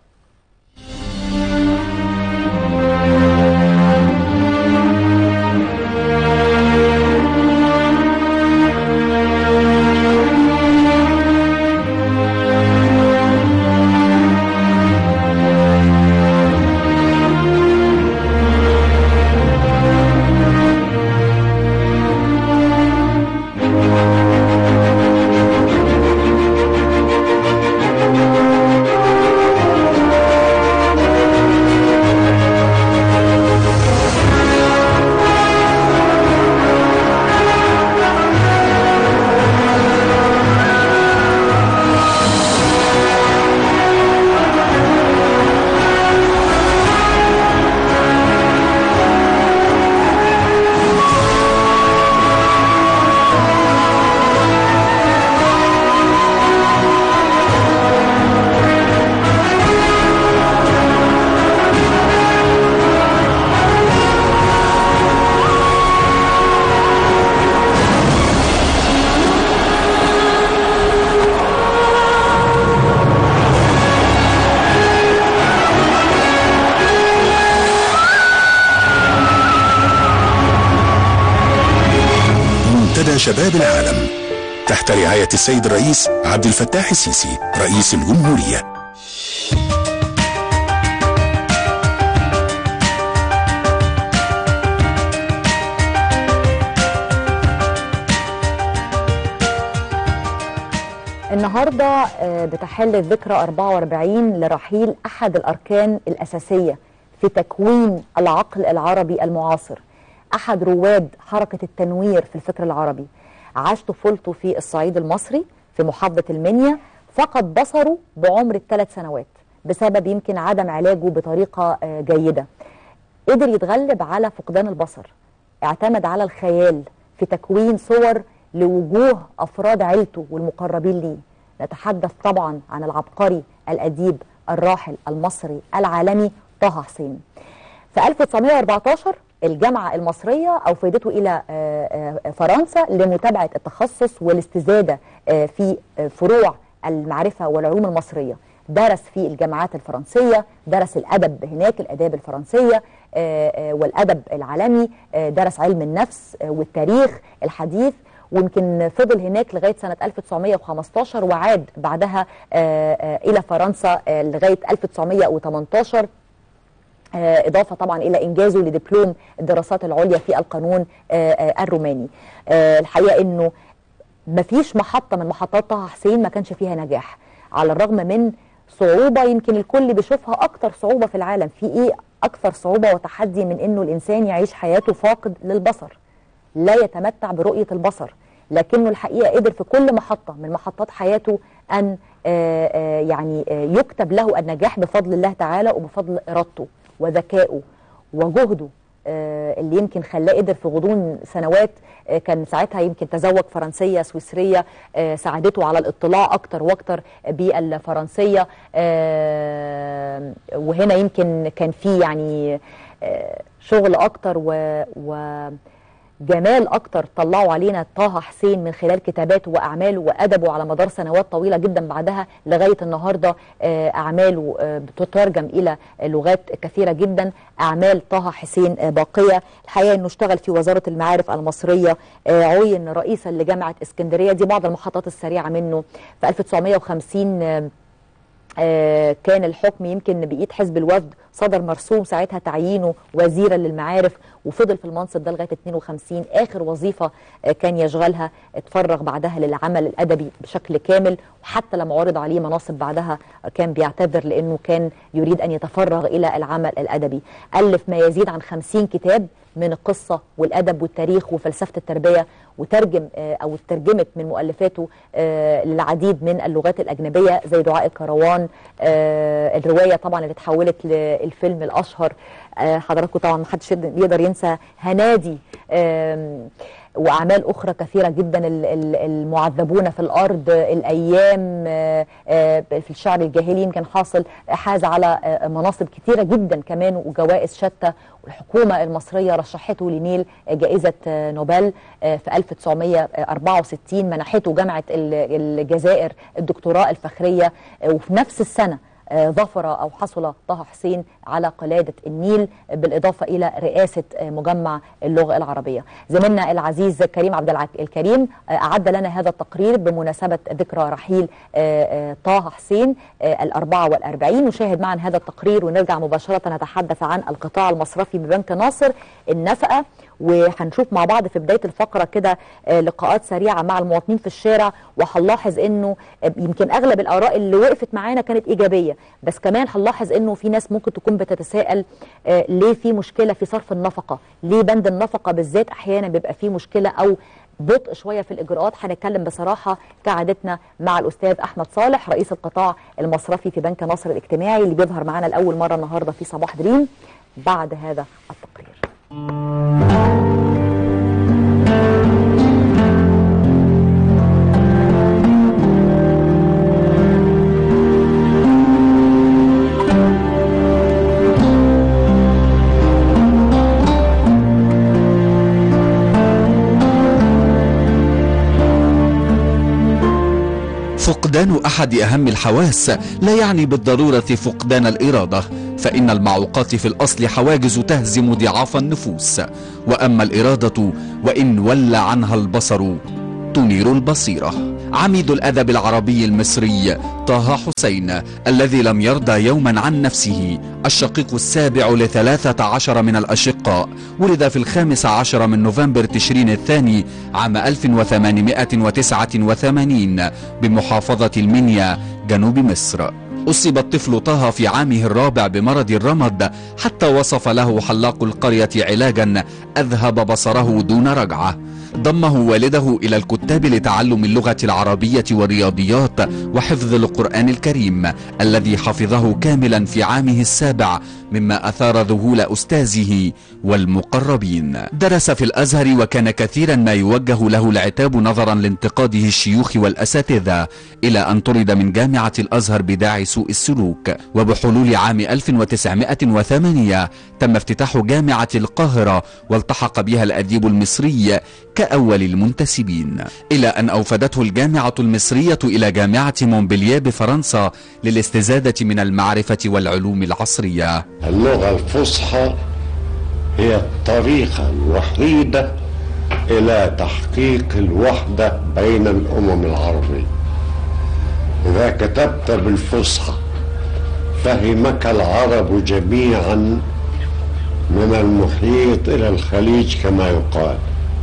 E: Thank شباب العالم تحت رعاية السيد الرئيس عبد الفتاح السيسي رئيس الجمهورية
A: النهارده آه، بتحل الذكرى 44 لرحيل احد الاركان الاساسيه في تكوين العقل العربي المعاصر احد رواد حركه التنوير في الفكر العربي عاش طفولته في الصعيد المصري في محافظه المنيا فقد بصره بعمر الثلاث سنوات بسبب يمكن عدم علاجه بطريقه آه، جيده قدر يتغلب على فقدان البصر اعتمد على الخيال في تكوين صور لوجوه افراد عيلته والمقربين ليه نتحدث طبعا عن العبقري الاديب الراحل المصري العالمي طه حسين في 1914 الجامعة المصرية أوفدته إلى آه، آه، فرنسا لمتابعة التخصص والاستزادة آه، في آه، فروع المعرفة والعلوم المصرية درس في الجامعات الفرنسية درس الأدب هناك الآداب الفرنسية آه، آه، والأدب العالمي آه، درس علم النفس آه، والتاريخ الحديث ويمكن فضل هناك لغاية سنة 1915 وعاد بعدها آه، آه، إلى فرنسا آه، لغاية 1918 آه، إضافة طبعا إلى إنجازه لدبلوم الدراسات العليا في القانون آه، آه، الروماني آه، الحقيقة أنه مفيش محطة من محطات طه حسين ما كانش فيها نجاح على الرغم من صعوبة يمكن الكل بيشوفها أكتر صعوبة في العالم في إيه أكثر صعوبة وتحدي من أنه الإنسان يعيش حياته فاقد للبصر لا يتمتع برؤية البصر لكنه الحقيقة قدر في كل محطة من محطات حياته أن آه، آه، يعني آه، يكتب له النجاح بفضل الله تعالى وبفضل إرادته وذكائه وجهده آه، اللي يمكن خلاه قدر في غضون سنوات آه، كان ساعتها يمكن تزوج فرنسية سويسرية آه، ساعدته على الاطلاع أكتر وأكتر بالفرنسية آه، وهنا يمكن كان في يعني آه، شغل أكتر و, و جمال اكتر طلعوا علينا طه حسين من خلال كتاباته واعماله وادبه على مدار سنوات طويله جدا بعدها لغايه النهارده آه، اعماله آه، بتترجم الى لغات كثيره جدا اعمال طه حسين آه، باقيه الحقيقه انه اشتغل في وزاره المعارف المصريه آه، عين رئيسا لجامعه اسكندريه دي بعض المحطات السريعه منه في 1950 آه، آه، كان الحكم يمكن بإيد حزب الوفد صدر مرسوم ساعتها تعيينه وزيرا للمعارف وفضل في المنصب ده لغايه 52 اخر وظيفه آه، كان يشغلها اتفرغ بعدها للعمل الادبي بشكل كامل وحتى لما عرض عليه مناصب بعدها كان بيعتذر لانه كان يريد ان يتفرغ الى العمل الادبي الف ما يزيد عن 50 كتاب من القصه والادب والتاريخ وفلسفه التربيه وترجم آه، او ترجمت من مؤلفاته آه، للعديد من اللغات الاجنبيه زي دعاء الكروان آه، الروايه طبعا اللي اتحولت للفيلم الاشهر آه، حضراتكم طبعا محدش يقدر ينسى هنادي آم، واعمال اخرى كثيره جدا ال- ال- المعذبون في الارض الايام آه، آه، في الشعر الجاهلي يمكن حاصل حاز على آه، مناصب كثيره جدا كمان وجوائز شتى والحكومه المصريه رشحته لنيل جائزه آه، نوبل آه، في 1964 منحته جامعه ال- الجزائر الدكتوراه الفخريه آه، وفي نفس السنه آه، ظفر او حصل طه حسين على قلاده النيل بالاضافه الى رئاسه آه، مجمع اللغه العربيه. زميلنا العزيز كريم عبد الع- الكريم آه، اعد لنا هذا التقرير بمناسبه ذكرى رحيل آه، آه، طه حسين آه، الأربعة والأربعين نشاهد معا هذا التقرير ونرجع مباشرة نتحدث عن القطاع المصرفي ببنك ناصر النفقة وهنشوف مع بعض في بداية الفقرة كده آه، لقاءات سريعة مع المواطنين في الشارع وهنلاحظ انه آه، يمكن اغلب الاراء اللي وقفت معانا كانت ايجابية بس كمان هنلاحظ انه في ناس ممكن تكون بتتساءل آه، ليه في مشكلة في صرف النفقة ليه بند النفقة بالذات احيانا بيبقى فيه مشكلة او بطء شويه في الاجراءات هنتكلم بصراحه كعادتنا مع الاستاذ احمد صالح رئيس القطاع المصرفي في بنك ناصر الاجتماعي اللي بيظهر معانا لاول مره النهارده في صباح دريم بعد هذا التقرير
F: فقدان احد اهم الحواس لا يعني بالضروره فقدان الاراده فإن المعوقات في الأصل حواجز تهزم ضعاف النفوس وأما الإرادة وإن ولى عنها البصر تنير البصيرة عميد الأدب العربي المصري طه حسين الذي لم يرضى يوما عن نفسه الشقيق السابع لثلاثة عشر من الأشقاء ولد في الخامس عشر من نوفمبر تشرين الثاني عام 1889 بمحافظة المنيا جنوب مصر أصيب الطفل طه في عامه الرابع بمرض الرمد حتى وصف له حلاق القرية علاجا أذهب بصره دون رجعة ضمه والده إلى الكتاب لتعلم اللغة العربية والرياضيات وحفظ القرآن الكريم الذي حفظه كاملا في عامه السابع مما أثار ذهول أستاذه والمقربين درس في الأزهر وكان كثيرا ما يوجه له العتاب نظرا لانتقاده الشيوخ والأساتذة إلى أن طرد من جامعة الأزهر بداعي سوء السلوك وبحلول عام 1908 تم افتتاح جامعة القاهرة والتحق بها الأديب المصري كأول المنتسبين إلى أن أوفدته الجامعة المصرية إلى جامعة مونبلييه بفرنسا للاستزادة من المعرفة والعلوم العصرية
G: اللغة الفصحى هي الطريقة الوحيدة إلى تحقيق الوحدة بين الأمم العربية إذا كتبت بالفصحى فهمك العرب جميعا من المحيط إلى الخليج كما يقال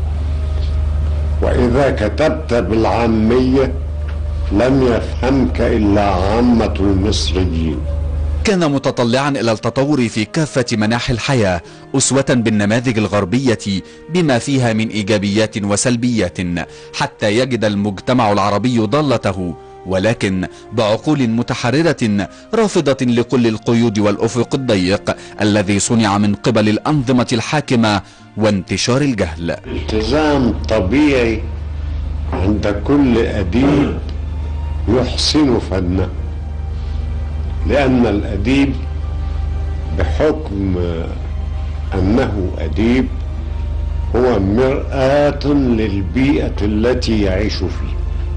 G: وإذا كتبت بالعامية لم يفهمك إلا عامة المصريين
F: كان متطلعا الى التطور في كافه مناحي الحياه اسوه بالنماذج الغربيه بما فيها من ايجابيات وسلبيات حتى يجد المجتمع العربي ضالته ولكن بعقول متحرره رافضه لكل القيود والافق الضيق الذي صنع من قبل الانظمه الحاكمه وانتشار الجهل
G: التزام طبيعي عند كل أديب يحسن فنه لأن الأديب بحكم أنه أديب هو مرآة للبيئة التي يعيش فيها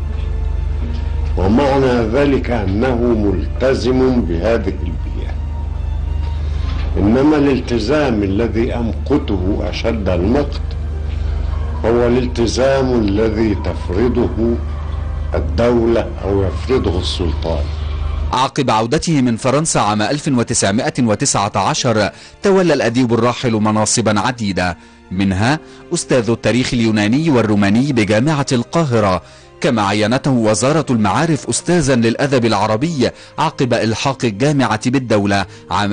G: ومعنى ذلك أنه ملتزم بهذه البيئة إنما الالتزام الذي أمقته أشد المقت هو الالتزام الذي تفرضه الدولة أو يفرضه السلطان
F: عقب عودته من فرنسا عام 1919 تولى الأديب الراحل مناصبا عديدة منها أستاذ التاريخ اليوناني والروماني بجامعة القاهرة كما عينته وزارة المعارف أستاذا للأدب العربي عقب إلحاق الجامعة بالدولة عام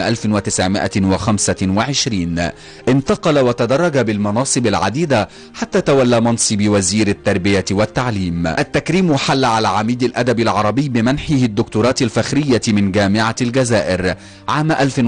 F: 1925 انتقل وتدرج بالمناصب العديدة حتى تولى منصب وزير التربية والتعليم التكريم حل على عميد الأدب العربي بمنحه الدكتوراه الفخرية من جامعة الجزائر عام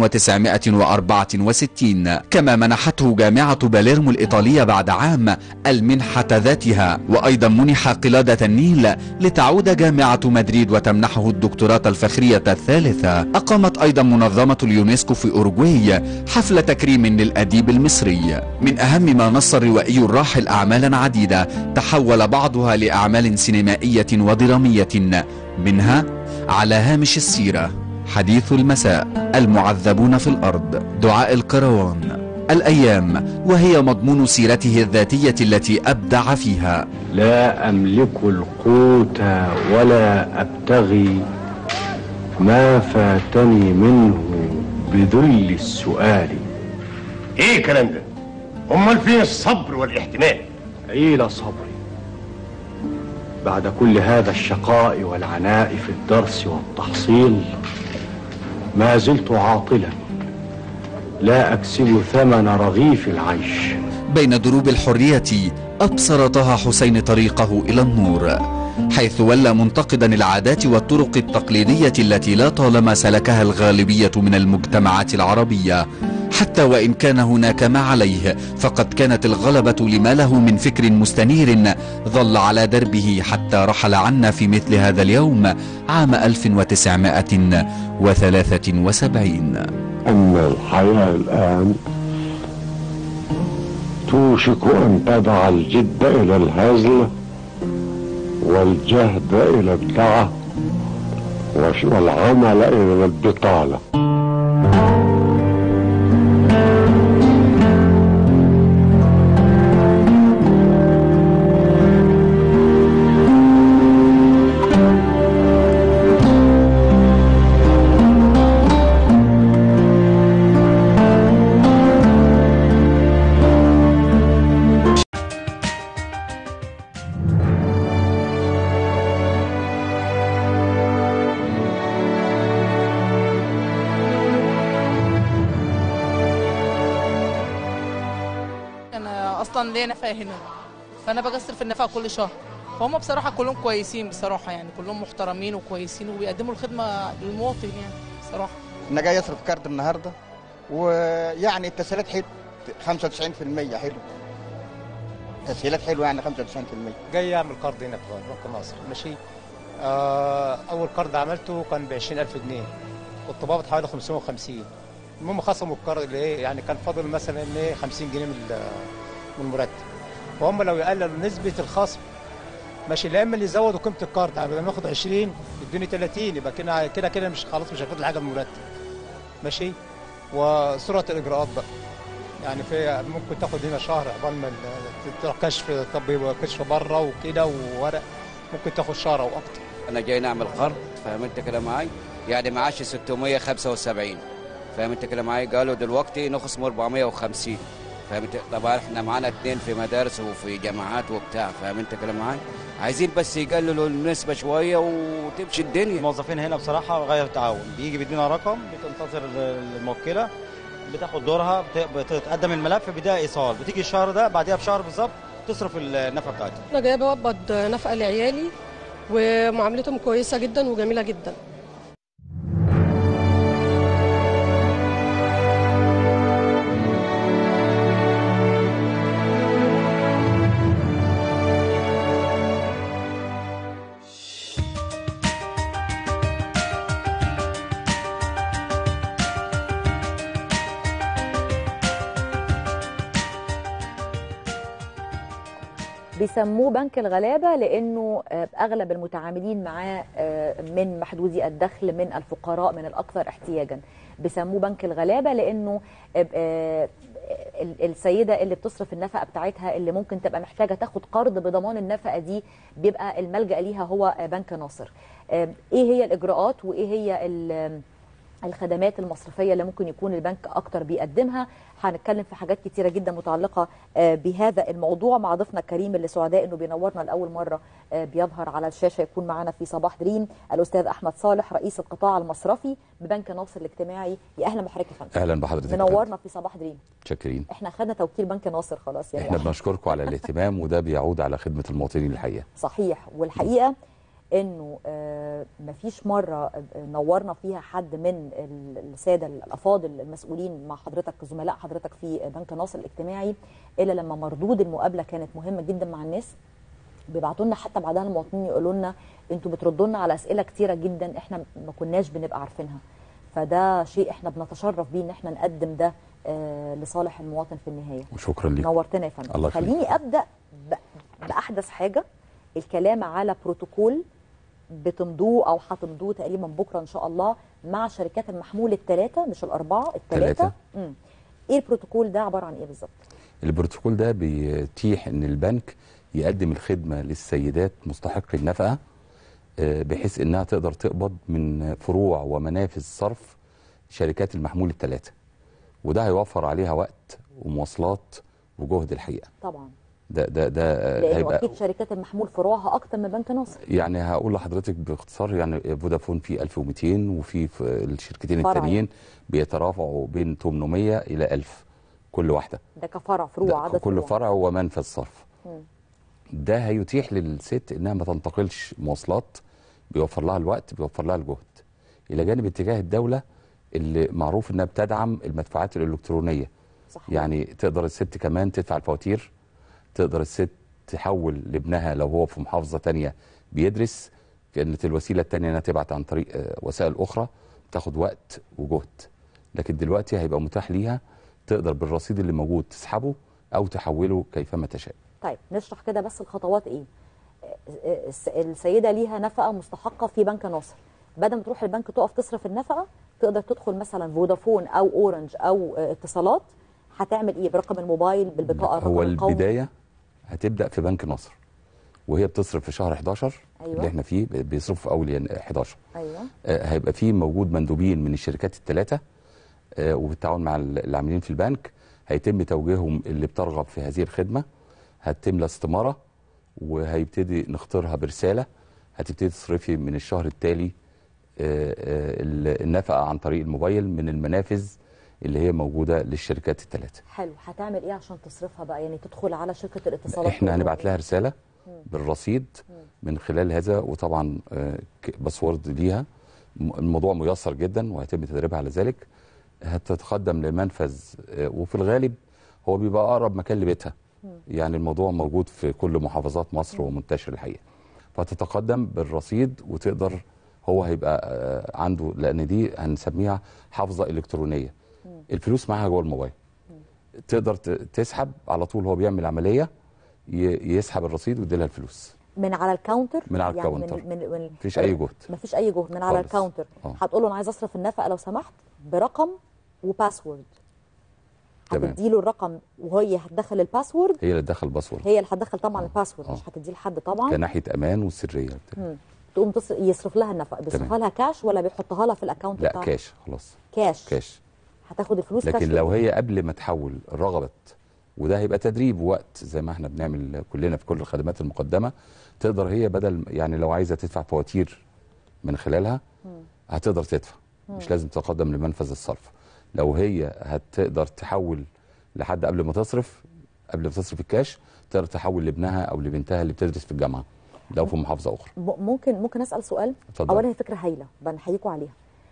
F: 1964 كما منحته جامعة باليرمو الإيطالية بعد عام المنحة ذاتها وأيضا منح قلادة النيل لتعود جامعة مدريد وتمنحه الدكتوراه الفخرية الثالثة أقامت أيضا منظمة اليونسكو في أوروغواي حفل تكريم للأديب المصري من أهم ما نص الروائي الراحل أعمالا عديدة تحول بعضها لأعمال سينمائية ودرامية منها على هامش السيرة حديث المساء المعذبون في الأرض دعاء الكروان الأيام وهي مضمون سيرته الذاتية التي أبدع فيها
H: لا أملك القوت ولا أبتغي ما فاتني منه بذل السؤال
I: ايه الكلام ده امال فين الصبر والاحتمال
H: عيل صبري بعد كل هذا الشقاء والعناء في الدرس والتحصيل ما زلت عاطلا لا أكسب ثمن رغيف العيش
F: بين دروب الحرية أبصر طه حسين طريقه إلى النور حيث ولى منتقدا العادات والطرق التقليدية التي لا طالما سلكها الغالبية من المجتمعات العربية حتى وإن كان هناك ما عليه فقد كانت الغلبة لما له من فكر مستنير ظل على دربه حتى رحل عنا في مثل هذا اليوم عام 1973
G: أن الحياة الآن توشك أن تدع الجد إلى الهزل والجهد إلى الدعة والعمل إلى البطالة
J: اصلا ليا نفقه هنا فانا باجي اصرف النفقه كل شهر فهم بصراحه كلهم كويسين بصراحه يعني كلهم محترمين وكويسين وبيقدموا الخدمه للمواطن يعني بصراحه
K: انا جاي اصرف كارت النهارده ويعني التسهيلات حلو 95% حلو تسهيلات حلوه يعني 95%
L: جاي اعمل قرض هنا في بنك مصر ماشي آه اول قرض عملته كان ب 20000 جنيه كنت بقبض حوالي 550 المهم خصموا القرض اللي ايه يعني كان فاضل مثلا ايه 50 جنيه من ال- من المرتب وهم لو يقللوا نسبه الخصم ماشي لا اما اللي يزودوا قيمه القرض يعني بدل ما ياخد 20 يدوني 30 يبقى كده كده كده مش خلاص مش هاخد حاجه من المرتب ماشي وسرعه الاجراءات بقى يعني في ممكن تاخد هنا شهر عقبال ما ال- تروح كشف طبي كشف بره وكده وورق ممكن تاخد شهر او اكتر
M: انا جاي نعمل قرض فاهم انت كده معاي يعني معاشي 675 فاهم انت كده معاي قالوا دلوقتي نخصم 450 فاهم انت طبعا احنا معانا اتنين في مدارس وفي جامعات وبتاع فاهم انت كده معاي عايزين بس يقللوا النسبه شويه وتمشي الدنيا
N: الموظفين هنا بصراحه غايه التعاون بيجي بيدينا رقم بتنتظر الموكله بتاخد دورها بت- بتقدم الملف بدايه ايصال بتيجي الشهر ده بعديها بشهر بالظبط تصرف النفقه بتاعتها
O: انا جايه بقبض نفقه لعيالي ومعاملتهم كويسه جدا وجميله جدا
A: بيسموه بنك الغلابة لأنه آه، أغلب المتعاملين معاه آه، من محدودي الدخل من الفقراء من الأكثر احتياجا بيسموه بنك الغلابة لأنه آه، آه، ال- السيدة اللي بتصرف النفقة بتاعتها اللي ممكن تبقى محتاجة تاخد قرض بضمان النفقة دي بيبقى الملجأ ليها هو آه، بنك ناصر آه، إيه هي الإجراءات وإيه هي ال- الخدمات المصرفيه اللي ممكن يكون البنك اكتر بيقدمها هنتكلم في حاجات كتيره جدا متعلقه آه، بهذا الموضوع مع ضيفنا الكريم اللي سعداء انه بينورنا لاول مره آه، بيظهر على الشاشه يكون معنا في صباح دريم الاستاذ احمد صالح رئيس القطاع المصرفي ببنك ناصر الاجتماعي يا اهلا بحضرتك يا فندم
P: اهلا بحضرتك يا فندم.
A: منورنا في صباح دريم
P: متشكرين
A: احنا خدنا توكيل بنك ناصر خلاص يعني
P: احنا بنشكركم على الاهتمام وده بيعود على خدمه المواطنين الحقيقه
A: صحيح والحقيقه انه آه، مفيش مره آه، نورنا فيها حد من ال- الساده الافاضل المسؤولين مع حضرتك زملاء حضرتك في بنك ناصر الاجتماعي الا لما مردود المقابله كانت مهمه جدا مع الناس بيبعتوا لنا حتى بعدها المواطنين يقولوا لنا انتوا بتردوا لنا على اسئله كتيره جدا احنا ما كناش بنبقى عارفينها فده شيء احنا بنتشرف بيه ان احنا نقدم ده آه، لصالح المواطن في النهايه
P: وشكرا ليك
A: نورتنا يا فندم
P: الله يخليك.
A: خليني ابدا ب- باحدث حاجه الكلام على بروتوكول بتمضوه او هتمضوه تقريبا بكره ان شاء الله مع شركات المحمول الثلاثه مش الاربعه الثلاثه
P: التلاتة.
A: امم ايه البروتوكول ده عباره عن ايه بالظبط
P: البروتوكول ده بيتيح ان البنك يقدم الخدمه للسيدات مستحقي النفقه آه، بحيث انها تقدر تقبض من فروع ومنافذ صرف شركات المحمول الثلاثه وده هيوفر عليها وقت ومواصلات وجهد الحقيقه
A: طبعا
P: ده ده ده آه،
A: لانه
P: هيبقى
A: اكيد شركات المحمول فروعها اكتر من بنك ناصر
P: يعني هقول لحضرتك باختصار يعني فودافون في 1200 وفي في الشركتين
A: فرع
P: التانيين بيترافعوا بين 800 الى 1000 كل واحده
A: ده كفرع فروع
P: ده
A: عدد
P: كل
A: فروع.
P: فرع ومنفذ صرف
A: مم.
P: ده هيتيح للست انها ما تنتقلش مواصلات بيوفر لها الوقت بيوفر لها الجهد الى جانب اتجاه الدوله اللي معروف انها بتدعم المدفوعات الالكترونيه
A: صحيح.
P: يعني تقدر الست كمان تدفع الفواتير تقدر الست تحول لابنها لو هو في محافظه تانية بيدرس كانت الوسيله التانية انها تبعت عن طريق آه، وسائل اخرى تاخد وقت وجهد لكن دلوقتي هيبقى متاح ليها تقدر بالرصيد اللي موجود تسحبه او تحوله كيفما تشاء
A: طيب نشرح كده بس الخطوات ايه آه، الس- السيده ليها نفقه مستحقه في بنك ناصر بدل ما تروح البنك تقف تصرف النفقه تقدر تدخل مثلا فودافون او اورنج او آه، اتصالات هتعمل ايه برقم الموبايل بالبطاقه الرقم
P: هو
A: القومي
P: البدايه هتبدا في بنك نصر وهي بتصرف في شهر 11
A: أيوة.
P: اللي احنا فيه بيصرفوا في اول ين- 11
A: ايوه
P: آه، هيبقى فيه موجود مندوبين من الشركات الثلاثه وبالتعاون مع ال- العاملين في البنك هيتم توجيههم اللي بترغب في هذه الخدمه هتملى استماره وهيبتدي نختارها برساله هتبتدي تصرفي من الشهر التالي آه، آه، ال- النفقه عن طريق الموبايل من المنافذ اللي هي موجوده للشركات الثلاثه
A: حلو هتعمل ايه عشان تصرفها بقى يعني تدخل على شركه الاتصالات
P: احنا هنبعت لها رساله بالرصيد من خلال هذا وطبعا آه، ك- باسورد ليها م- الموضوع ميسر جدا وهيتم تدريبها على ذلك هتتقدم لمنفذ آه، وفي الغالب هو بيبقى اقرب مكان لبيتها يعني الموضوع موجود في كل محافظات مصر ومنتشر الحقيقه فتتقدم بالرصيد وتقدر هو هيبقى آه، عنده لان دي هنسميها حافظه الكترونيه الفلوس معاها جوه الموبايل تقدر ت- تسحب على طول هو بيعمل عمليه ي- يسحب الرصيد ويدي لها الفلوس
A: من على الكاونتر
P: من على
A: يعني
P: الكاونتر.
A: من من من
P: مفيش أي جهد.
A: مفيش اي جهد من على
P: خالص.
A: الكاونتر
P: آه.
A: هتقول له انا عايز اصرف النفقه لو سمحت برقم وباسورد
P: تمام
A: هتديله الرقم وهي هتدخل الباسورد
P: هي اللي تدخل باسورد
A: هي اللي هتدخل طبعا الباسورد مش هتديه لحد طبعا
P: كناحيه امان وسريه
A: مم. تقوم تص... يصرف لها النفقه بيصرفها لها كاش ولا بيحطها لها في الاكونت
P: لا
A: بتاعها
P: كاش خلاص
A: كاش
P: كاش
A: هتاخد الفلوس كاش
P: لكن لو هي قبل ما تحول رغبت وده هيبقى تدريب وقت زي ما احنا بنعمل كلنا في كل الخدمات المقدمه تقدر هي بدل يعني لو عايزه تدفع فواتير من خلالها هتقدر تدفع
Q: مم.
P: مش لازم تقدم لمنفذ الصرف لو هي هتقدر تحول لحد قبل ما تصرف قبل ما تصرف الكاش تقدر تحول لابنها او لبنتها اللي بتدرس في الجامعه لو في محافظه اخرى
A: م- ممكن ممكن اسال سؤال
P: اتفضل.
A: اولا هي فكره هايله بنحييكم عليها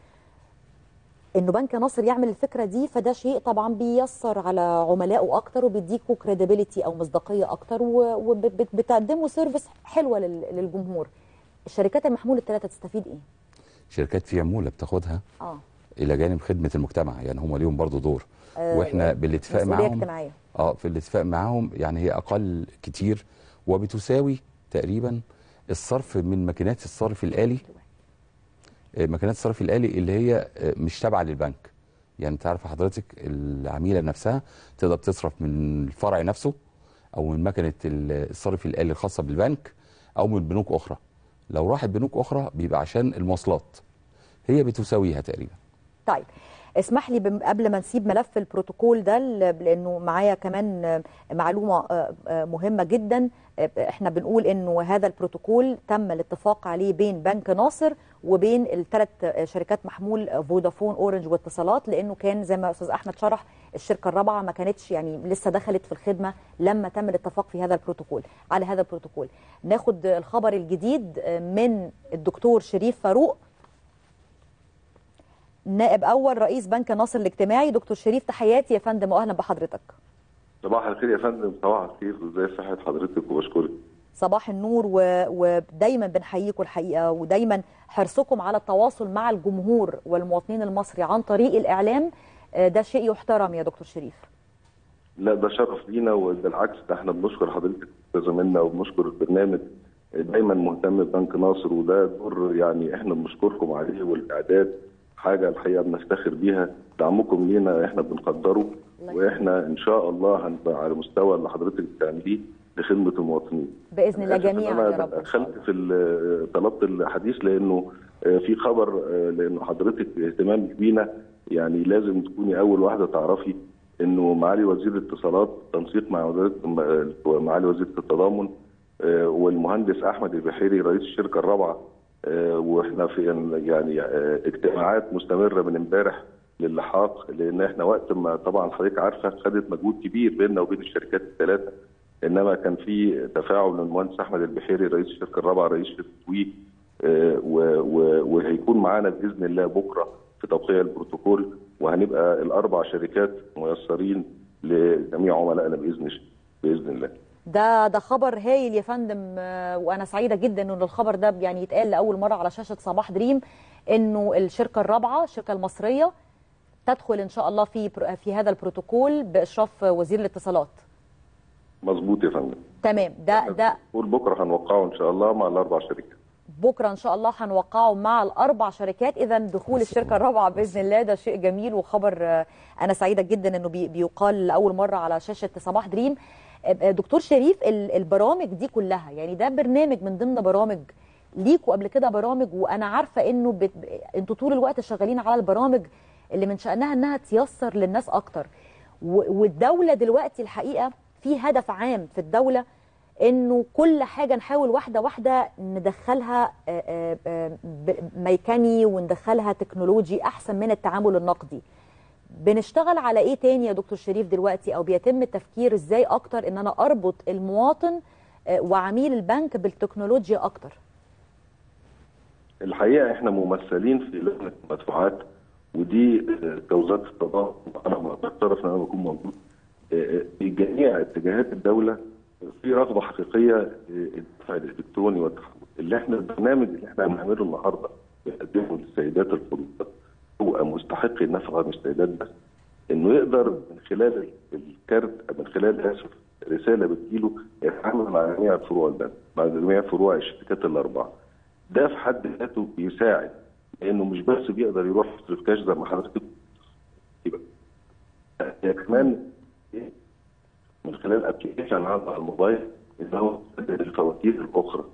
A: انه بنك ناصر يعمل الفكره دي فده شيء طبعا بيسر على عملائه اكتر وبيديكوا كريديبيليتي او مصداقيه اكتر وبتقدموا سيرفيس حلوه لل- للجمهور الشركات المحمول الثلاثه تستفيد ايه
P: شركات في عموله بتاخدها
A: اه
P: الى جانب خدمه المجتمع يعني هم ليهم برضو دور
A: آه،
P: واحنا بالاتفاق
A: مسؤولية
P: معاهم
A: اجتماعية.
P: اه في الاتفاق معاهم يعني هي اقل كتير وبتساوي تقريبا الصرف من ماكينات الصرف الالي آه، ماكينات الصرف الالي اللي هي آه، مش تابعه للبنك يعني تعرف حضرتك العميله نفسها تقدر تصرف من الفرع نفسه او من مكنه ال- الصرف الالي الخاصه بالبنك او من بنوك اخرى لو راحت بنوك اخرى بيبقى عشان المواصلات هي بتساويها تقريبا
A: طيب اسمح لي بم- قبل ما نسيب ملف البروتوكول ده ل- لانه معايا كمان آه، معلومه آه، آه، مهمه جدا آه، احنا بنقول انه هذا البروتوكول تم الاتفاق عليه بين بنك ناصر وبين الثلاث شركات محمول آه، فودافون اورنج واتصالات لانه كان زي ما استاذ احمد شرح الشركه الرابعه ما كانتش يعني لسه دخلت في الخدمه لما تم الاتفاق في هذا البروتوكول على هذا البروتوكول ناخد الخبر الجديد آه، من الدكتور شريف فاروق نائب اول رئيس بنك ناصر الاجتماعي دكتور شريف تحياتي يا فندم واهلا بحضرتك
Q: صباح الخير يا فندم صباح الخير وازاي صحة حضرتك وبشكرك
A: صباح النور و... ودايما بنحييكم الحقيقه ودايما حرصكم على التواصل مع الجمهور والمواطنين المصري عن طريق الاعلام آه، ده شيء يحترم يا دكتور شريف
Q: لا ده شرف لينا وبالعكس ده احنا بنشكر حضرتك زميلنا وبنشكر البرنامج دايما مهتم ببنك ناصر وده دور يعني احنا بنشكركم عليه والاعداد حاجه الحقيقه بنفتخر بيها دعمكم لينا احنا بنقدره واحنا ان شاء الله هنبقى على مستوى اللي حضرتك بتعمليه لخدمه المواطنين.
A: باذن الله
Q: آسف إن
A: جميعا
Q: انا
A: يا رب
Q: دخلت في ال- طلبت الحديث لانه آه، في خبر آه، لانه حضرتك اهتمامك بينا يعني لازم تكوني اول واحده تعرفي انه معالي وزير الاتصالات تنسيق مع وزاره م- معالي وزيره التضامن آه، والمهندس احمد البحيري رئيس الشركه الرابعه آه، واحنا في يعني آه، اجتماعات مستمره من امبارح للحاق لان احنا وقت ما طبعا حضرتك عارفه خدت مجهود كبير بيننا وبين الشركات الثلاثه انما كان في تفاعل من المهندس احمد البحيري رئيس الشركه الرابعه رئيس شركه وي آه، و- و- وهيكون معانا باذن الله بكره في توقيع البروتوكول وهنبقى الاربع شركات ميسرين لجميع عملائنا باذن باذن الله.
A: ده ده خبر هايل يا فندم آه، وانا سعيده جدا انه الخبر ده يعني يتقال لاول مره على شاشه صباح دريم انه الشركه الرابعه الشركه المصريه تدخل ان شاء الله في برو- في هذا البروتوكول باشراف وزير الاتصالات
Q: مظبوط يا فندم.
A: تمام ده ده
Q: قول بكره هنوقعه ان شاء الله مع الاربع شركات.
A: بكره ان شاء الله هنوقعه مع الاربع شركات اذا دخول الشركه الرابعه باذن الله ده شيء جميل وخبر آه، انا سعيده جدا انه بي- بيقال لاول مره على شاشه صباح دريم آه، دكتور شريف ال- البرامج دي كلها يعني ده برنامج من ضمن برامج ليكوا قبل كده برامج وانا عارفه انه بت... انتوا طول الوقت شغالين على البرامج اللي من شانها انها تيسر للناس اكتر و... والدوله دلوقتي الحقيقه في هدف عام في الدوله انه كل حاجه نحاول واحده واحده ندخلها آه، آه، آه، ب- ميكاني وندخلها تكنولوجي احسن من التعامل النقدي بنشتغل على ايه تاني يا دكتور شريف دلوقتي او بيتم التفكير ازاي اكتر ان انا اربط المواطن آه، وعميل البنك بالتكنولوجيا اكتر
Q: الحقيقه احنا ممثلين في لجنه المدفوعات ودي آه، كوزاره التضامن انا بشرف ان انا بكون موجود آه، آه، في جميع اتجاهات الدوله في رغبه حقيقيه آه، الدفع الالكتروني والتحول اللي احنا البرنامج اللي احنا بنعمله النهارده بنقدمه للسيدات الفضولات هو مستحق النفقه مش سيدات بس انه يقدر من خلال الكارت من خلال اسف رساله بتجيله يتعامل مع جميع فروع البنك مع جميع فروع الشركات الاربعه ده في حد ذاته بيساعد لانه مش بس بيقدر يروح يصرف كاش زي ما حضرتك يبقى هي كمان من خلال ابلكيشن على الموبايل ان هو يسدد الفواتير الاخرى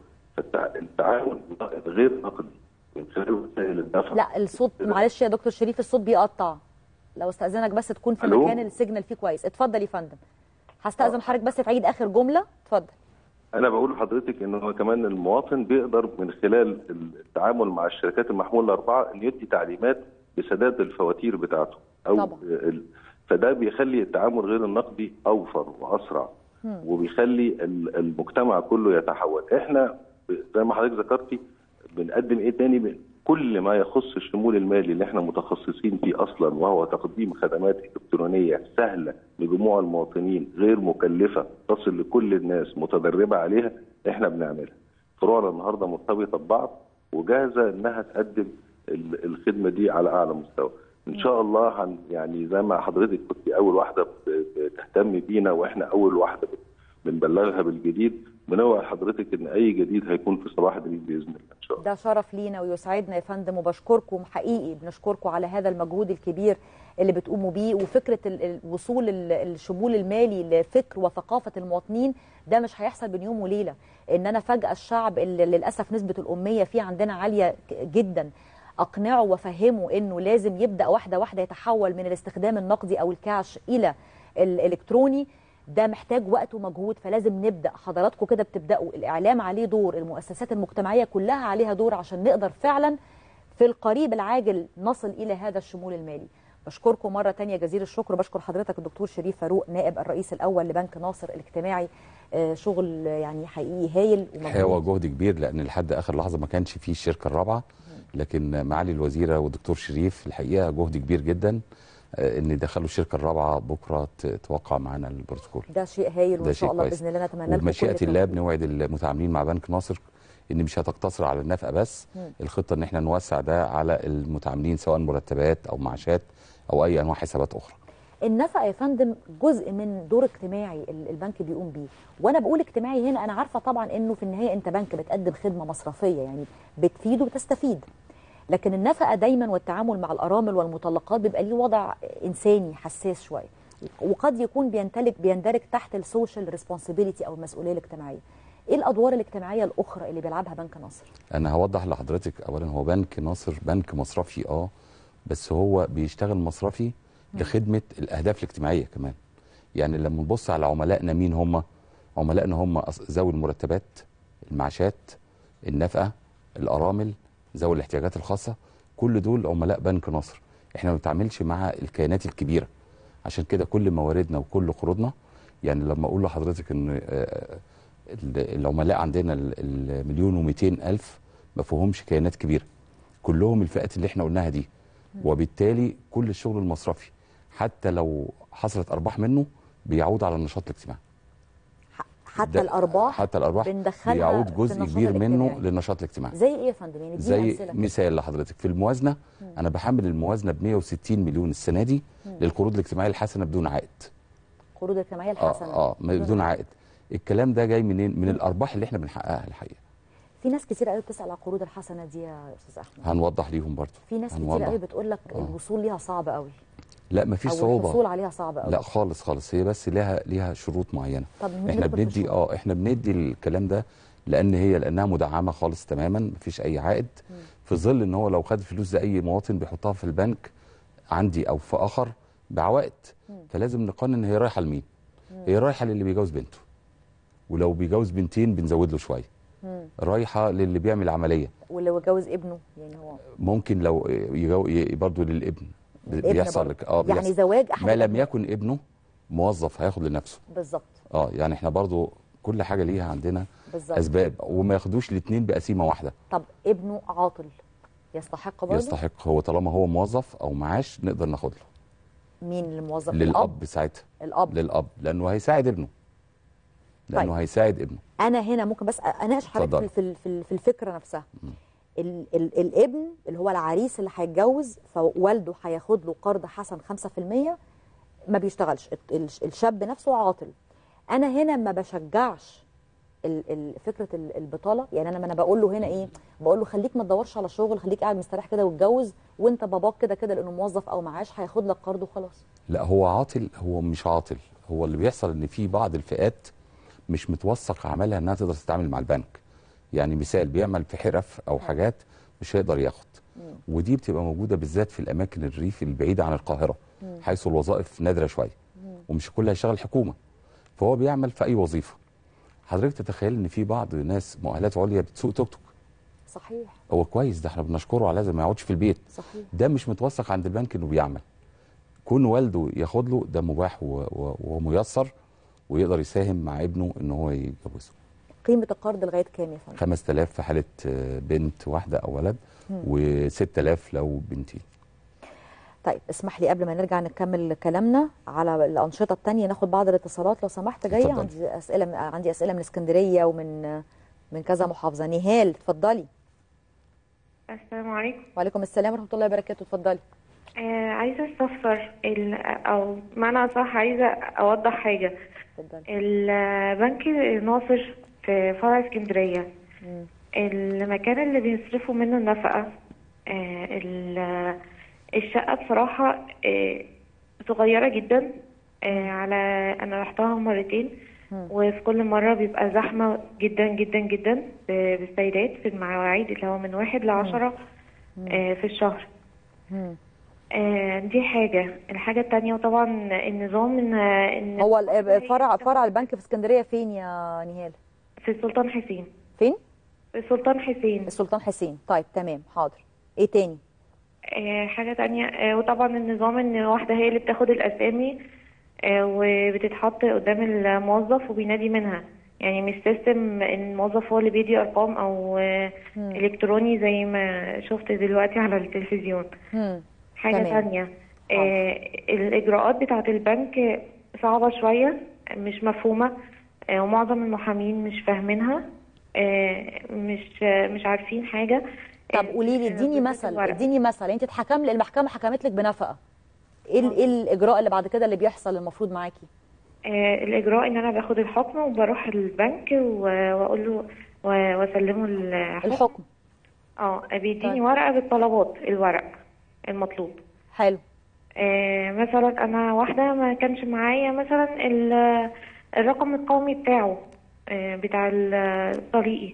Q: فالتعامل غير نقدي من خلال وسائل الدفع
A: لا الصوت معلش يا دكتور شريف الصوت بيقطع لو استاذنك بس تكون في
Q: ألو؟
A: مكان السيجنال فيه كويس اتفضل يا فندم هستاذن حضرتك بس تعيد اخر جمله اتفضل
Q: انا بقول لحضرتك ان هو كمان المواطن بيقدر من خلال التعامل مع الشركات المحموله الاربعه ان يدي تعليمات بسداد الفواتير بتاعته او
A: طبعا.
Q: ال- فده بيخلي التعامل غير النقدي اوفر واسرع وبيخلي ال- المجتمع كله يتحول احنا ب- زي ما حضرتك ذكرتي بنقدم ايه تاني بن- كل ما يخص الشمول المالي اللي احنا متخصصين فيه اصلا وهو تقديم خدمات الكترونيه سهله لجموع المواطنين غير مكلفه تصل لكل الناس متدربه عليها احنا بنعملها فروعنا النهارده مرتبطه ببعض وجاهزه انها تقدم ال- الخدمه دي على اعلى مستوى ان شاء الله هن يعني زي ما حضرتك كنت اول واحده ب- بتهتم بينا واحنا اول واحده بنبلغها بالجديد بنوعد حضرتك ان اي جديد هيكون في صباح جديد باذن الله ان شاء الله
A: ده شرف لينا ويسعدنا يا فندم وبشكركم حقيقي بنشكركم على هذا المجهود الكبير اللي بتقوموا بيه وفكره ال- ال- وصول ال- الشمول المالي لفكر وثقافه المواطنين ده مش هيحصل بين يوم وليله ان انا فجاه الشعب اللي للاسف نسبه الاميه فيه عندنا عاليه ك- جدا اقنعه وافهمه انه لازم يبدا واحده واحده يتحول من الاستخدام النقدي او الكاش الى الالكتروني ده محتاج وقت ومجهود فلازم نبدا حضراتكم كده بتبداوا الاعلام عليه دور المؤسسات المجتمعيه كلها عليها دور عشان نقدر فعلا في القريب العاجل نصل الى هذا الشمول المالي بشكركم مره تانية جزيل الشكر بشكر حضرتك الدكتور شريف فاروق نائب الرئيس الاول لبنك ناصر الاجتماعي آه، شغل آه، يعني حقيقي هايل
P: الحقيقه هو
A: ومجهود
P: جهد كبير لان لحد اخر لحظه ما كانش فيه الشركه الرابعه لكن معالي الوزيره والدكتور شريف الحقيقه جهد كبير جدا آه، ان دخلوا الشركه الرابعه بكره ت- توقع معانا البروتوكول
A: ده شيء هايل
P: ده
A: وان
P: شيء
A: شاء الله
P: كويس.
A: باذن الله نتمنى لكم كل
P: وبمشيئه
A: التوفيق.
P: الله بنوعد المتعاملين مع بنك ناصر ان مش هتقتصر على النفقه بس
A: مم.
P: الخطه ان احنا نوسع ده على المتعاملين سواء مرتبات او معاشات او اي انواع حسابات اخرى
A: النفقه يا فندم جزء من دور اجتماعي ال- البنك بيقوم بيه وانا بقول اجتماعي هنا انا عارفه طبعا انه في النهايه انت بنك بتقدم خدمه مصرفيه يعني بتفيد وبتستفيد لكن النفقه دايما والتعامل مع الارامل والمطلقات بيبقى ليه وضع انساني حساس شويه وقد يكون بيندرج بيندرج تحت السوشيال ريسبونسبيلتي او المسؤوليه الاجتماعيه ايه الادوار الاجتماعيه الاخرى اللي بيلعبها بنك ناصر
P: انا هوضح لحضرتك اولا هو بنك ناصر بنك مصرفي اه بس هو بيشتغل مصرفي لخدمه الاهداف الاجتماعيه كمان يعني لما نبص على عملائنا مين هم عملائنا هم أص- ذوي المرتبات المعاشات النفقه الارامل ذوي الاحتياجات الخاصه كل دول عملاء بنك ناصر احنا ما بنتعاملش مع الكيانات الكبيره عشان كده كل مواردنا وكل قروضنا يعني لما اقول لحضرتك ان آه، ال- العملاء عندنا ال- المليون ومئتين الف ما فيهمش كيانات كبيره كلهم الفئات اللي احنا قلناها دي وبالتالي كل الشغل المصرفي حتى لو حصلت ارباح منه بيعود على النشاط الاجتماعي
A: حتى
P: ده-
A: الارباح
P: حتى الارباح
A: بندخلها
P: بيعود
A: في
P: جزء
A: النشاط
P: كبير منه
A: الاجتماعي.
P: للنشاط الاجتماعي
A: زي ايه يا فندم يعني دي
P: زي
A: امثله كده.
P: مثال لحضرتك في الموازنه انا بحمل الموازنه ب 160 مليون السنه دي
A: مم.
P: للقروض الاجتماعيه الحسنه بدون عائد
A: قروض الاجتماعيه
P: اه
A: الحسنه
P: اه بدون عائد الكلام ده جاي منين من الارباح اللي احنا بنحققها الحقيقه
A: في ناس كتير قوي بتسال على القروض الحسنه دي يا استاذ احمد
P: هنوضح ليهم برضو
A: في ناس كتير
P: هنوضح.
A: قوي بتقول لك
P: آه.
A: الوصول ليها صعب قوي
P: لا مفيش
A: او
P: صعوبه
A: الحصول عليها صعب قوي
P: لا خالص خالص هي بس ليها ليها شروط معينه
A: طب ندخل
P: احنا
A: في
P: بندي
A: الشروط.
P: اه احنا بندي الكلام ده لان هي لانها مدعمه خالص تماما مفيش اي عائد في ظل ان هو لو خد فلوس زي اي مواطن بيحطها في البنك عندي او في اخر بعوائد فلازم نقنن هي رايحه لمين هي رايحه للي بيجوز بنته ولو بيجوز بنتين بنزود له شويه
A: مم.
P: رايحه للي بيعمل عمليه
A: واللي هو جوز ابنه يعني هو
P: ممكن لو يجو... ي- برضه للابن ب-
A: ابن
P: بيحصل
A: برضه.
P: لك اه
A: يعني
P: بيحصل.
A: زواج أحد
P: ما لم
A: الأبناء.
P: يكن ابنه موظف هياخد لنفسه
A: بالظبط
P: اه يعني احنا برضو كل حاجه ليها عندنا
A: بالظبط.
P: اسباب وما ياخدوش الاثنين بقسيمه واحده
A: طب ابنه عاطل يستحق برضه
P: يستحق هو طالما هو موظف او معاش نقدر ناخد له
A: مين الموظف
P: للاب ساعتها
A: الاب
P: للاب لانه هيساعد ابنه لانه
A: طيب.
P: هيساعد ابنه
A: انا هنا ممكن بس اناقش حضرتك
P: اتفضل.
A: في ال- في ال- في الفكره نفسها ال ال الابن اللي هو العريس اللي هيتجوز فوالده هياخد له قرض حسن 5% ما بيشتغلش ال- ال- الشاب نفسه عاطل انا هنا ما بشجعش ال- ال- فكره ال- البطاله يعني انا ما انا بقول له هنا ايه بقول له خليك ما تدورش على شغل خليك قاعد مستريح كده واتجوز وانت باباك كده كده لانه موظف او معاش هياخد لك قرض وخلاص
P: لا هو عاطل هو مش عاطل هو اللي بيحصل ان في بعض الفئات مش متوثق عملها انها تقدر تتعامل مع البنك يعني مثال بيعمل في حرف او حاجات مش هيقدر ياخد ودي بتبقى موجوده بالذات في الاماكن الريف البعيده عن القاهره
R: مم.
P: حيث الوظائف نادره شويه ومش كل هيشتغل حكومه فهو بيعمل في اي وظيفه حضرتك تتخيل ان في بعض ناس مؤهلات عليا بتسوق توك توك
A: صحيح
P: هو كويس ده احنا بنشكره على لازم ما يقعدش في البيت
A: صحيح
P: ده مش متوثق عند البنك انه بيعمل كون والده ياخد له ده مباح و- و- وميسر ويقدر يساهم مع ابنه ان هو يتجوزه
A: قيمه القرض لغايه كام يا فندم
P: 5000 في حاله آه، بنت واحده او ولد
A: مم.
P: و6000 لو بنتين
A: طيب اسمح لي قبل ما نرجع نكمل كلامنا على الانشطه الثانيه ناخد بعض الاتصالات لو سمحت جايه
P: اتفضلي.
A: عندي اسئله من عندي اسئله من اسكندريه ومن من كذا محافظه نهال اتفضلي
R: السلام عليكم
A: وعليكم السلام ورحمه الله وبركاته اتفضلي
R: آه عايزة استفسر ال- أو بمعنى صح عايزة أوضح حاجة البنك ناصر في فرع اسكندرية المكان اللي بيصرفوا منه النفقة آه ال- الشقة بصراحة آه صغيرة جدا آه على أنا رحتها مرتين وفي كل مرة بيبقى زحمة جدا جدا جدا ب- بالسيدات في المواعيد اللي هو من واحد لعشرة آه في الشهر آه دي حاجة الحاجة التانية وطبعا النظام ان ان
A: هو ال- فرع فرع البنك في اسكندريه فين يا نهال
R: في السلطان حسين
A: فين
R: في السلطان حسين
A: السلطان حسين طيب تمام حاضر ايه تاني
R: آه حاجة تانية آه وطبعا النظام ان واحدة هي اللي بتاخد الأسامي آه وبتتحط قدام الموظف وبينادي منها يعني مش سيستم ان الموظف هو اللي بيدي ارقام او آه الكتروني زي ما شفت دلوقتي على التلفزيون
A: مم.
R: حاجة
A: تمام.
R: تانية آه الإجراءات بتاعة البنك صعبة شوية مش مفهومة آه ومعظم المحامين مش فاهمينها آه مش آه مش عارفين حاجة
A: طب قولي لي اديني مثل اديني مثل انت اتحكم لي المحكمه حكمت لك بنفقه ايه ال- ايه الاجراء اللي بعد كده اللي بيحصل المفروض معاكي
R: آه الإجراء إن أنا باخد الحكم وبروح البنك و- وأقول له و- وأسلمه الحكم
A: الحكم
R: اه بيديني ورقة بالطلبات الورق المطلوب
A: حلو
R: آه مثلا أنا واحدة ما كانش معايا مثلا ال- الرقم القومي بتاعه آه بتاع ال- طريقي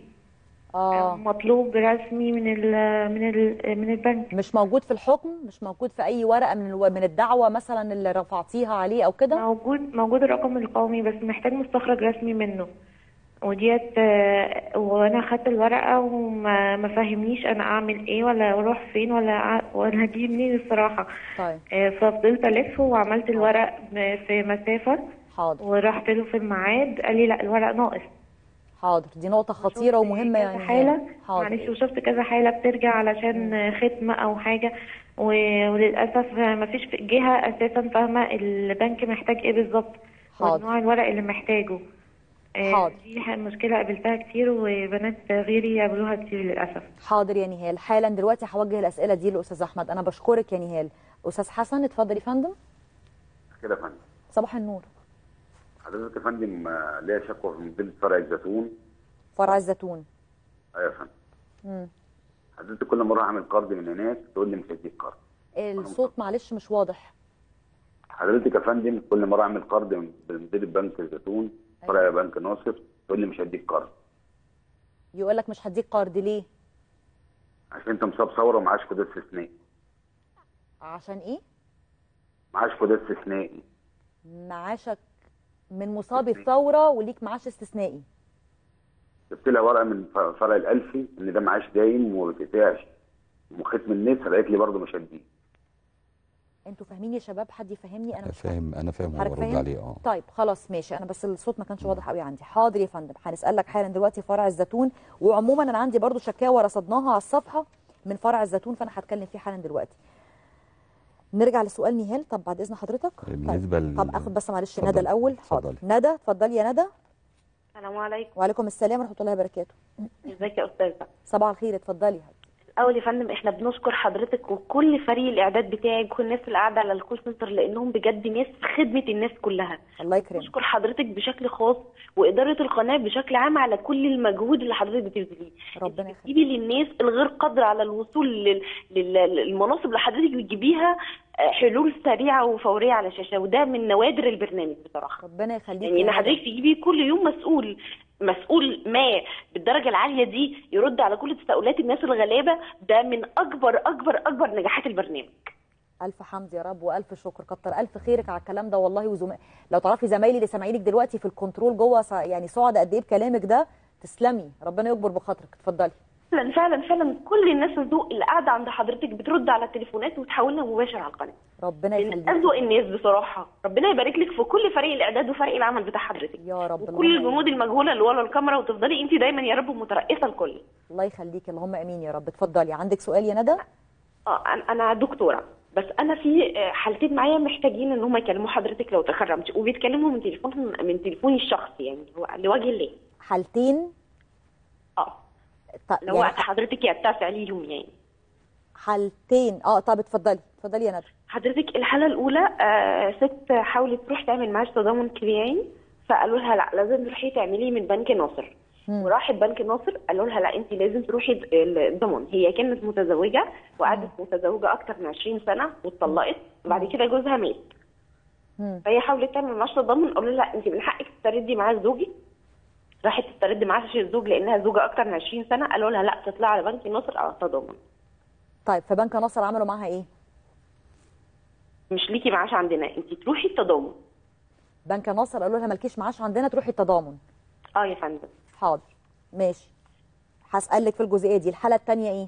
A: اه
R: مطلوب رسمي من ال من ال من البنك
A: مش موجود في الحكم مش موجود في اي ورقه من الو... من الدعوه مثلا اللي رفعتيها عليه او كده
R: موجود موجود الرقم القومي بس محتاج مستخرج رسمي منه وديت آه، وانا خدت الورقه وما ما فهمنيش انا اعمل ايه ولا اروح فين ولا أع- ولا هجيب منين الصراحه
A: طيب
R: آه، ففضلت الف وعملت الورق م- في مسافه
A: حاضر
R: ورحت له في الميعاد قال لي لا الورق ناقص
A: حاضر دي نقطه خطيره ومهمه
R: كذا
A: يعني
R: حاله
A: حاضر
R: معلش وشفت كذا حاله بترجع علشان ختمه او حاجه و- وللاسف ما فيش جهه اساسا فاهمه البنك محتاج ايه بالظبط
A: حاضر.
R: ونوع الورق اللي محتاجه آه،
A: حاضر.
R: دي ح- مشكله قابلتها كتير وبنات غيري قابلوها كتير للاسف
A: حاضر يا نهال حالا دلوقتي هوجه الاسئله دي لاستاذ احمد انا بشكرك يا نهال استاذ حسن اتفضل يا فندم
S: كده يا فندم
A: صباح النور
S: حضرتك يا فندم آه، ليا شكوى في مدينه فرع الزيتون
A: فرع الزيتون
S: ايوه يا فندم
A: مم.
S: حضرتك كل مره اعمل قرض من هناك تقول لي مش هديك قرض
A: الصوت معلش مش واضح
S: حضرتك يا فندم كل مره اعمل قرض من مدير بنك الزيتون فرع بنك ناصر تقول لي مش هديك قرض
A: يقول لك مش هديك قرض ليه
S: عشان انت مصاب ثوره ومعاش كود استثنائي
A: عشان ايه
S: معاش كود استثنائي
A: معاشك من مصاب الثوره وليك معاش استثنائي
S: جبت لها ورقه من ف- فرع الالفي ان ده معاش دايم وما بتقطعش وختم النسر قالت لي برضه مش هديك
A: انتوا فاهمين يا شباب حد يفهمني انا مش
P: فاهم انا فاهم هو
A: حضرتك
P: برد
A: فاهم؟
P: عليه اه
A: طيب خلاص ماشي انا بس الصوت ما كانش واضح قوي عندي حاضر يا فندم هنسالك حالا دلوقتي فرع الزيتون وعموما انا عندي برضو شكاوى رصدناها على الصفحه من فرع الزيتون فانا هتكلم فيه حالا دلوقتي نرجع لسؤال نهال طب بعد اذن حضرتك
P: بالنسبه
A: طيب. طب اخد بس معلش
P: اتفضل.
A: ندى الاول حاضر ندى اتفضلي يا ندى
T: السلام عليكم
A: وعليكم السلام ورحمه الله وبركاته
T: ازيك يا استاذه
A: صباح الخير اتفضلي
T: الاول يا فندم احنا بنشكر حضرتك وكل فريق الاعداد بتاعك وكل الناس اللي قاعده على الكول سنتر لانهم بجد ناس في خدمه الناس كلها
A: الله يكرمك
T: بنشكر حضرتك بشكل خاص واداره القناه بشكل عام على كل المجهود اللي حضرتك بتبذليه
A: ربنا يخليك
T: تجيبي للناس الغير قادره على الوصول لل- لل- للمناصب اللي حضرتك بتجيبيها آه، حلول سريعه وفوريه على الشاشه وده من نوادر البرنامج بصراحه
A: ربنا يخليك
T: يعني
A: يا
T: ان
A: ندى.
T: حضرتك تجيبي كل يوم مسؤول مسؤول ما بالدرجه العاليه دي يرد على كل تساؤلات الناس الغلابه ده من اكبر اكبر اكبر نجاحات البرنامج
A: الف حمد يا رب والف شكر كتر الف خيرك على الكلام ده والله وزم... لو تعرفي زمايلي اللي سامعينك دلوقتي في الكنترول جوه سع- يعني سعد قد ايه بكلامك ده تسلمي ربنا يكبر بخاطرك اتفضلي
T: فعلا فعلا فعلا كل الناس الذوق اللي قاعده عند حضرتك بترد على التليفونات وتحولنا مباشر على القناه
A: ربنا يخليك
T: أذوق الناس بصراحه ربنا يبارك لك في كل فريق الاعداد وفريق العمل بتاع حضرتك
A: يا رب
T: وكل
A: اللهم
T: الجنود المجهوله اللي ورا الكاميرا وتفضلي انت دايما يا رب مترأسه الكل
A: الله يخليك اللهم امين يا رب اتفضلي عندك سؤال يا ندى
T: اه أنا- انا دكتوره بس انا في آه، حالتين معايا محتاجين ان هم يكلموا حضرتك لو تكرمت وبيتكلموا من تليفونهم من تليفوني الشخصي يعني هو لوجه الله
A: حالتين
T: اه
A: طب
T: لو وقت حضرتك يتسع ليهم يعني
A: حالتين اه طب اتفضلي اتفضلي يا ندى
T: حضرتك الحاله الاولى آه ست حاولت تروح تعمل معاش تضامن اجتماعي فقالوا لها لا لازم تروحي تعملي من بنك ناصر وراحت بنك ناصر قالوا لها لا انت لازم تروحي د- الضمان هي كانت متزوجه وقعدت متزوجه اكتر من 20 سنه واتطلقت وبعد كده جوزها مات فهي حاولت تعمل معاش تضامن قالوا لها لا انت من حقك تستردي معاش زوجي راحت تسترد معاش الزوج لانها زوجه اكتر من 20 سنه قالوا لها لا تطلع على بنك ناصر او تضامن
A: طيب في بنك ناصر عملوا معاها ايه
T: مش ليكي معاش عندنا انت تروحي التضامن
A: بنك ناصر قالوا لها مالكيش معاش عندنا تروحي التضامن
T: اه يا فندم
A: حاضر ماشي هسألك في الجزئيه دي الحاله الثانيه ايه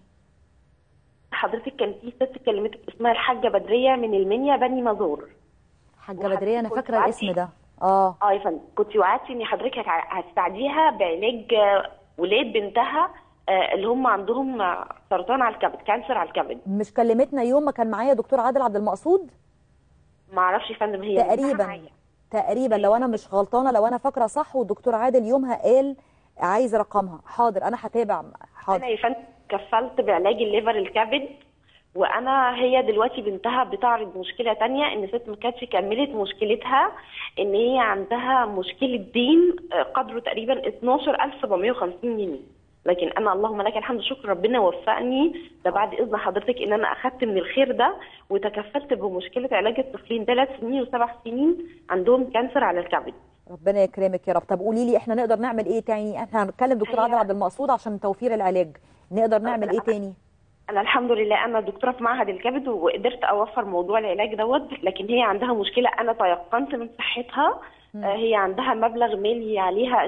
T: حضرتك كان في ست كلمتك اسمها الحاجه بدريه من المنيا بني مزور
A: حاجه بدريه انا
T: كنت
A: فاكره
T: وعدتي-
A: الاسم ده اه
T: اه يا فندم كنت وعدتي ان حضرتك هتع- هتساعديها بعلاج آه، ولاد بنتها آه، اللي هم عندهم آه، سرطان على الكبد كانسر على الكبد
A: مش كلمتنا يوم ما كان معايا دكتور عادل عبد المقصود
T: ما اعرفش يا فندم هي بنتها
A: تقريبا
T: معايا.
A: تقريبا لو انا مش غلطانه لو انا فاكره صح والدكتور عادل يومها قال عايز رقمها حاضر انا هتابع حاضر
T: انا يا فندم كفلت بعلاج الليفر الكبد وانا هي دلوقتي بنتها بتعرض مشكله تانية ان ست ما كانتش كملت مشكلتها ان هي عندها مشكله دين آه، قدره تقريبا 12750 جنيه لكن انا اللهم لك الحمد شكر ربنا وفقني ده بعد اذن حضرتك ان انا اخدت من الخير ده وتكفلت بمشكله علاج الطفلين ثلاث سنين وسبع سنين عندهم كانسر على الكبد
A: ربنا يكرمك يا رب طب قولي لي احنا نقدر نعمل ايه تاني احنا هنتكلم دكتور عادل عبد المقصود عشان توفير العلاج نقدر نعمل ايه تاني
T: انا الحمد لله انا دكتوره في معهد الكبد وقدرت اوفر موضوع العلاج دوت لكن هي عندها مشكله انا تيقنت من صحتها آه، هي عندها مبلغ مالي عليها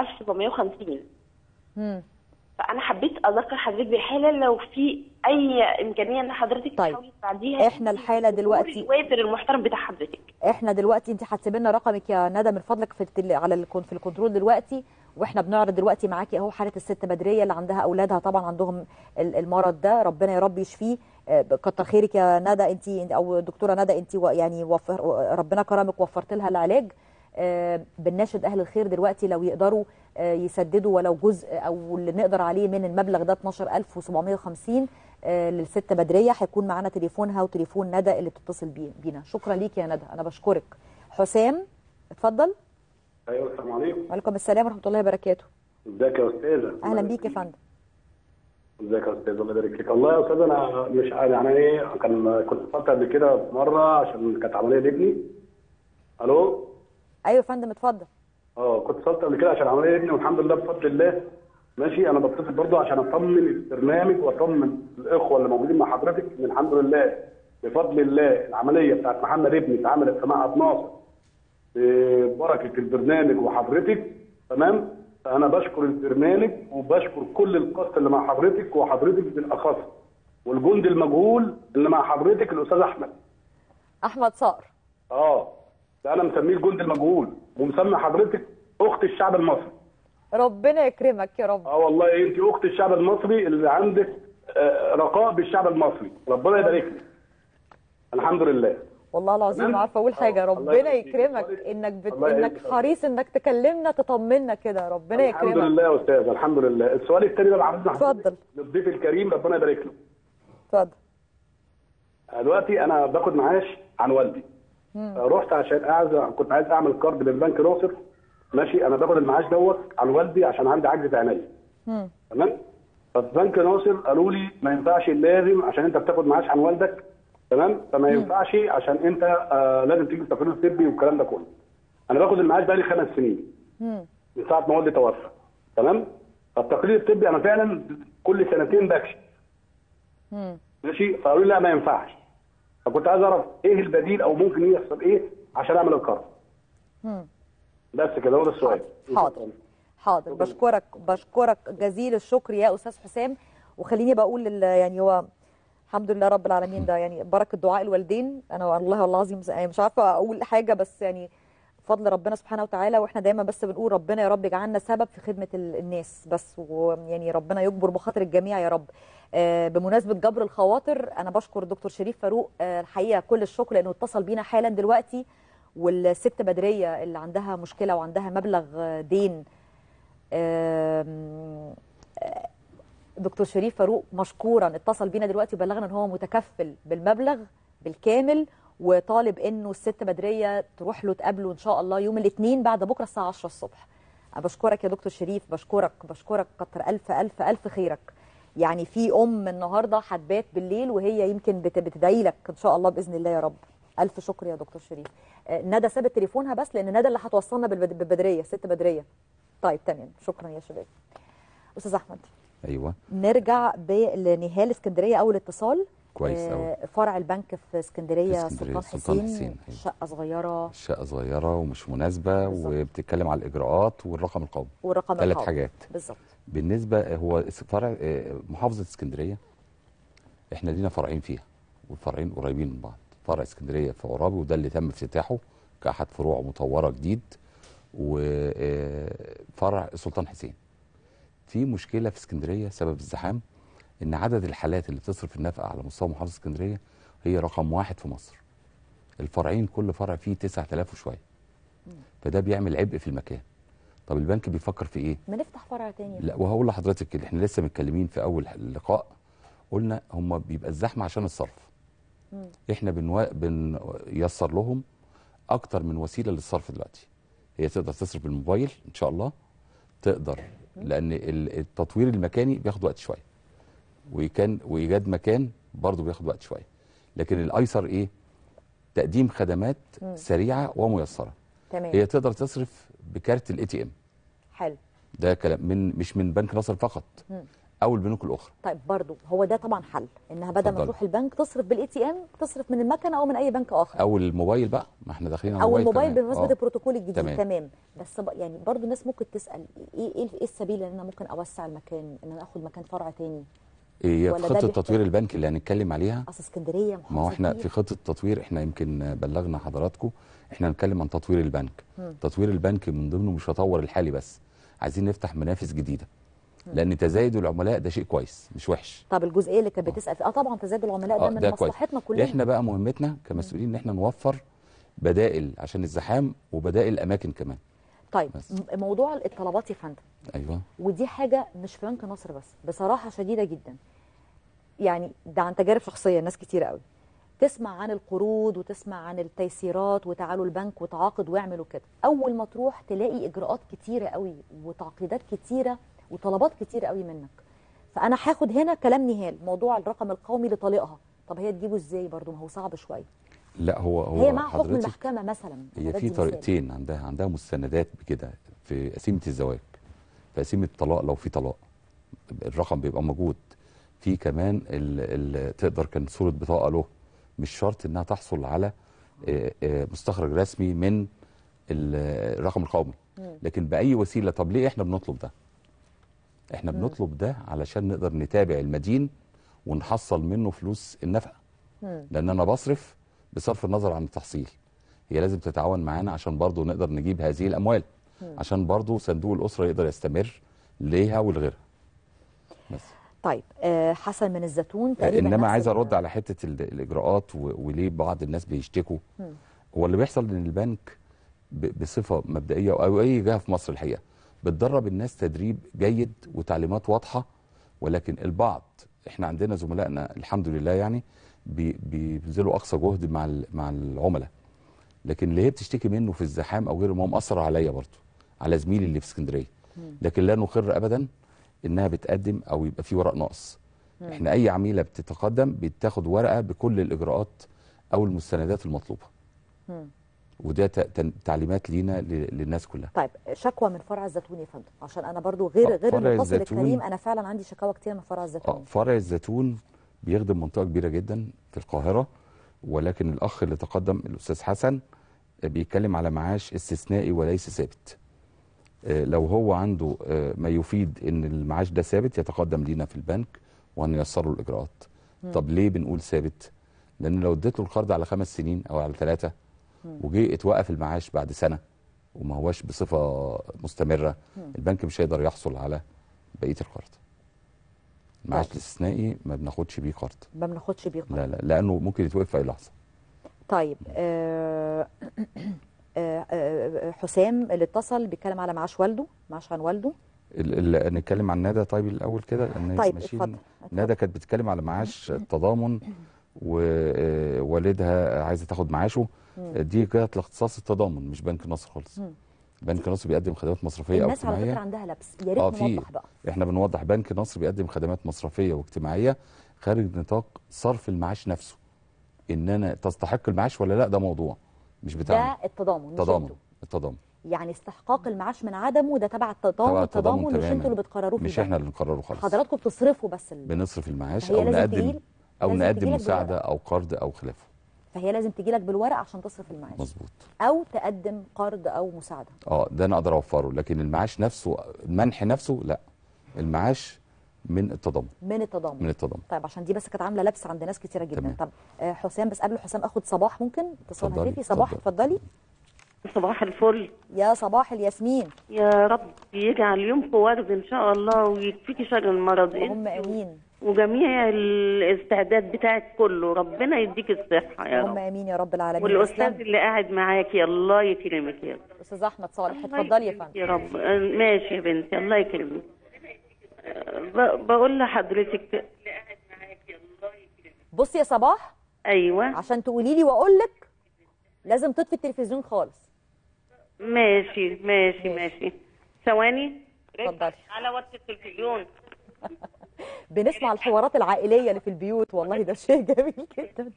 T: 12750
A: مم.
T: فانا حبيت اذكر حضرتك بالحاله لو في اي امكانيه ان حضرتك
A: طيب.
T: تحاولي تساعديها
A: احنا الحاله دلوقتي
T: الوافر المحترم بتاع حضرتك
A: احنا دلوقتي انت هتسيبي لنا رقمك يا ندى من فضلك في التل... على الكون في الكنترول دلوقتي واحنا بنعرض دلوقتي معاكي اهو حاله الست بدريه اللي عندها اولادها طبعا عندهم ال- المرض ده ربنا يا رب يشفيه آه، كتر خيرك يا ندى انت او دكتوره ندى انت و- يعني وفر ربنا كرمك وفرت لها العلاج آه، بنناشد اهل الخير دلوقتي لو يقدروا آه، يسددوا ولو جزء او اللي نقدر عليه من المبلغ ده 12750 آه، للست بدريه هيكون معانا تليفونها وتليفون ندى اللي بتتصل بي- بينا شكرا ليك يا ندى انا بشكرك حسام اتفضل
U: ايوه السلام عليكم
A: وعليكم السلام ورحمه الله وبركاته
U: ازيك يا استاذه
A: اهلا بيك يا فندم
U: ازيك يا استاذ الله يبارك فيك والله يا استاذ انا مش عارف يعني ايه كان كنت اتصلت قبل كده في مره عشان كانت عمليه لابني الو
A: ايوه يا فندم اتفضل
U: اه كنت اتصلت قبل كده عشان عمليه ابني والحمد لله بفضل الله ماشي انا بتصل برضه عشان اطمن البرنامج واطمن الاخوه اللي موجودين مع حضرتك ان الحمد لله بفضل الله العمليه بتاعت محمد ابني اتعملت في معهد ناصر ببركه البرنامج وحضرتك تمام فانا بشكر البرنامج وبشكر كل القصه اللي مع حضرتك وحضرتك بالاخص والجند المجهول اللي مع حضرتك الاستاذ احمد
A: احمد صقر
U: اه ده انا مسميه الجند المجهول ومسمي حضرتك اخت الشعب المصري
A: ربنا يكرمك يا رب
U: اه والله انت اخت الشعب المصري اللي عندك آه، رقاء بالشعب المصري ربنا يبارك لك الحمد لله
A: والله العظيم
U: تمام؟
A: عارفه اقول حاجه
U: الله
A: ربنا
U: يبارك فيك.
A: يكرمك انك بت...
U: الله يبارك
A: انك
U: فيك.
A: حريص انك تكلمنا تطمنا كده ربنا
U: الحمد
A: يكرمك
U: لله يا استاذ الحمد لله السؤال الثاني بقى عاوزنا
A: اتفضل
U: للضيف الكريم ربنا يبارك له
A: اتفضل
U: دلوقتي انا باخد معاش عن والدي رحت عشان عايز كنت عايز اعمل كارد للبنك ناصر ماشي انا باخد المعاش دوت عن والدي عشان عندي عجزه عينيا
A: مم.
U: تمام ففي بنك ناصر قالوا لي ما ينفعش لازم عشان انت بتاخد معاش عن والدك تمام فما ينفعش عشان انت آه لازم تيجي التقرير الطبي والكلام ده كله انا باخد المعاش بقالي خمس سنين
A: مم.
U: من ساعه ما والدي توفى تمام فالتقرير الطبي انا فعلا كل سنتين بكشف
A: مم.
U: ماشي فقالوا لي لا ما ينفعش فكنت عايز اعرف ايه البديل او ممكن يحصل ايه عشان اعمل القرض
A: مم.
U: بس كده هو ده السؤال
A: حاضر حاضر بشكرك بشكرك جزيل الشكر يا استاذ حسام وخليني بقول لل- يعني هو الحمد لله رب العالمين ده يعني بركه دعاء الوالدين انا والله والله العظيم يعني مش عارفه اقول حاجه بس يعني فضل ربنا سبحانه وتعالى واحنا دايما بس بنقول ربنا يا رب يجعلنا سبب في خدمه ال- الناس بس ويعني ربنا يجبر بخاطر الجميع يا رب آه، بمناسبه جبر الخواطر انا بشكر الدكتور شريف فاروق آه، الحقيقه كل الشكر لانه اتصل بينا حالا دلوقتي والست بدريه اللي عندها مشكله وعندها مبلغ آه، دين آم، آه، دكتور شريف فاروق مشكورا اتصل بينا دلوقتي وبلغنا ان هو متكفل بالمبلغ بالكامل وطالب انه الست بدريه تروح له تقابله ان شاء الله يوم الاثنين بعد بكره الساعه 10 الصبح أنا بشكرك يا دكتور شريف بشكرك بشكرك كتر الف الف الف خيرك يعني في ام النهارده هتبات بالليل وهي يمكن بت- بتدعي لك ان شاء الله باذن الله يا رب الف شكر يا دكتور شريف آه، ندى سابت تليفونها بس لان ندى اللي هتوصلنا بالبد- بالبدريه ست بدريه طيب تمام شكرا يا شباب استاذ احمد
P: ايوه
A: نرجع لنهال اسكندريه اول اتصال
P: كويس
A: آه،
P: أوي.
A: فرع البنك في اسكندريه,
P: في اسكندرية،
A: سلطان
P: سلطان
A: حسين,
P: حسين، أيوة.
A: شقه صغيره
P: شقه صغيره ومش مناسبه وبتتكلم على الاجراءات والرقم القومي
A: والرقم
P: ثلاث
A: القومي.
P: حاجات
A: بالظبط
P: بالنسبه هو فرع آه، محافظه اسكندريه احنا لينا فرعين فيها والفرعين قريبين من بعض فرع اسكندريه في عرابي وده اللي تم افتتاحه كاحد فروع مطوره جديد وفرع سلطان حسين في مشكله في اسكندريه سبب الزحام ان عدد الحالات اللي بتصرف النفقه على مستوى محافظه اسكندريه هي رقم واحد في مصر الفرعين كل فرع فيه 9000 وشويه فده بيعمل عبء في المكان طب البنك بيفكر في ايه
A: ما نفتح فرع تاني
P: لا وهقول لحضرتك كده احنا لسه متكلمين في اول اللقاء قلنا هم بيبقى الزحمه عشان الصرف
A: مم.
P: احنا بنو... بنيسر لهم اكتر من وسيله للصرف دلوقتي هي تقدر تصرف بالموبايل ان شاء الله تقدر لان ال- التطوير المكاني بياخد وقت شويه وكان وايجاد مكان برضه بياخد وقت شويه لكن الايسر ايه تقديم خدمات
A: مم.
P: سريعه وميسره
A: تمام
P: هي تقدر تصرف بكارت الاي تي ام
A: حلو
P: ده كلام من مش من بنك ناصر فقط
A: مم.
P: او البنوك الاخرى
A: طيب برضو هو ده طبعا حل انها بدل ما
P: اتفضلي.
A: تروح البنك تصرف بالاي تي ام تصرف من المكنه او من اي بنك اخر
P: او الموبايل بقى ما احنا داخلين على
A: او
P: الموبايل
A: الموبايل
P: كمان.
A: بمناسبه
P: آه.
A: البروتوكول الجديد
P: تمام.
A: تمام, تمام. بس ب- يعني برضو الناس ممكن تسال ايه ايه إيه السبيل ان انا ممكن اوسع المكان ان انا اخد مكان فرع تاني
P: هي
A: ولا
P: في
A: ده
P: خطه
A: بيحتاج-
P: تطوير البنك اللي هنتكلم عليها
A: اصل اسكندريه
P: ما هو
A: محافظة
P: احنا
A: كبيرة.
P: في خطه تطوير احنا يمكن بلغنا حضراتكم احنا هنتكلم عن تطوير البنك
A: مم.
P: تطوير البنك من ضمنه مش هطور الحالي بس عايزين نفتح منافس جديده لان تزايد العملاء ده شيء كويس مش وحش
A: طب الجزئيه اللي كانت بتسال فيها اه طبعا تزايد العملاء ده
P: آه،
A: من
P: ده كويس.
A: مصلحتنا كلنا
P: احنا بقى مهمتنا كمسؤولين ان احنا نوفر بدائل عشان الزحام وبدائل اماكن كمان
A: طيب م- موضوع الطلبات يا فندم
P: ايوه
A: ودي حاجه مش في بنك مصر بس بصراحه شديده جدا يعني ده عن تجارب شخصيه ناس كتير قوي تسمع عن القروض وتسمع عن التيسيرات وتعالوا البنك وتعاقد واعملوا كده اول ما تروح تلاقي اجراءات كتيره قوي وتعقيدات كتيره وطلبات كتيره قوي منك فانا هاخد هنا كلام نهال موضوع الرقم القومي لطليقها طب هي تجيبه ازاي برضه ما هو صعب شويه
P: لا هو هو
A: هي مع حكم
P: حضرتك
A: المحكمه مثلا
P: هي
A: ده
P: في
A: دي مثال.
P: طريقتين عندها عندها مستندات بكده في قسيمه الزواج في قسيمه الطلاق لو في طلاق الرقم بيبقى موجود في كمان ال ال تقدر كان صوره بطاقه له مش شرط انها تحصل على آه، آه، مستخرج رسمي من ال- الرقم القومي
B: مم.
P: لكن باي وسيله طب ليه احنا بنطلب ده احنا
B: مم.
P: بنطلب ده علشان نقدر نتابع المدين ونحصل منه فلوس النفقه
B: مم.
P: لان انا بصرف بصرف النظر عن التحصيل هي لازم تتعاون معانا عشان برضو نقدر نجيب هذه الاموال
A: مم.
P: عشان برضو صندوق الاسره يقدر يستمر ليها ولغيرها
A: طيب آه حسن من الزيتون تقريبا
P: انما
A: نفس
P: عايز
A: ال-
P: ارد على حته ال- الاجراءات و- وليه بعض الناس بيشتكوا
A: مم.
P: هو اللي بيحصل ان البنك ب- بصفه مبدئيه او اي جهه في مصر الحقيقه بتدرب الناس تدريب جيد وتعليمات واضحه ولكن البعض احنا عندنا زملائنا الحمد لله يعني بي- بيبذلوا اقصى جهد مع ال- مع العملاء لكن اللي هي بتشتكي منه في الزحام او غيره ما هو مأثر عليا برضه على زميلي اللي في اسكندريه لكن لا نقر ابدا انها بتقدم او يبقى في ورق ناقص
B: مم.
P: احنا اي عميله بتتقدم بتاخد ورقه بكل الاجراءات او المستندات المطلوبه
A: مم.
P: وده ت- ت- تعليمات لينا ل- للناس كلها
A: طيب شكوى من فرع الزيتون يا فندم عشان انا برضو غير
P: آه،
A: غير
P: فرع
A: المتصل
P: الزيتون-
A: الكريم انا فعلا عندي شكاوى كتير من فرع
P: اه
A: الزيتون
P: فرع الزيتون بيخدم منطقه كبيره جدا في القاهره ولكن الاخ اللي تقدم الاستاذ حسن بيتكلم على معاش استثنائي وليس ثابت آه، لو هو عنده آه، ما يفيد ان المعاش ده ثابت يتقدم لينا في البنك وهنيسر له الاجراءات
B: مم.
P: طب ليه بنقول ثابت لان لو اديت له القرض على خمس سنين او على ثلاثه وجي اتوقف المعاش بعد سنه وما هواش بصفه مستمره
B: مم.
P: البنك مش هيقدر يحصل على بقيه القرض المعاش
A: طيب.
P: الاستثنائي ما بناخدش بيه قرض
A: ما بناخدش بيه قرض.
P: لا لا لانه ممكن يتوقف في اي لحظه
A: طيب آه آه آه حسام اللي اتصل بيتكلم على معاش والده معاش عن والده
P: ال- ال- نتكلم عن ندى طيب الاول كده لان
A: طيب،
P: ماشيين-
A: اتفضل،
P: ندى كانت بتتكلم على معاش التضامن ووالدها عايزه تاخد معاشه
A: مم.
P: دي جهه لاختصاص التضامن مش بنك نصر خالص
A: مم.
P: بنك نصر بيقدم خدمات مصرفيه او
A: الناس على
P: اجتماعيه
A: فكره عندها لبس يا ريت
P: اه في
A: نوضح بقى
P: احنا بنوضح بنك نصر بيقدم خدمات مصرفيه واجتماعيه خارج نطاق صرف المعاش نفسه ان انا تستحق المعاش ولا لا ده موضوع مش بتاعنا
A: ده التضامن مش
P: تضامن
A: انتوا.
P: التضامن
A: يعني استحقاق المعاش من عدمه ده تبع التضامن
P: تبع
A: التضامن مش
P: تماماً.
A: انتوا اللي بتقرروه في
P: مش
A: البنك.
P: احنا اللي نقرره خالص
A: حضراتكم بتصرفوا بس ال...
P: بنصرف المعاش
A: فهي
P: او
A: لازم
P: نقدم
A: تجيل-
P: او
A: لازم
P: نقدم
A: تجيلك
P: مساعده او قرض او خلافه
A: فهي لازم تجي لك بالورق عشان تصرف المعاش
P: مظبوط
A: او تقدم قرض او مساعده
P: اه ده انا اقدر اوفره لكن المعاش نفسه المنح نفسه لا المعاش من التضامن
A: من التضامن
P: من التضامن
A: طيب عشان دي بس كانت عامله لبس عند ناس كتيره جدا
P: تمام.
A: طب آه، حسام بس قبل حسام اخد صباح ممكن اتصال
P: اتفضلي،
A: هاتفي صباح اتفضلي
V: صباح الفل
A: يا صباح الياسمين
V: يا رب يجعل يومكم ورد ان شاء الله ويكفيكي شر المرض
A: اللهم امين
V: وجميع الاستعداد بتاعك كله ربنا يديك الصحه يا
A: اللهم
V: رب
A: امين يا رب العالمين
V: والاستاذ
A: تسلم.
V: اللي قاعد معاكي الله يكرمك يا رب
A: استاذ احمد صالح
V: الله
A: اتفضلي يا
V: يكرمك
A: فندم
V: يا رب آه، ماشي يا بنتي الله يكرمك آه، ب- بقول لحضرتك
A: بصي يا صباح
V: ايوه
A: عشان تقولي لي واقول لك لازم تطفي التلفزيون خالص
V: ماشي ماشي ماشي ثواني
A: اتفضلي
V: على وقت التلفزيون
A: بنسمع الحوارات العائليه اللي في البيوت والله ده شيء جميل جدا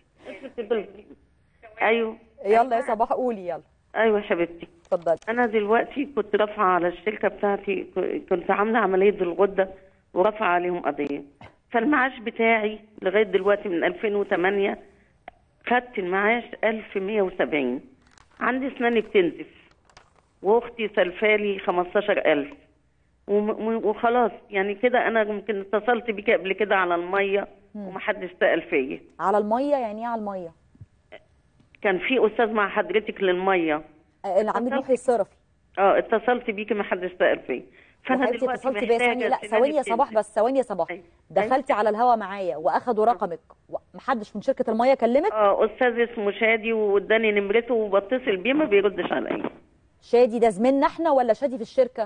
V: ايوه
A: يلا يا صباح قولي يلا
V: ايوه يا حبيبتي
A: اتفضلي
V: انا دلوقتي كنت رافعه على الشركه بتاعتي ك- كنت عامله عمليه بالغده ورافعه عليهم قضيه فالمعاش بتاعي لغايه دلوقتي من 2008 خدت المعاش 1170 عندي اسناني بتنزف واختي سلفالي 15000 وم- م- وخلاص يعني كده انا ممكن اتصلت بيك قبل كده على الميه ومحدش سال فيا
A: على الميه يعني ايه على الميه
V: كان في استاذ مع حضرتك للميه
A: آه، العميد محي الصرفي
V: اه اتصلت بيكي ما حدش سال فيا فانا
A: وحبيبتي
V: دلوقتي
A: اتصلتي بيا ثواني لا
V: سناني
A: ثواني يا صباح
V: بتنزف.
A: بس ثواني يا صباح دخلتي على الهوا معايا واخدوا رقمك محدش من شركه الميه كلمك
V: اه استاذ اسمه شادي واداني نمرته وبتصل بيه ما بيردش عليا
A: شادي ده زميلنا احنا ولا شادي في الشركه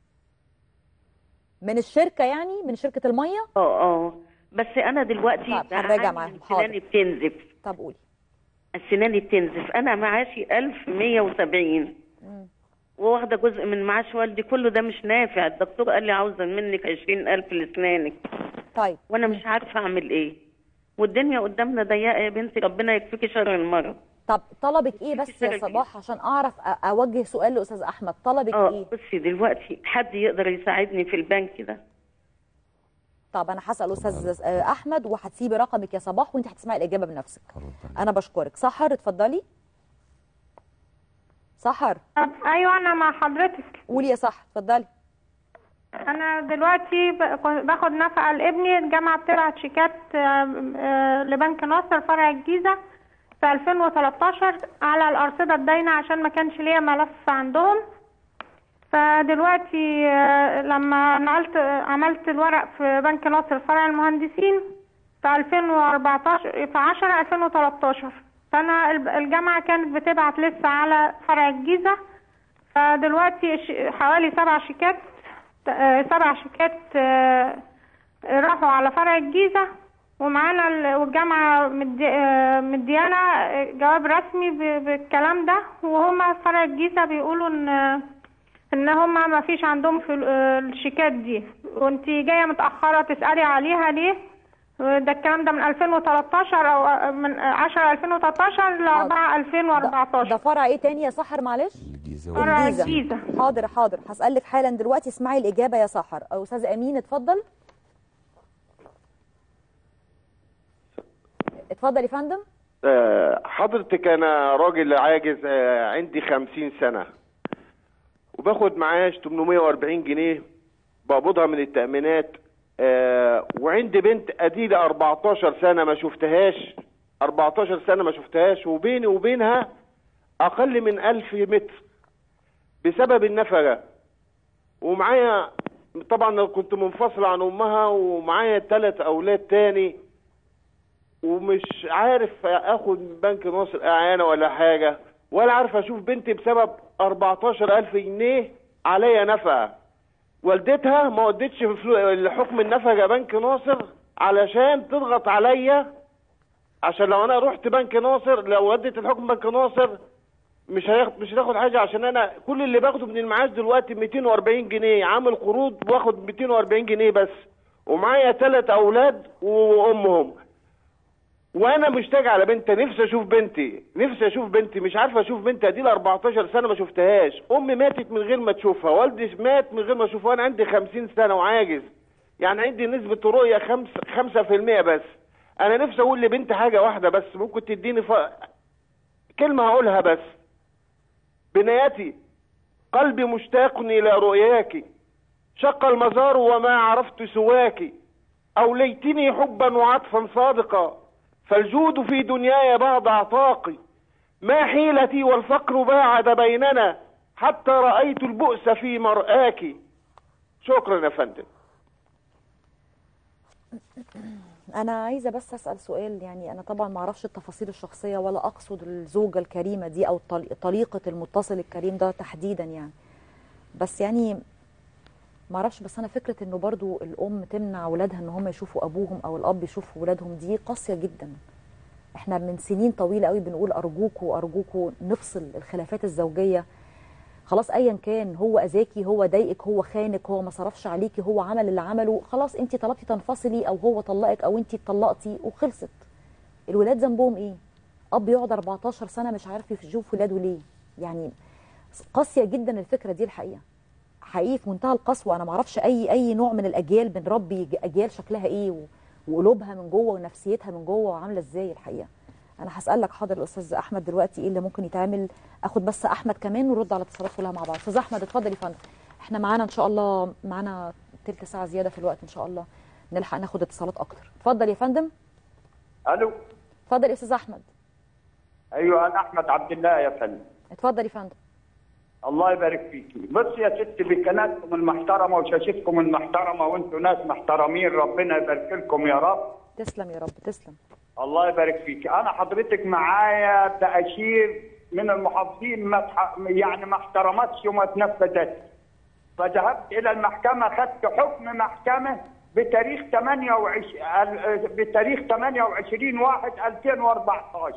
A: من الشركه يعني من شركه الميه
V: اه اه بس انا دلوقتي
A: طب هنراجع
V: بعاني
A: معاهم
V: من
A: حاضر
V: سناني بتنزف
A: طب قولي
V: سناني بتنزف انا معاشي 1170
A: مم.
V: وواخده جزء من معاش والدي كله ده مش نافع الدكتور قال لي عاوزه منك 20000 لاسنانك
A: طيب
V: وانا مش عارفه اعمل ايه والدنيا قدامنا ضيقه يا بنتي ربنا يكفيكي شر المرض
A: طب طلبك ايه بس يا صباح عشان اعرف أ- اوجه سؤال لاستاذ احمد طلبك
V: اه
A: ايه
V: بصي دلوقتي حد يقدر يساعدني في البنك ده
A: طب انا هسال استاذ آه، احمد وهتسيبي رقمك يا صباح وانت هتسمعي الاجابه بنفسك انا بشكرك سحر اتفضلي سحر
B: ايوه انا مع حضرتك
A: قولي يا سحر اتفضلي
B: انا دلوقتي ب- كنت باخد نفقه لابني الجامعه بتبعت شيكات آه، آه، لبنك ناصر فرع الجيزه في 2013 على الأرصدة الداينة عشان ما كانش ليا ملف عندهم فدلوقتي آه، لما نقلت آه، عملت الورق في بنك ناصر فرع المهندسين في 2014 في 10 2013 فأنا الب- الجامعة كانت بتبعت لسه على فرع الجيزة فدلوقتي ش- حوالي سبع شيكات آه، سبع شيكات آه، راحوا على فرع الجيزة ومعانا ال- والجامعة مدي- آه، مديانا آه، جواب رسمي ب- بالكلام ده وهما فرع الجيزة بيقولوا ان ان هما ما فيش عندهم في ال- آه، الشيكات دي وانتي جاية متأخرة تسألي عليها ليه ده الكلام ده من 2013 او آه، من 10 2013 ل 4 2014
A: ده فرع ايه تاني يا سحر معلش
B: فرع الجيزة
A: حاضر حاضر هسألك حالا دلوقتي اسمعي الإجابة يا سحر أو أستاذ أمين اتفضل اتفضل يا فندم
C: آه، حضرتك انا راجل عاجز آه، عندي خمسين سنة وباخد معاش 840 جنيه بقبضها من التأمينات آه، وعندي بنت اديلي 14 سنة ما شفتهاش 14 سنة ما شفتهاش وبيني وبينها اقل من 1000 متر بسبب النفقة ومعايا طبعا أنا كنت منفصل عن امها ومعايا ثلاث اولاد تاني ومش عارف اخد من بنك ناصر اعانه ولا حاجه ولا عارف اشوف بنتي بسبب 14000 جنيه عليا نفقه والدتها ما ودتش في فلو- حكم النفقه بنك ناصر علشان تضغط عليا عشان لو انا رحت بنك ناصر لو وديت الحكم بنك ناصر مش هياخد مش هتاخد حاجه عشان انا كل اللي باخده من المعاش دلوقتي 240 جنيه عامل قروض باخد 240 جنيه بس ومعايا ثلاث اولاد وامهم وانا مشتاق على بنتي نفسي اشوف بنتي نفسي اشوف بنتي مش عارف اشوف بنتي دي 14 سنه ما شفتهاش امي ماتت من غير ما تشوفها والدي مات من غير ما اشوفها وانا عندي 50 سنه وعاجز يعني عندي نسبه رؤيه 5 5% بس انا نفسي اقول لبنتي حاجه واحده بس ممكن تديني ف... كلمه هقولها بس بنياتي قلبي مشتاق الى رؤياك شق المزار وما عرفت سواك أوليتني حبا وعطفا صادقا فالجود في دنياي بعض أعطاقي ما حيلتي والفقر باعد بيننا حتى رأيت البؤس في مرآك شكرا يا فندم
A: أنا عايزة بس أسأل سؤال يعني أنا طبعا ما أعرفش التفاصيل الشخصية ولا أقصد الزوجة الكريمة دي أو طل- طريقة المتصل الكريم ده تحديدا يعني بس يعني ما اعرفش بس انا فكره انه برضو الام تمنع اولادها ان هم يشوفوا ابوهم او الاب يشوف ولادهم دي قاسيه جدا احنا من سنين طويله قوي بنقول ارجوكوا ارجوكوا نفصل الخلافات الزوجيه خلاص ايا كان هو اذاكي هو ضايقك هو خانك هو ما صرفش عليكي هو عمل اللي عمله خلاص انت طلبتي تنفصلي او هو طلقك او انت اتطلقتي وخلصت الولاد ذنبهم ايه اب يقعد 14 سنه مش عارف يشوف ولاده ليه يعني قاسيه جدا الفكره دي الحقيقه حقيقي في منتهى القسوه انا ما اعرفش اي اي نوع من الاجيال بنربي ج- اجيال شكلها ايه و- وقلوبها من جوه ونفسيتها من جوه وعامله ازاي الحقيقه انا هسالك حاضر الاستاذ احمد دلوقتي ايه اللي ممكن يتعمل اخد بس احمد كمان ونرد على الاتصالات كلها مع بعض استاذ احمد اتفضل يا فندم احنا معانا ان شاء الله معانا تلت ساعه زياده في الوقت ان شاء الله نلحق ناخد اتصالات اكتر اتفضل يا فندم
D: الو
A: اتفضل يا استاذ احمد
D: ايوه انا احمد عبد الله يا فندم
A: اتفضل يا فندم
D: الله يبارك فيكي بص يا ستي بقناتكم المحترمه وشاشتكم المحترمه وانتم ناس محترمين ربنا يبارك لكم يا رب
A: تسلم يا رب تسلم
D: الله يبارك فيكي انا حضرتك معايا تاشير من المحافظين ما تح... يعني ما احترمتش وما تنفذتش فذهبت الى المحكمه خدت حكم محكمه بتاريخ 28 ال- بتاريخ 28 1 2014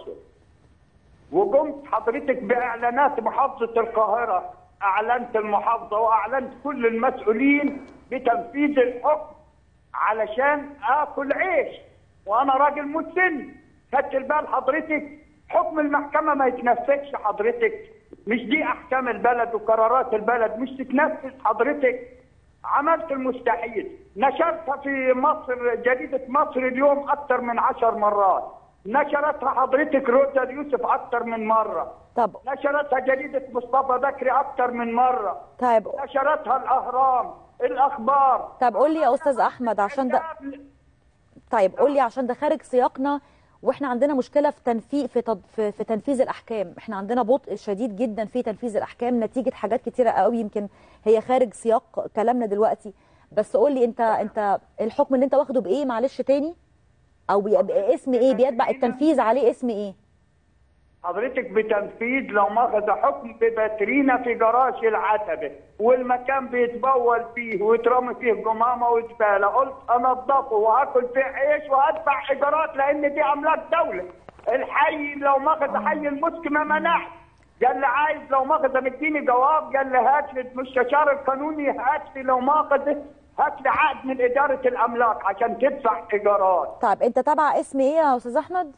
D: وقمت حضرتك باعلانات محافظه القاهره اعلنت المحافظه واعلنت كل المسؤولين بتنفيذ الحكم علشان اكل عيش وانا راجل مسن خدت البال حضرتك حكم المحكمه ما يتنفذش حضرتك مش دي احكام البلد وقرارات البلد مش تتنفذ حضرتك عملت المستحيل نشرتها في مصر جريدة مصر اليوم أكثر من عشر مرات نشرتها حضرتك روزا يوسف أكثر من مرة
A: طب
D: نشرتها جريدة مصطفى بكري أكثر من مرة
A: طيب
D: نشرتها الأهرام الأخبار
A: طب قول لي يا استاذ احمد عشان ده طيب قول لي عشان ده خارج سياقنا واحنا عندنا مشكله في تنفيذ في, تد... في في تنفيذ الاحكام احنا عندنا بطء شديد جدا في تنفيذ الاحكام نتيجه حاجات كتيره قوي يمكن هي خارج سياق كلامنا دلوقتي بس قول لي انت انت الحكم اللي انت واخده بايه معلش تاني او بيبقى اسم ايه بيتبع التنفيذ عليه اسم ايه
D: حضرتك بتنفيذ لو ماخذ حكم بباترينا في جراج العتبه والمكان بيتبول فيه ويترمي فيه قمامه وزباله قلت انضفه واكل فيه عيش وادفع ايجارات لان دي املاك دوله الحي لو ماخذ حي المسك ما منعت قال لي عايز لو ماخذ مديني جواب قال لي هات لي المستشار القانوني هات لي لو ماخذ هات لي عقد من اداره الاملاك عشان تدفع ايجارات
A: طيب انت تبع اسم ايه يا استاذ احمد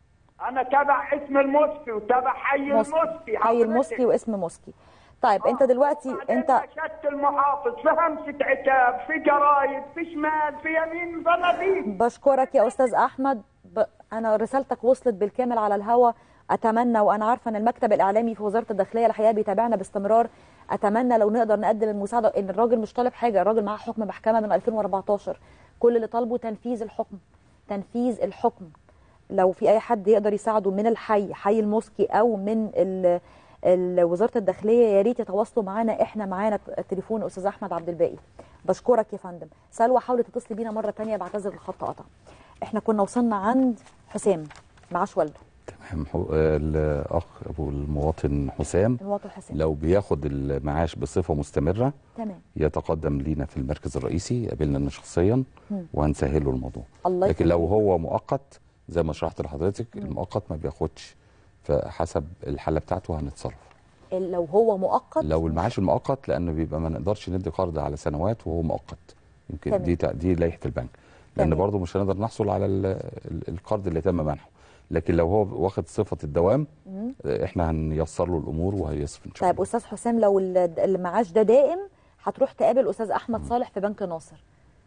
D: انا تبع اسم المسكي وتبع حي المسكي
A: حي المسكي واسم مسكي طيب انت دلوقتي انت
D: شت المحافظ في همسه عتاب في جرايد في شمال في يمين بلدي
A: بشكرك يا استاذ احمد ب... انا رسالتك وصلت بالكامل على الهوا اتمنى وانا عارفه ان المكتب الاعلامي في وزاره الداخليه الحقيقه بيتابعنا باستمرار اتمنى لو نقدر نقدم المساعده ان الراجل مش طالب حاجه الراجل معاه حكم محكمه من 2014 كل اللي طالبه تنفيذ الحكم تنفيذ الحكم لو في اي حد يقدر يساعده من الحي حي المسكي او من ال ال وزاره الداخليه يا ريت يتواصلوا معانا احنا معانا تليفون استاذ احمد عبد الباقي بشكرك يا فندم سلوى حاولي تتصلي بينا مره ثانيه بعتذر الخط قطع احنا كنا وصلنا عند حسام معاش والده
P: تمام حو- الاخ ابو المواطن حسام
A: المواطن حسام
P: لو بياخد المعاش بصفه مستمره
A: تمام
P: يتقدم لينا في المركز الرئيسي يقابلنا أنا شخصيا
A: مم.
P: وهنسهل له الموضوع
A: الله
P: لكن لو
A: يخليك.
P: هو مؤقت زي ما شرحت لحضرتك المؤقت ما بياخدش فحسب الحاله بتاعته هنتصرف
A: لو هو مؤقت
P: لو المعاش المؤقت لانه بيبقى ما نقدرش ندي قرض على سنوات وهو مؤقت يمكن
A: تمام.
P: دي تع- دي لائحه البنك لان
A: تمام.
P: برضه مش هنقدر نحصل على ال- ال- القرض اللي تم منحه لكن لو هو واخد صفه الدوام
A: مم.
P: احنا هنيسر له الامور وهيصرف ان شاء
A: طيب استاذ حسام لو ال- المعاش ده دائم هتروح تقابل استاذ احمد صالح في بنك ناصر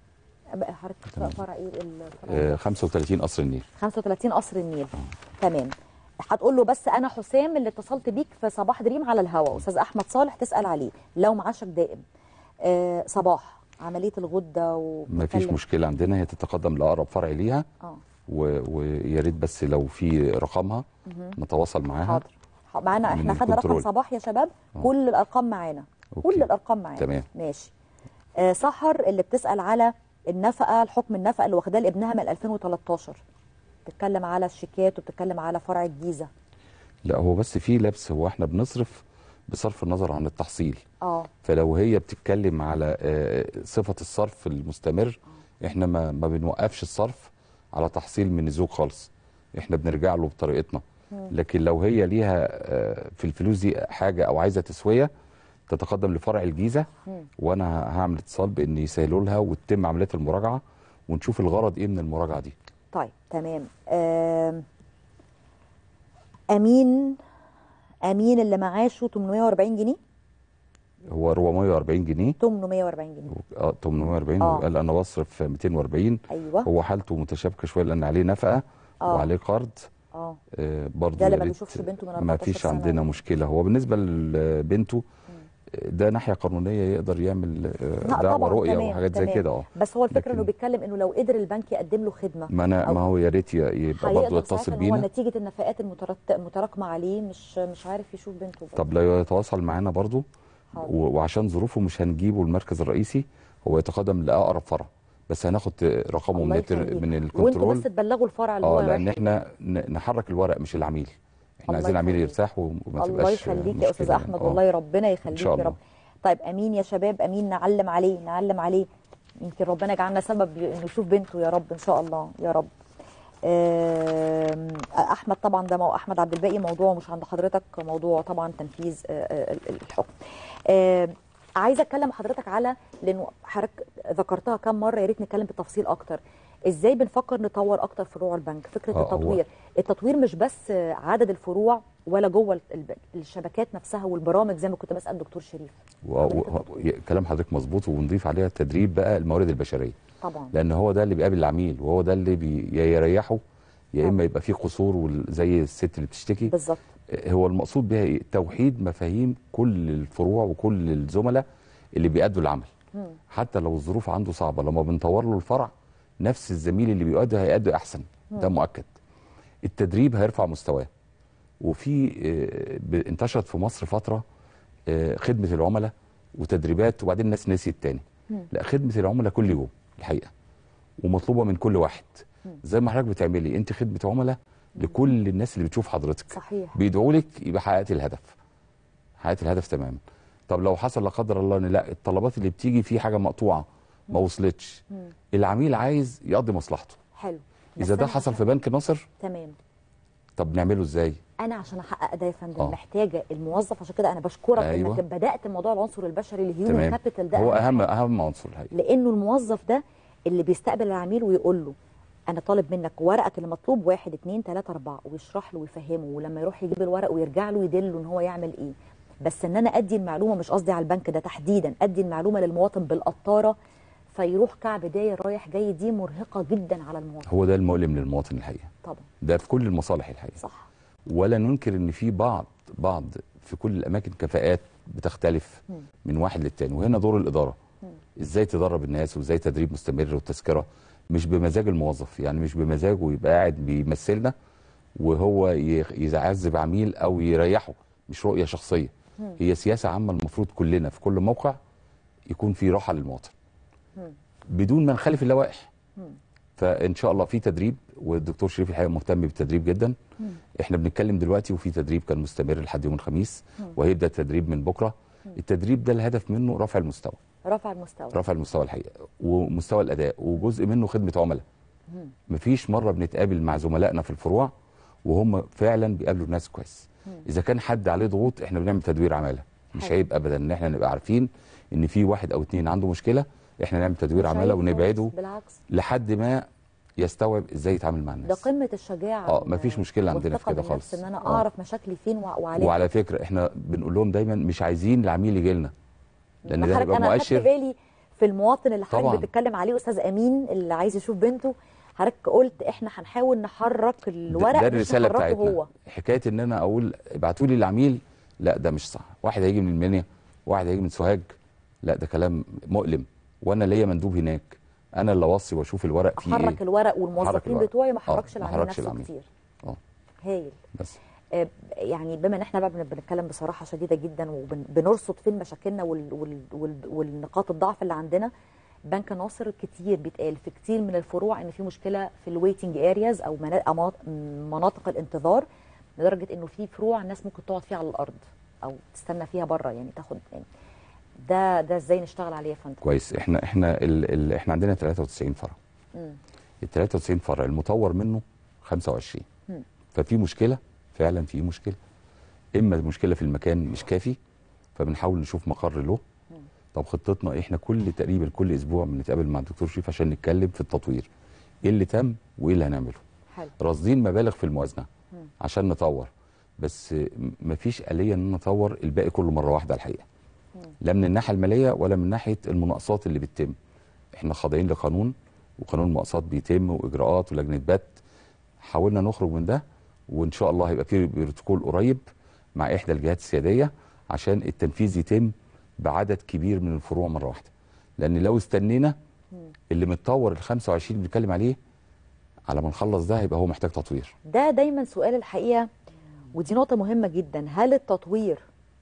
A: بقى حضرتك فرع ايه الفرع
P: الله آه، 35 قصر النيل
A: 35 قصر النيل تمام هتقول له بس انا حسام اللي اتصلت بيك في صباح دريم على الهوا استاذ احمد صالح تسال عليه لو معاشك دائم آه صباح عمليه الغده و
P: ما فيش مشكله عندنا هي تتقدم لاقرب فرع ليها
A: اه
P: و- ويا ريت بس لو في رقمها
A: مهم.
P: نتواصل معاها
A: حاضر معانا
P: من
A: احنا خدنا رقم
P: الكنترول.
A: صباح يا شباب كل الارقام معانا كل الارقام معانا
P: تمام.
A: ماشي آه سحر اللي بتسال على النفقه الحكم النفقه اللي واخداه لابنها من 2013 بتتكلم على الشيكات وبتتكلم على فرع الجيزه
P: لا هو بس في لبس هو احنا بنصرف بصرف النظر عن التحصيل
A: اه
P: فلو هي بتتكلم على آه، صفة الصرف المستمر احنا ما, ما بنوقفش الصرف على تحصيل من الزوج خالص احنا بنرجع له بطريقتنا
E: مم.
P: لكن لو هي ليها آه، في الفلوس دي حاجة او عايزة تسوية تتقدم لفرع الجيزة
A: مم.
P: وانا هعمل اتصال بان يسهلوا لها وتتم عملية المراجعة ونشوف الغرض ايه من المراجعة دي
A: طيب تمام آم، امين امين اللي معاشه 840 جنيه
P: هو 440 جنيه
A: 840 جنيه
P: اه 840
A: آه.
P: وقال انا بصرف 240
A: ايوه
P: هو حالته متشابكه شويه لان عليه نفقه
A: آه.
P: وعليه قرض
A: اه
P: آه برضه
A: ده اللي
P: يا
A: ما
P: ريت
A: بيشوفش بنته من
P: ما
A: 14
P: فيش
A: سنة.
P: عندنا مشكله هو بالنسبه لبنته آه، ده ناحيه قانونيه يقدر يعمل آه،
A: لا
P: دعوه
A: طبعا
P: رؤيه
A: تمام
P: وحاجات زي
A: تمام.
P: كده اه
A: بس هو الفكره
P: لكن-
A: انه بيتكلم انه لو قدر البنك يقدم له خدمه
P: ما انا ما هو يا ريت ي- يبقى برضه
A: هيقدر
P: يتصل
A: ساعتها إن هو
P: بينا
A: نتيجه النفقات المترت- المتراكمه عليه مش مش عارف يشوف بنته برضه.
P: طب لو يتواصل معانا برضه
A: حاضر.
P: و- وعشان ظروفه مش هنجيبه المركز الرئيسي هو يتقدم لاقرب فرع بس هناخد رقمه من
A: الله
P: التر-
A: يخليك.
P: من
A: وانتوا
P: الكنترول
A: بس تبلغوا الفرع اللي هو
P: اه لان
A: رايح
P: احنا ن- نحرك الورق مش العميل احنا
A: الله
P: عايزين العميل
A: يخليك.
P: يرتاح وما تبقاش
A: الله يخليك يا استاذ
P: مشكلة
A: احمد
P: يعني. آه.
A: والله ربنا يخليك
P: شاء
A: يا
P: الله.
A: رب طيب امين يا شباب امين نعلم عليه نعلم عليه يمكن ربنا يجعلنا سبب انه يشوف بنته يا رب ان شاء الله يا رب آم، احمد طبعا ده مو احمد عبد الباقي موضوع مش عند حضرتك موضوع طبعا تنفيذ آه، آه، ال- الحكم آم، عايزه اتكلم حضرتك على لانه حضرتك ذكرتها كم مره يا ريت نتكلم بالتفصيل اكتر ازاي بنفكر نطور اكتر فروع البنك فكره
P: آه، هو-
A: التطوير التطوير مش بس عدد الفروع ولا جوه الب- الشبكات نفسها والبرامج زي ما كنت بسال دكتور شريف
P: و... و... كلام حضرتك مظبوط ونضيف عليها تدريب بقى الموارد البشريه
A: طبعا
P: لان هو ده اللي بيقابل العميل وهو ده اللي بي... يا يريحه يا اما يبقى فيه قصور وال- زي الست اللي بتشتكي
A: بالظبط
P: هو المقصود بها ايه توحيد مفاهيم كل الفروع وكل الزملاء اللي بيأدوا العمل
A: مم.
P: حتى لو الظروف عنده صعبه لما بنطور له الفرع نفس الزميل اللي بيؤدي هيأدي احسن ده
A: مم.
P: مؤكد التدريب هيرفع مستواه وفي آه، ب- انتشرت في مصر فتره آه، خدمه العملاء وتدريبات وبعدين الناس نسيت تاني لا خدمه العملاء كل يوم الحقيقه ومطلوبه من كل واحد زي ما حضرتك بتعملي انت خدمه عملاء لكل الناس اللي بتشوف حضرتك
A: صحيح
P: بيدعوا لك يبقى حققت الهدف حققت الهدف تماما طب لو حصل لا قدر الله ان لا الطلبات اللي بتيجي في حاجه مقطوعه ما وصلتش
A: مم.
P: العميل عايز يقضي مصلحته
A: حلو
P: اذا
A: بس
P: ده
A: أنا
P: حصل
A: عشان-
P: في بنك ناصر
A: تمام
P: طب نعمله ازاي
A: انا عشان احقق ده يا فندم
P: آه.
A: محتاجه الموظف عشان كده انا بشكرك
P: أيوة.
A: انك بدات موضوع العنصر البشري الهيومن
P: تمام
A: كابيتال ده
P: هو
A: أهم
P: اهم اهم عنصر الحقيقه
A: لانه الموظف ده اللي بيستقبل العميل ويقول له انا طالب منك ورقك اللي مطلوب واحد اتنين تلاته اربعه ويشرح له ويفهمه ولما يروح يجيب الورق ويرجع له يدله ان هو يعمل ايه بس ان انا ادي المعلومه مش قصدي على البنك ده تحديدا ادي المعلومه للمواطن بالقطاره فيروح كعب داير رايح جاي دي مرهقه جدا على المواطن
P: هو ده المؤلم للمواطن الحقيقه
A: طبعا
P: ده في كل المصالح الحقيقه
A: صح
P: ولا ننكر ان في بعض بعض في كل الاماكن كفاءات بتختلف
A: مم.
P: من واحد للتاني وهنا دور الاداره
A: مم.
P: ازاي تدرب الناس وازاي تدريب مستمر والتذكره مش بمزاج الموظف يعني مش بمزاجه يبقى قاعد بيمثلنا وهو ي- يعذب عميل او يريحه مش رؤيه شخصيه
E: مم.
P: هي سياسه عامه المفروض كلنا في كل موقع يكون في راحه للمواطن بدون ما نخالف اللوائح فان شاء الله في تدريب والدكتور شريف الحقيقه مهتم بالتدريب جدا احنا بنتكلم دلوقتي وفي تدريب كان مستمر لحد يوم الخميس
A: مم.
P: وهيبدا التدريب من بكره التدريب ده الهدف منه رفع المستوى
A: رفع المستوى
P: رفع المستوى الحقيقه ومستوى الاداء وجزء منه خدمه عملاء
A: مم.
P: مفيش مره بنتقابل مع زملائنا في الفروع وهم فعلا بيقابلوا الناس كويس
A: مم.
P: اذا كان حد عليه ضغوط احنا بنعمل تدوير عماله مش
A: حلو.
P: عيب ابدا ان احنا نبقى عارفين ان في واحد او اتنين عنده مشكله احنا نعمل تدوير
A: مش
P: عماله
A: عيب
P: ونبعده
A: خالص، بالعكس
P: لحد ما يستوعب ازاي يتعامل مع الناس
A: ده قمه الشجاعه
P: اه مفيش مشكله عندنا في
A: والثقة
P: كده
A: بالنفس
P: خالص
A: ان انا
P: آه.
A: اعرف مشاكلي فين وع- وعليها
P: وعلى فكره احنا بنقول لهم دايما مش عايزين العميل يجي لنا لان ده
A: حضرتك
P: هيبقى
A: انا خدت
P: مؤشر
A: بالي في المواطن اللي
P: طبعاً.
A: حضرتك بتتكلم عليه استاذ امين اللي عايز يشوف بنته حضرتك قلت احنا هنحاول نحرك الورق
P: ده
A: مش
P: الرساله
A: نحركه
P: بتاعتنا
A: هو
P: حكايه ان انا اقول ابعتوا لي العميل لا ده مش صح واحد هيجي من المنيا واحد هيجي من سوهاج لا ده كلام مؤلم وانا ليا مندوب هناك انا اللي اوصي واشوف الورق فيه
A: احرك
P: ايه
A: الورق والموظفين
P: الورق.
A: بتوعي ما
P: آه،
A: حركش
P: ما
A: العميل
P: حركش
A: نفسه
P: العميل.
A: كتير
P: اه
A: هايل
P: بس
A: آه، يعني بما ان احنا بقى بن- بنتكلم بصراحه شديده جدا وبنرصد فين مشاكلنا وال وال وال والنقاط الضعف اللي عندنا بنك ناصر كتير بيتقال في كتير من الفروع ان في مشكله في الويتنج ارياز او منا- أماط- مناطق الانتظار لدرجه انه في فروع الناس ممكن تقعد فيها على الارض او تستنى فيها بره يعني تاخد يعني ده ده ازاي نشتغل عليه يا فندم
P: كويس احنا احنا ال ال احنا عندنا 93 فرع
A: مم.
P: ال 93 فرع المطور منه 25
A: مم.
P: ففي مشكله فعلا في مشكله اما المشكله في المكان مش كافي فبنحاول نشوف مقر له طب خطتنا احنا كل تقريبا كل اسبوع بنتقابل مع الدكتور شريف عشان نتكلم في التطوير ايه اللي تم وايه اللي هنعمله
A: حلو
P: راصدين مبالغ في الموازنه
A: مم.
P: عشان نطور بس م- مفيش آلية ان نطور الباقي كله مره واحده الحقيقه لا من الناحيه الماليه ولا من ناحيه المناقصات اللي بتتم احنا خاضعين لقانون وقانون المناقصات بيتم واجراءات ولجنه بت حاولنا نخرج من ده وان شاء الله هيبقى في بروتوكول قريب مع احدى الجهات السياديه عشان التنفيذ يتم بعدد كبير من الفروع مره واحده لان لو استنينا اللي متطور ال 25 اللي بنتكلم عليه على ما نخلص ده هيبقى هو محتاج تطوير
A: ده دايما سؤال الحقيقه ودي نقطه مهمه جدا هل التطوير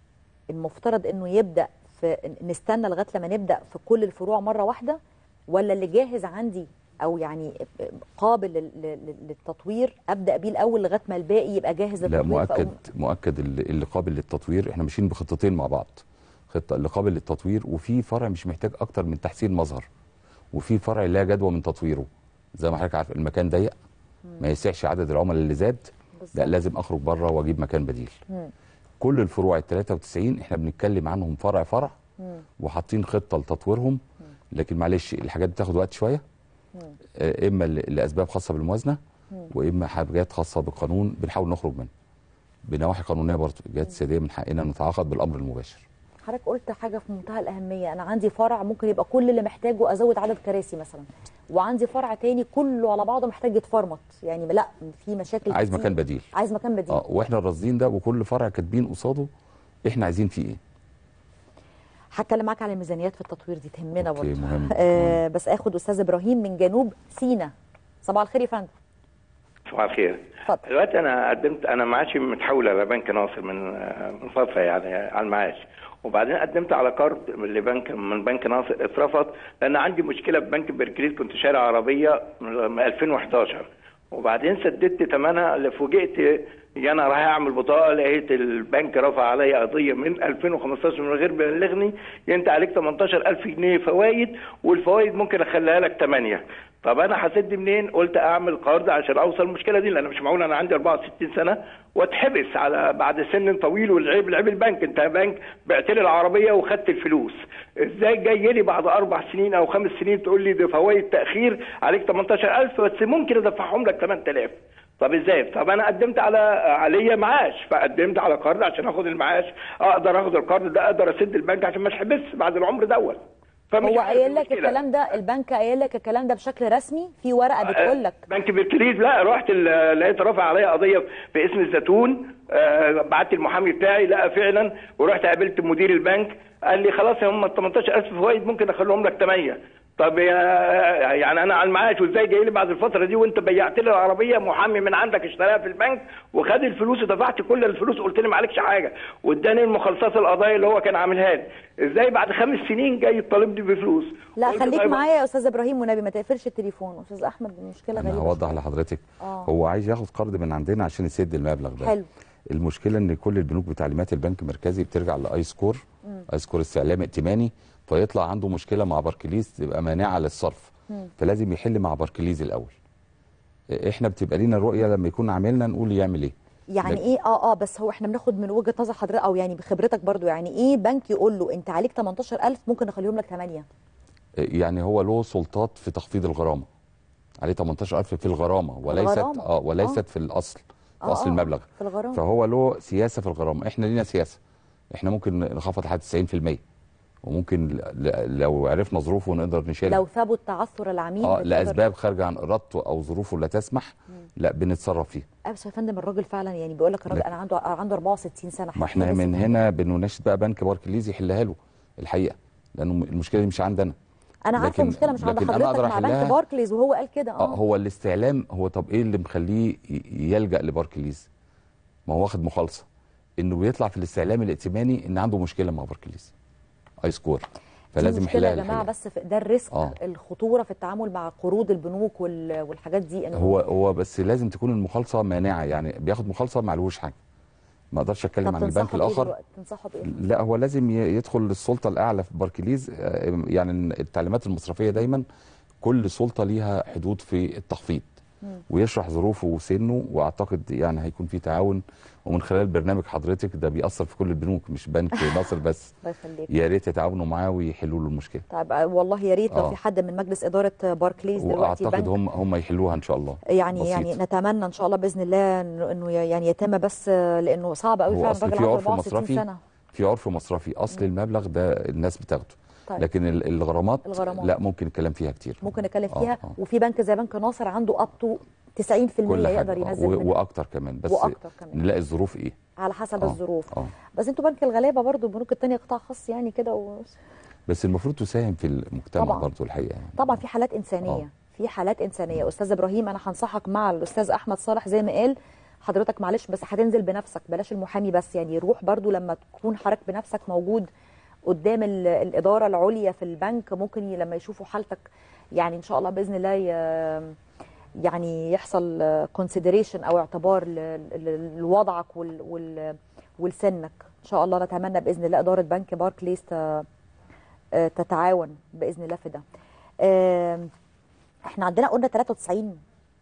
A: المفترض انه يبدا في نستنى لغايه لما نبدا في كل الفروع مره واحده ولا اللي جاهز عندي او يعني قابل لل- لل- للتطوير ابدا بيه الاول لغايه ما الباقي يبقى جاهز
P: لا
A: للتطوير
P: مؤكد
A: فأقوم-
P: مؤكد اللي اللي قابل للتطوير احنا ماشيين بخطتين مع بعض خطه اللي قابل للتطوير وفي فرع مش محتاج اكتر من تحسين مظهر وفي فرع لا جدوى من تطويره زي ما حضرتك عارف المكان ضيق ما يسعش عدد العملاء اللي زاد لا لازم اخرج بره واجيب مكان بديل
A: مم.
P: كل الفروع ال 93 احنا بنتكلم عنهم فرع فرع
A: مم.
P: وحاطين خطه لتطويرهم لكن معلش الحاجات بتاخد وقت شويه
A: مم.
P: آه، اما ل- لاسباب خاصه بالموازنه
A: مم.
P: واما حاجات خاصه بالقانون بنحاول نخرج منها بنواحي قانونيه برضه الجهات السياديه من حقنا نتعاقد بالامر المباشر
A: حضرتك قلت حاجه في منتهى الاهميه انا عندي فرع ممكن يبقى كل اللي محتاجه ازود عدد كراسي مثلا وعندي فرع تاني كله على بعضه محتاج يتفرمط يعني لا في مشاكل
P: عايز
A: كتير.
P: مكان بديل
A: عايز مكان بديل
P: اه واحنا الراصدين ده وكل فرع كاتبين قصاده احنا عايزين فيه ايه
A: هتكلم معاك على الميزانيات في التطوير دي تهمنا
P: أوكي،
A: برضه
P: مهم.
A: آه بس اخد استاذ ابراهيم من جنوب سينا صباح الخير يا فندم
E: صباح الخير دلوقتي انا قدمت انا معاشي متحول على بنك ناصر من من فتره يعني على المعاش وبعدين قدمت على كارد لبنك من بنك ناصر اترفض لان عندي مشكله في بنك بركليز كنت شاري عربيه من 2011 وبعدين سددت ثمنها اللي فوجئت ان انا رايح اعمل بطاقه لقيت البنك رفع عليا قضيه من 2015 من غير بلغني انت عليك 18000 جنيه فوائد والفوائد ممكن اخليها لك 8 طب انا هسد منين قلت اعمل قرض عشان اوصل المشكله دي لان مش معقول انا عندي 64 سنه واتحبس على بعد سن طويل والعيب العيب البنك انت بنك بعت لي العربيه وخدت الفلوس ازاي جاي لي بعد اربع سنين او خمس سنين تقول لي ده فوائد تاخير عليك 18000 بس ممكن ادفعهم لك 8000 طب ازاي؟ طب انا قدمت على عليا معاش فقدمت على قرض عشان اخد المعاش اقدر اخد القرض ده اقدر اسد البنك عشان ما اتحبسش بعد العمر دوت فمش
A: هو
E: عارف
A: قايل لك
E: المشكلة.
A: الكلام ده البنك قايل لك الكلام ده بشكل رسمي في ورقه بتقول لك
E: بنك بركليز لا رحت ال- لقيت رافع عليا قضيه باسم الزيتون آه، بعت المحامي بتاعي لقى فعلا ورحت قابلت مدير البنك قال لي خلاص هم ال 18000 فوائد ممكن اخليهم لك 8 طب يا- يعني انا على المعاش وازاي جاي لي بعد الفتره دي وانت بيعت لي العربيه محامي من عندك اشتراها في البنك وخد الفلوس ودفعت كل الفلوس قلت لي ما عليكش حاجه واداني المخلصات القضايا اللي هو كان عاملها لي ازاي بعد خمس سنين جاي تطالبني بفلوس
A: لا
E: قلت
A: خليك
E: طيب
A: معايا يا استاذ ابراهيم والنبي ما تقفلش التليفون استاذ احمد المشكله
P: انا
A: غريبه
P: هوضح لحضرتك
A: آه.
P: هو عايز ياخد قرض من عندنا عشان يسد المبلغ ده
A: حلو.
P: المشكله ان كل البنوك بتعليمات البنك المركزي بترجع لاي سكور
A: مم.
P: اي سكور استعلام ائتماني فيطلع عنده مشكله مع باركليز تبقى مانعه للصرف
A: مم.
P: فلازم يحل مع باركليز الاول احنا بتبقى لينا الرؤيه لما يكون عاملنا نقول يعمل ايه
A: يعني
P: لكن-
A: ايه اه اه بس هو احنا بناخد من وجهه نظر حضرتك او يعني بخبرتك برضو يعني ايه بنك يقول له انت عليك 18000 ممكن نخليهم لك 8
P: يعني هو له سلطات في تخفيض الغرامه عليه 18000 في الغرامه وليست
A: الغرامة.
P: اه وليست
A: آه.
P: في الاصل في
A: آه،
P: اصل
A: آه،
P: المبلغ
A: في الغرامة.
P: فهو له سياسه في الغرامه احنا لينا سياسه احنا ممكن نخفض لحد 90% وممكن ل- لو عرفنا ظروفه نقدر نشيلها
A: لو ثبت تعثر العميل
P: اه
A: بتقدر-
P: لاسباب خارجه عن ارادته او ظروفه لا تسمح لا بنتصرف فيها
A: ايوه بس يا فندم الراجل فعلا يعني بيقول لك الراجل
P: لا.
A: انا عنده عنده 64 سنه
P: ما احنا
A: حاسس
P: من
A: إن-
P: هنا بنناشد بقى بنك باركليز يحلها له الحقيقه لانه المشكله دي مش عندنا
A: انا عارفه
P: لكن-
A: المشكله مش عند
P: لكن أنا
A: حضرتك
P: أقدر
A: مع بنك
P: أحلها.
A: باركليز وهو قال كده
P: اه
A: اه
P: هو الاستعلام هو طب ايه اللي مخليه ي- يلجا لباركليز ما هو واخد مخالصه انه بيطلع في الاستعلام الائتماني ان عنده مشكله مع باركليز اي سكور فلازم
A: دي مشكله
P: يحلها
A: يا جماعه
P: الحقيقة.
A: بس في ده الريسك
P: آه.
A: الخطوره في التعامل مع قروض البنوك وال- والحاجات دي انه
P: هو هو بس لازم تكون المخالصه مانعه يعني بياخد مخالصه ما عليهوش حاجه ما اقدرش اتكلم
A: طب
P: عن البنك
A: تنصحه بإيه
P: الاخر
A: دلوقتي؟ تنصحه بايه؟
P: لا هو لازم ي- يدخل للسلطه الاعلى في باركليز آه، يعني التعليمات المصرفيه دايما كل سلطه ليها حدود في التخفيض
A: مم.
P: ويشرح ظروفه وسنه واعتقد يعني هيكون في تعاون ومن خلال برنامج حضرتك ده بيأثر في كل البنوك مش بنك مصر بس
A: الله يخليك
P: يا ريت يتعاونوا معاه ويحلوا له المشكله
A: طيب آه، والله يا ريت لو
P: آه.
A: في حد من مجلس اداره باركليز دلوقتي
P: واعتقد
A: بنك
P: هم هم يحلوها ان شاء الله
A: يعني
P: بسيط.
A: يعني نتمنى ان شاء الله باذن الله انه إنه يعني يتم بس آه، لانه صعب قوي
P: هو
A: فعلا
P: اصل
A: الراجل
P: في
A: عنده
P: عرف
A: 64
P: مصرفي
A: سنه
P: في عرف مصرفي اصل المبلغ ده الناس بتاخده
A: طيب.
P: لكن ال- الغرامات,
A: الغرامات.
P: لا ممكن الكلام فيها كتير
A: ممكن نتكلم
P: آه،
A: فيها
P: آه.
A: وفي بنك زي بنك ناصر عنده اب تو 90%
P: كل حاجه
A: يقدر
P: آه،
A: ينزل
P: و-
A: منها
P: واكتر كمان بس
A: وأكتر كمان.
P: نلاقي الظروف ايه
A: على حسب
P: آه،
A: الظروف
P: آه.
A: بس انتوا بنك الغلابه برضو البنوك التانية قطاع خاص يعني كده و...
P: بس المفروض تساهم في المجتمع
A: طبعاً.
P: برضو الحقيقه يعني.
A: طبعا في حالات انسانيه في حالات انسانيه استاذ ابراهيم انا هنصحك مع الاستاذ احمد صالح زي ما قال حضرتك معلش بس هتنزل بنفسك بلاش المحامي بس يعني روح برضو لما تكون حضرتك بنفسك موجود قدام ال- الاداره العليا في البنك ممكن ي- لما يشوفوا حالتك يعني ان شاء الله باذن الله ي- يعني يحصل كونسيدريشن او اعتبار ل- ل- لوضعك وال- وال- ولسنك ان شاء الله نتمنى باذن الله اداره بنك باركليز ت- آه، تتعاون باذن الله في ده آم، احنا عندنا قلنا 93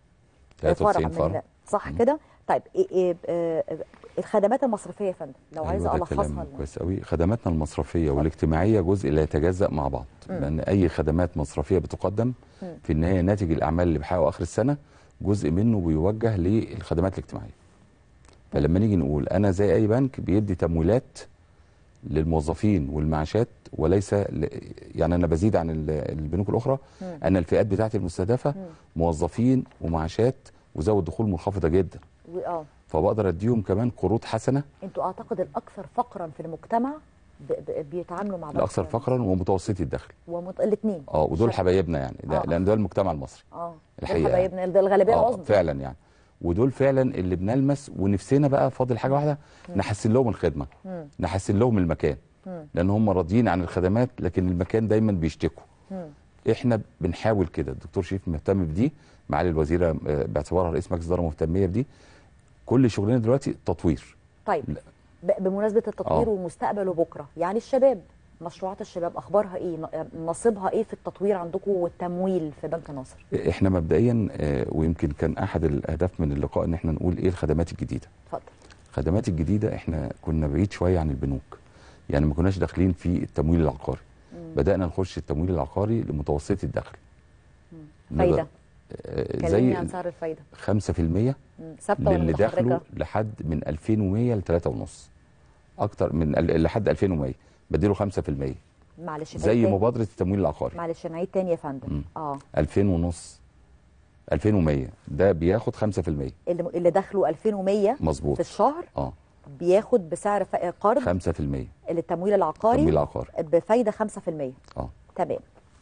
P: 93
A: من
P: فرع
A: صح كده طيب إيه إيه آه، الخدمات المصرفيه يا فندم لو عايزه
P: أيوة ده
A: الخصها
P: كلام
A: لنا.
P: كويس قوي خدماتنا المصرفيه والاجتماعيه جزء لا يتجزا مع بعض
A: مم.
P: لان اي خدمات مصرفيه بتقدم
A: مم.
P: في النهايه ناتج الاعمال اللي بحققه اخر السنه جزء منه بيوجه للخدمات الاجتماعيه فلما نيجي نقول انا زي اي بنك بيدي تمويلات للموظفين والمعاشات وليس ل... يعني انا بزيد عن ال- البنوك الاخرى
A: مم.
P: انا الفئات بتاعتي المستهدفه موظفين ومعاشات وزود دخول منخفضه جدا
A: و- اه
P: فبقدر اديهم كمان قروض حسنه
A: انتوا اعتقد الاكثر فقرا في المجتمع ب... ب... بيتعاملوا مع بعض
P: الاكثر فقرا ومتوسطي الدخل
A: ومت... الاثنين
P: اه ودول حبايبنا يعني ده
A: آه.
P: لان ده المجتمع المصري
A: اه
P: الحقيقة
A: دول حبايبنا ده الغالبيه
P: اه
A: العظمى
P: فعلا يعني ودول فعلا اللي بنلمس ونفسنا بقى فاضل حاجه واحده نحسن لهم الخدمه
A: مم.
P: نحسن لهم المكان
A: مم.
P: لان هم راضيين عن الخدمات لكن المكان دايما بيشتكوا
A: مم.
P: احنا بنحاول كده الدكتور شريف مهتم بدي معالي الوزيره آه، باعتبارها رئيس مجلس اداره مهتميه بدي كل شغلنا دلوقتي تطوير
A: طيب ب- بمناسبه التطوير
P: آه.
A: ومستقبله بكره يعني الشباب مشروعات الشباب اخبارها ايه ن- نصيبها ايه في التطوير عندكم والتمويل في بنك ناصر
P: احنا مبدئيا آه، ويمكن كان احد الاهداف من اللقاء ان احنا نقول ايه الخدمات الجديده
A: اتفضل
P: الخدمات الجديده احنا كنا بعيد شويه عن البنوك يعني ما كناش داخلين في التمويل العقاري بدانا نخش التمويل العقاري لمتوسطي الدخل
A: فايده
P: نقدر- آه،
A: كلمني عن
P: زي
A: سعر الفايده
P: 5%
A: مم. ثابته ولا
P: للي دخلوا
A: متحركه
P: لحد من 2100 ل 3.5 اكتر من ال- لحد 2100 بديله 5%
A: معلش
P: زي
A: نعيد تاني.
P: مبادره التمويل العقاري
A: معلش نعيد تاني يا فندم اه
P: 2000 ونص 2100 ده بياخد 5%
A: اللي اللي دخلوا 2100
P: مظبوط.
A: في الشهر
P: اه
A: بياخد بسعر ف- قرض
P: 5%
A: اللي التمويل العقاري
P: التمويل العقاري.
A: بفايده 5%
P: اه
A: تمام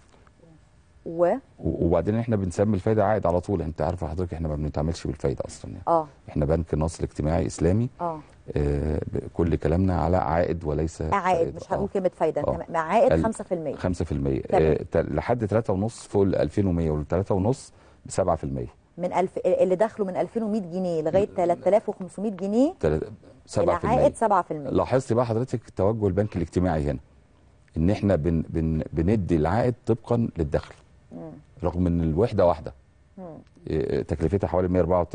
A: و
P: و- وبعدين احنا بنسمي الفايده عائد على طول انت عارفه حضرتك احنا ما بنتعاملش بالفايده اصلا يعني
A: اه
P: احنا بنك النصر الاجتماعي اسلامي
A: اه
P: آه ب- كل كلامنا على عائد وليس
A: عائد مش هنقول كلمه فايده
P: آه.
A: تمام. مع عائد
P: ال-
A: 5%
P: 5%
A: تمام.
P: آه تا- لحد 3.5 فوق ال 2100 وال 3.5 ب 7%
A: من الف اللي دخلوا من 2100 جنيه لغايه 3500 جنيه
P: تل- 7%
A: العائد 7%
P: لاحظت بقى حضرتك توجه البنك الاجتماعي هنا ان احنا بن بن بندي العائد طبقا للدخل
A: مم.
P: رغم ان الوحده واحده
A: مم.
P: إيه، تكلفتها حوالي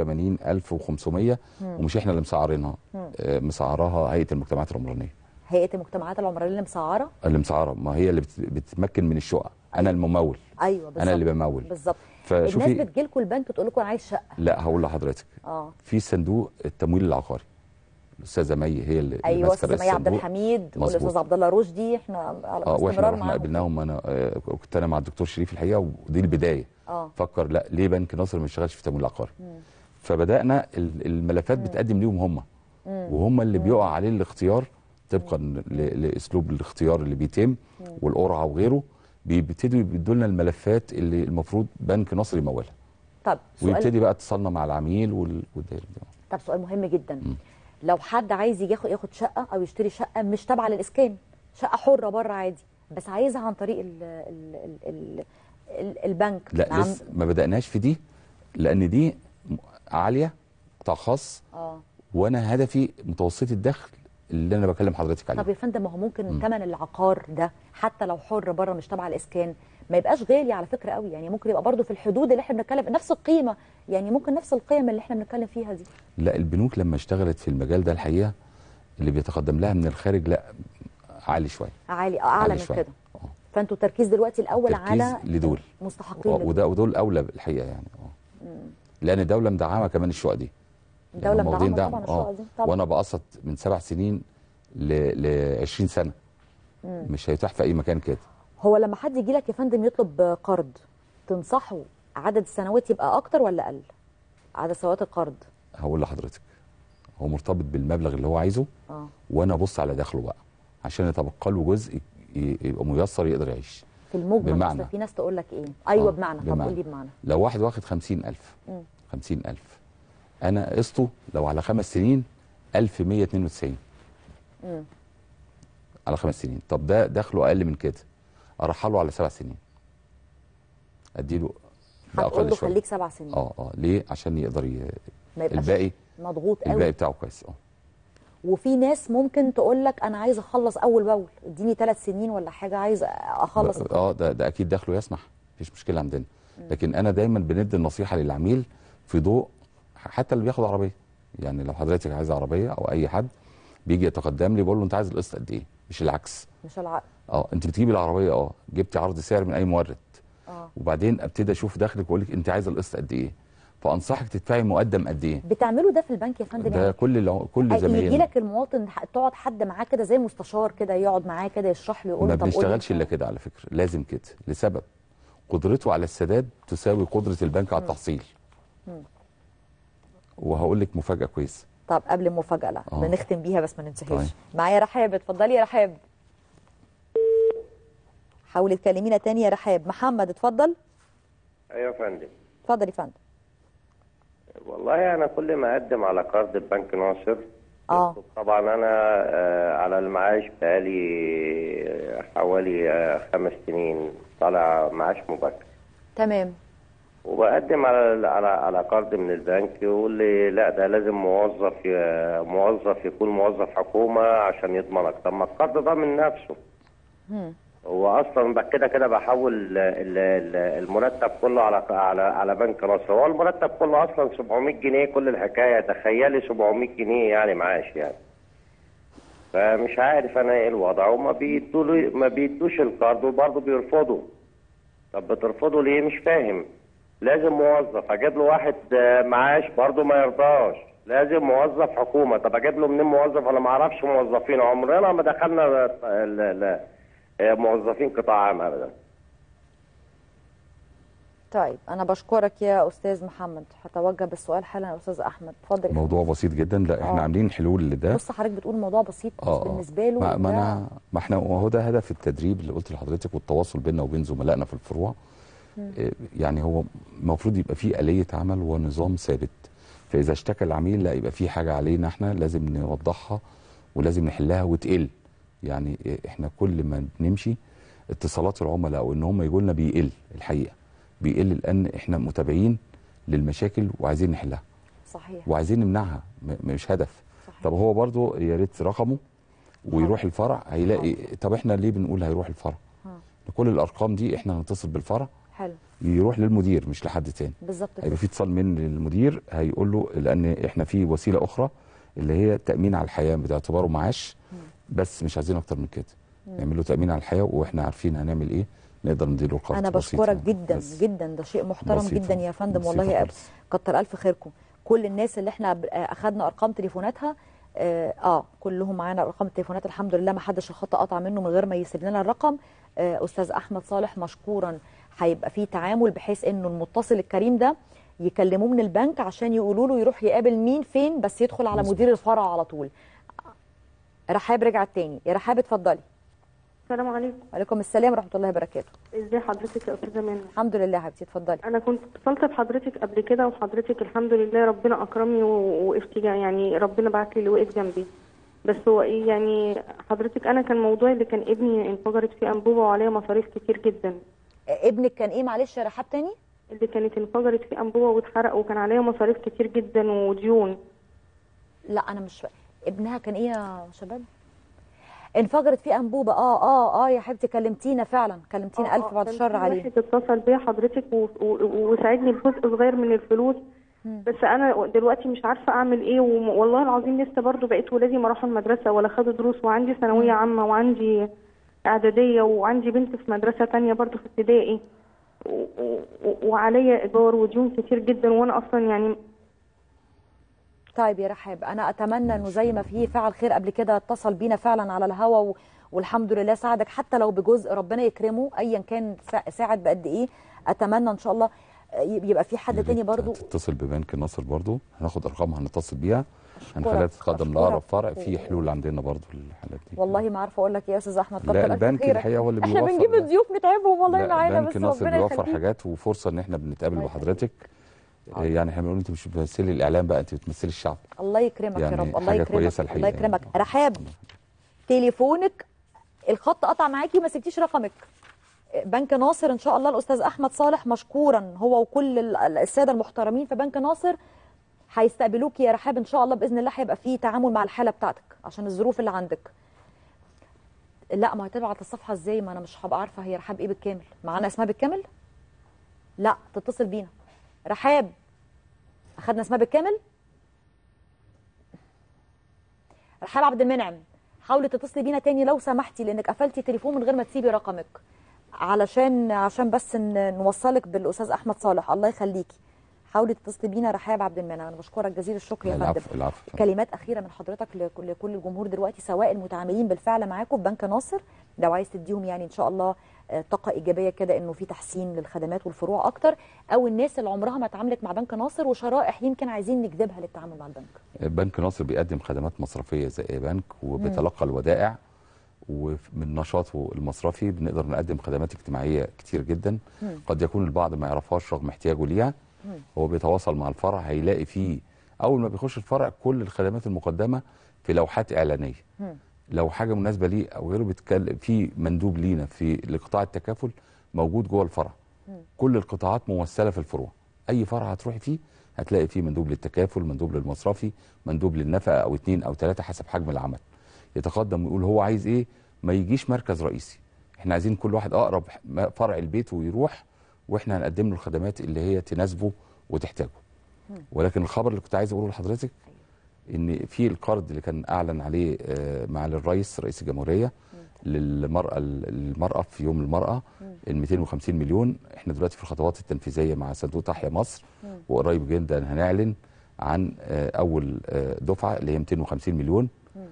P: 184500
A: مم.
P: ومش احنا اللي مسعرينها
A: مم.
P: إيه، مسعراها هيئه المجتمعات العمرانيه
A: هيئه المجتمعات العمرانيه اللي مسعره
P: اللي مسعره ما هي اللي بت- بتمكن من الشقق انا الممول
A: ايوه بالظبط
P: انا اللي بمول
A: بالظبط الناس
P: فشوفي
A: بتجي لكم البنك تقول لكم انا عايز شقه
P: لا هقول لحضرتك
A: اه
P: في صندوق التمويل العقاري الاستاذه مي هي اللي اللي
A: ايوه
P: ماسكة
A: استاذ
P: رئيس
A: مي عبد
P: الصندوق.
A: الحميد
P: مظبوط.
A: والاستاذ عبد الله رشدي احنا على
P: اه واحنا
A: استمرار
P: رحنا
A: معاهم
P: قابلناهم انا آه، كنت انا مع الدكتور شريف الحقيقه ودي البدايه
A: اه
P: فكر لا ليه بنك ناصر ما يشتغلش في التمويل العقاري
A: مم.
P: فبدانا ال- الملفات بتقدم ليهم هم
A: مم.
P: وهم اللي بيقع عليه الاختيار طبقا ل- لاسلوب الاختيار اللي بيتم والقرعه وغيره بيبتدوا يدوا لنا الملفات اللي المفروض بنك نصر يمولها
A: طب سؤال
P: ويبتدي بقى اتصالنا مع العميل وال- والدايره دي.
A: طب سؤال مهم جدا لو حد عايز يجي ياخد ياخد شقه او يشتري شقه مش تابعه للاسكان شقه حره بره عادي بس عايزها عن طريق ال ال ال ال ال البنك
P: لا
A: عن-
P: لسه ما بدأناش في دي لأن دي م- عالية قطاع خاص
A: اه
P: وأنا هدفي متوسطي الدخل اللي أنا بكلم حضرتك عليه
A: طب يا فندم ما هو ممكن
P: مم.
A: ثمن العقار ده حتى لو حر بره مش تبع الاسكان ما يبقاش غالي على فكره قوي يعني ممكن يبقى برضه في الحدود اللي احنا بنتكلم نفس القيمه يعني ممكن نفس القيم اللي احنا بنتكلم فيها دي
P: لا البنوك لما اشتغلت في المجال ده الحقيقة اللي بيتقدم لها من الخارج لا عالي شوية
A: عالي اعلى
P: عالي
A: من
P: شوية.
A: كده فانتوا التركيز دلوقتي الاول
P: تركيز
A: على
P: لدول
A: مستحقين
P: و-
A: لدول.
P: وده ودول أولى الحقيقة يعني اه
A: مم.
P: لأن الدولة مدعمة كمان الشقق دي
A: الدولة
P: يعني هم واخدين
A: مدعمة
P: دعم.
A: طبعاً الشقق دي، طبعاً.
P: وأنا بقسط من سبع سنين ل ل 20 سنة
A: مم.
P: مش هيتاح في أي مكان كده
A: هو لما حد يجي لك يا فندم يطلب قرض تنصحه عدد السنوات يبقى اكتر ولا اقل عدد سنوات القرض
P: هقول لحضرتك هو مرتبط بالمبلغ اللي هو عايزه
A: اه
P: وانا ابص على دخله بقى عشان يتبقى له جزء ي- يبقى ميسر يقدر يعيش
A: في المجمل
P: بمعنى.
A: أصل في ناس تقول لك ايه ايوه
P: آه،
A: بمعنى طب
P: بمعنى.
A: قول لي بمعنى
P: لو واحد واخد خمسين ألف
A: مم.
P: خمسين ألف أنا قسطه لو على خمس سنين ألف مية اتنين وتسعين
A: مم.
P: على خمس سنين طب ده دخله أقل من كده أرحله على سبع سنين أديله
A: هتقول له
P: بأقل شوية
A: خليك سبع سنين
P: اه اه ليه عشان يقدر ي...
A: ما يبقاش
P: الباقي
A: مضغوط
P: الباقي
A: قوي
P: بتاعه كويس اه
A: وفي ناس ممكن تقول لك انا عايز اخلص اول باول اديني ثلاث سنين ولا حاجه عايز اخلص
P: اه ده ده اكيد دخله يسمح مفيش مشكله عندنا لكن انا دايما بندي النصيحه للعميل في ضوء حتى اللي بياخد عربيه يعني لو حضرتك عايز عربيه او اي حد بيجي يتقدم لي بقول له انت عايز القسط قد ايه مش العكس
A: مش العقل
P: اه انت بتجيبي العربيه اه جبتي عرض سعر من اي مورد
A: اه
P: وبعدين ابتدي اشوف دخلك واقول لك انت عايزه القسط قد ايه فانصحك تدفعي مقدم قد ايه
A: بتعملوا ده في البنك يا فندم
P: ده
A: يعني
P: كل الع- كل
A: يجي
P: زمايلنا
A: لك المواطن ح- تقعد حد معاه كده زي مستشار كده يقعد معاه كده يشرح له يقول
P: ما
A: له طب قول لي
P: بنشتغلش الا كده على فكره لازم كده لسبب قدرته على السداد تساوي قدره البنك على
A: مم.
P: التحصيل
A: مم.
P: وهقول لك مفاجاه كويسه
A: طب قبل المفاجاه لا
P: آه.
A: بنختم بيها بس ما ننساهاش
P: طيب.
A: معايا رحاب اتفضلي يا رحاب حاولي تكلمينا تاني يا رحاب محمد اتفضل
H: ايوه يا فندم
A: اتفضل يا فندم
H: والله انا كل ما اقدم على قرض ببنك ناصر
A: اه
H: طبعا انا آه، على المعاش بقالي آه، حوالي آه، خمس سنين طالع معاش مبكر
A: تمام
H: وبقدم على على على قرض من البنك يقول لي لا ده لازم موظف ي- موظف يكون موظف حكومه عشان يضمنك طب ما القرض ده من نفسه
A: مم.
H: هو اصلا بقى كده كده بحول ال- ال- المرتب كله على على على بنك نصر هو المرتب كله اصلا 700 جنيه كل الحكايه تخيلي 700 جنيه يعني معاش يعني فمش عارف انا ايه الوضع وما بيدوا ما بيدوش القرض وبرضه بيرفضوا طب بترفضوا ليه مش فاهم لازم موظف اجيب له واحد آه، معاش برضه ما يرضاش لازم موظف حكومه طب اجيب له منين موظف انا ما اعرفش موظفين عمرنا ما دخلنا ال- ال- ال- آه، موظفين قطاع عام ابدا
A: طيب انا بشكرك يا استاذ محمد هتوجه بالسؤال حالا يا استاذ احمد اتفضل يا
P: موضوع بسيط جدا لا احنا
A: آه.
P: عاملين حلول لده
A: بص حضرتك بتقول موضوع بسيط بس
P: اه آه.
A: بالنسبه له
P: ما, ما
A: ده-
P: انا ما احنا وهو ده هدف التدريب اللي قلت لحضرتك والتواصل بيننا وبين زملائنا في الفروع
A: مم.
P: إيه، يعني هو المفروض يبقى فيه آلية عمل ونظام ثابت فإذا اشتكى العميل لا يبقى فيه حاجة علينا احنا لازم نوضحها ولازم نحلها وتقل يعني إيه، احنا كل ما بنمشي اتصالات العملاء او ان هم يجوا لنا بيقل الحقيقة بيقل لان احنا متابعين للمشاكل وعايزين نحلها
A: صحيح
P: وعايزين نمنعها م- مش هدف طب هو برضو يا ريت رقمه ويروح الفرع هيلاقي طب احنا ليه بنقول هيروح الفرع
A: ها.
P: كل الارقام دي احنا هنتصل بالفرع
A: حلو
P: يروح للمدير مش لحد تاني
A: بالظبط كده.
P: هيبقى في اتصال من المدير هيقول له لان احنا في وسيله اخرى اللي هي التامين على الحياه باعتباره معاش بس مش عايزين اكتر من كده
A: مم.
P: نعمل له تامين على الحياه واحنا عارفين هنعمل ايه نقدر نديله القرض
A: انا
P: بسيط
A: بشكرك
P: يعني.
A: جدا
P: بس.
A: جدا ده شيء محترم
P: بسيطة.
A: جدا يا فندم
P: بسيطة
A: والله
P: خالص.
A: كتر الف خيركم كل الناس اللي احنا ب- آه، اخدنا ارقام تليفوناتها اه, آه كلهم معانا ارقام التليفونات الحمد لله ما حدش الخط قطع منه من غير ما يسيب لنا الرقم آه استاذ احمد صالح مشكورا هيبقى في تعامل بحيث انه المتصل الكريم ده يكلموه من البنك عشان يقولوا له يروح يقابل مين فين بس يدخل على مدير الفرع على طول رحاب رجعت تاني يا رحاب اتفضلي
I: السلام عليكم
A: وعليكم السلام ورحمه الله وبركاته
I: ازي حضرتك يا استاذه منى
A: الحمد لله يا حبيبتي اتفضلي
I: انا كنت اتصلت بحضرتك قبل كده وحضرتك الحمد لله ربنا اكرمني و- ووقفت جا- يعني ربنا بعت لي اللي وقف جنبي بس هو ايه يعني حضرتك انا كان موضوعي اللي كان ابني انفجرت فيه انبوبه وعليها مصاريف كتير جدا
A: ابنك كان ايه معلش يا رحاب تاني
I: اللي كانت انفجرت فيه انبوبه واتحرق وكان عليها مصاريف كتير جدا وديون
A: لا انا مش فا... ابنها كان ايه يا شباب انفجرت فيه انبوبه اه اه اه يا حبيبتي كلمتينا فعلا كلمتينا الف بعد
I: كان
A: الشر
I: في
A: عليه
I: واحد اتصل بيا حضرتك و- و- وساعدني بجزء صغير من الفلوس بس انا دلوقتي مش عارفه اعمل ايه وم- والله العظيم لسه برضو بقيت ولادي ما راحوا المدرسه ولا خدوا دروس وعندي ثانويه عامه وعندي اعداديه وعندي بنت في مدرسه تانية برضو في ابتدائي و- و- وعليا ايجار وديون كتير جدا وانا اصلا يعني
A: طيب يا رحاب انا اتمنى انه زي ما في فعل خير قبل كده اتصل بينا فعلا على الهوا و... والحمد لله ساعدك حتى لو بجزء ربنا يكرمه ايا كان سا- ساعد بقد ايه اتمنى ان شاء الله يب- يبقى في حد تاني برضو
P: تتصل ببنك النصر برضو هناخد ارقامها هنتصل بيها هنخليها
A: أشكرك.
P: تتقدم لاقرب فرع في حلول عندنا برضو للحالات دي
A: والله ما عارفه اقول لك ايه يا استاذ احمد كتر
P: لا
A: الف
P: البنك
A: خيرك.
P: الحقيقه هو اللي
A: احنا
P: بيوفر
A: بنجيب
P: ده.
A: الضيوف نتعبهم والله
P: لا
A: معانا
P: بنك
A: بس
P: ناصر
A: ربنا
P: بيوفر
A: يخليك
P: حاجات وفرصه ان احنا بنتقابل بحضرتك يعني احنا بنقول انت مش بتمثلي الاعلام بقى انت بتمثلي الشعب
A: الله يكرمك
P: يعني
A: يا رب الله
P: حاجة
A: يكرمك
P: كويسة
A: الله
P: الحقيقة
A: يكرمك رحاب تليفونك الخط قطع معاكي ما سبتيش رقمك بنك ناصر ان شاء الله الاستاذ احمد صالح مشكورا هو وكل ال- ال- الساده المحترمين في بنك ناصر هيستقبلوك يا رحاب ان شاء الله باذن الله هيبقى في تعامل مع الحاله بتاعتك عشان الظروف اللي عندك لا ما هتبعت الصفحه ازاي ما انا مش هبقى عارفه هي رحاب ايه بالكامل معانا اسمها بالكامل لا تتصل بينا رحاب اخدنا اسمها بالكامل رحاب عبد المنعم حاولي تتصلي بينا تاني لو سمحتي لانك قفلتي تليفون من غير ما تسيبي رقمك علشان عشان بس ن- نوصلك بالاستاذ احمد صالح الله يخليكي حاولي تتصلي بينا رحاب عبد المنعم انا بشكرك جزيل الشكر يا
P: لا،
A: فندم
P: العفو العفو
A: كلمات اخيره من حضرتك لكل لكل الجمهور دلوقتي سواء المتعاملين بالفعل معاكم في بنك ناصر لو عايز تديهم يعني ان شاء الله آه، طاقه ايجابيه كده انه في تحسين للخدمات والفروع اكتر او الناس اللي عمرها ما اتعاملت مع بنك ناصر وشرائح يمكن عايزين نجذبها للتعامل مع البنك
P: بنك ناصر بيقدم خدمات مصرفيه زي اي بنك وبيتلقى الودائع ومن نشاطه المصرفي بنقدر نقدم خدمات اجتماعيه كتير جدا
A: مم.
P: قد يكون البعض ما يعرفهاش رغم احتياجه ليها هو بيتواصل مع الفرع هيلاقي فيه اول ما بيخش الفرع كل الخدمات المقدمه في لوحات اعلانيه لو حاجه مناسبه ليه او غيره بيتكلم في مندوب لينا في لقطاع التكافل موجود جوه الفرع كل القطاعات ممثله في الفروع اي فرع هتروحي فيه هتلاقي فيه مندوب للتكافل مندوب للمصرفي مندوب للنفقه او اتنين او ثلاثه حسب حجم العمل يتقدم ويقول هو عايز ايه ما يجيش مركز رئيسي احنا عايزين كل واحد اقرب فرع البيت ويروح واحنا هنقدم له الخدمات اللي هي تناسبه وتحتاجه ولكن الخبر اللي كنت عايز اقوله لحضرتك ان في القرض اللي كان اعلن عليه آه، معالي الرئيس رئيس الجمهوريه للمراه المراه في يوم المراه ال 250 مليون احنا دلوقتي في الخطوات التنفيذيه مع صندوق تحيا مصر وقريب جدا هنعلن عن آه، اول آه، دفعه اللي هي 250 مليون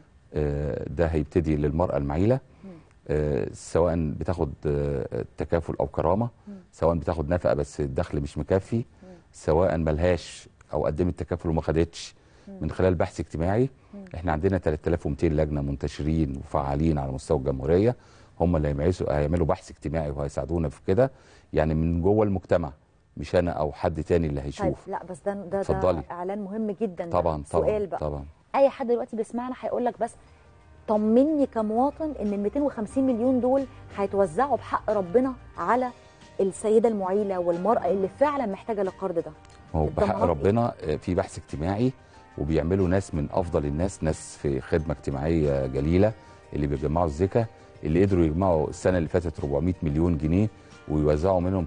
P: آه، ده هيبتدي للمراه المعيله آه، سواء بتاخد آه، تكافل او كرامه سواء بتاخد نفقه بس الدخل مش مكفي سواء ملهاش او قدمت تكافل وما خدتش من خلال بحث اجتماعي احنا عندنا 3200 لجنه منتشرين وفعالين على مستوى الجمهوريه هم اللي هيميزوا هيعملوا بحث اجتماعي وهيساعدونا في كده يعني من جوه المجتمع مش انا او حد تاني اللي
A: طيب
P: هيشوف
A: لا بس ده ده,
P: اتفضلي.
A: ده اعلان مهم جدا ده.
P: طبعا طبعا
A: سؤال بقى
P: طبعا
A: اي حد دلوقتي بيسمعنا هيقول لك بس طمني كمواطن ان ال 250 مليون دول هيتوزعوا بحق ربنا على السيده المعيله والمراه اللي فعلا محتاجه للقرض ده
P: هو
A: الضمانات
P: بحق ربنا آه، في بحث اجتماعي وبيعملوا ناس من افضل الناس ناس في خدمه اجتماعيه جليله اللي بيجمعوا الزكاه اللي قدروا يجمعوا السنه اللي فاتت 400 مليون جنيه ويوزعوا منهم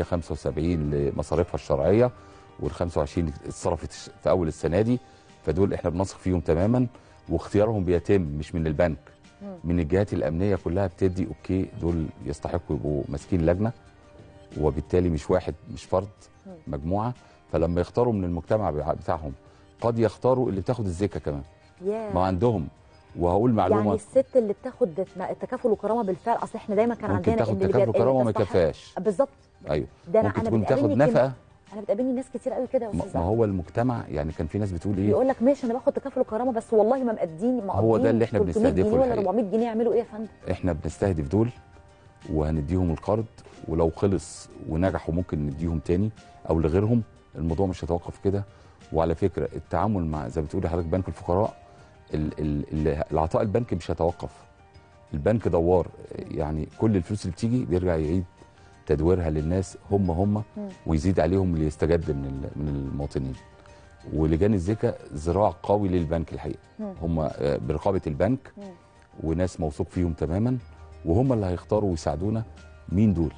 P: 375 لمصاريفها الشرعيه وال 25 اتصرفت في اول السنه دي فدول احنا بنثق فيهم تماما واختيارهم بيتم مش من البنك من الجهات الامنيه كلها بتدي اوكي دول يستحقوا يبقوا ماسكين لجنه وبالتالي مش واحد مش فرد مجموعه فلما يختاروا من المجتمع بتاع- بتاعهم قد يختاروا اللي بتاخد الزكاه كمان
A: ياه.
P: ما عندهم وهقول معلومه
A: يعني الست اللي بتاخد التكافل وكرامه بالفعل اصل احنا دايما كان
P: ممكن
A: عندنا
P: تاخد
A: إن اللي
P: تكافل
A: بيبقى-
P: وكرامه وما
A: اللي تستحق-
P: يكفاش
A: بالظبط
P: ايوه
A: ده انا
P: ممكن
A: انا
P: تكون بتاخد
A: بتقابلني كم-
P: نفقه
A: انا بتقابلني ناس كتير قوي كده يا
P: ما
A: استاذ
P: ما هو المجتمع يعني كان في ناس بتقول ايه
A: يقول لك ماشي انا باخد تكافل وكرامه بس والله ما مقديني ما
P: هو ده
A: قاضيين
P: اللي إحنا
A: 300
P: بنستهدفه
A: جنيه ولا
P: الحقيقة.
A: 400 جنيه يعملوا ايه يا فندم
P: احنا بنستهدف دول وهنديهم القرض ولو خلص ونجحوا ممكن نديهم تاني او لغيرهم الموضوع مش هيتوقف كده وعلى فكره التعامل مع زي ما بتقولي حضرتك بنك الفقراء ال ال ال العطاء البنكي مش هيتوقف البنك دوار يعني كل الفلوس اللي بتيجي بيرجع يعيد تدويرها للناس هم هم ويزيد عليهم اللي يستجد من ال- من المواطنين ولجان الزكاه ذراع قوي للبنك الحقيقه
A: مم.
P: هم آه، برقابه البنك وناس موثوق فيهم تماما وهم اللي هيختاروا ويساعدونا مين دول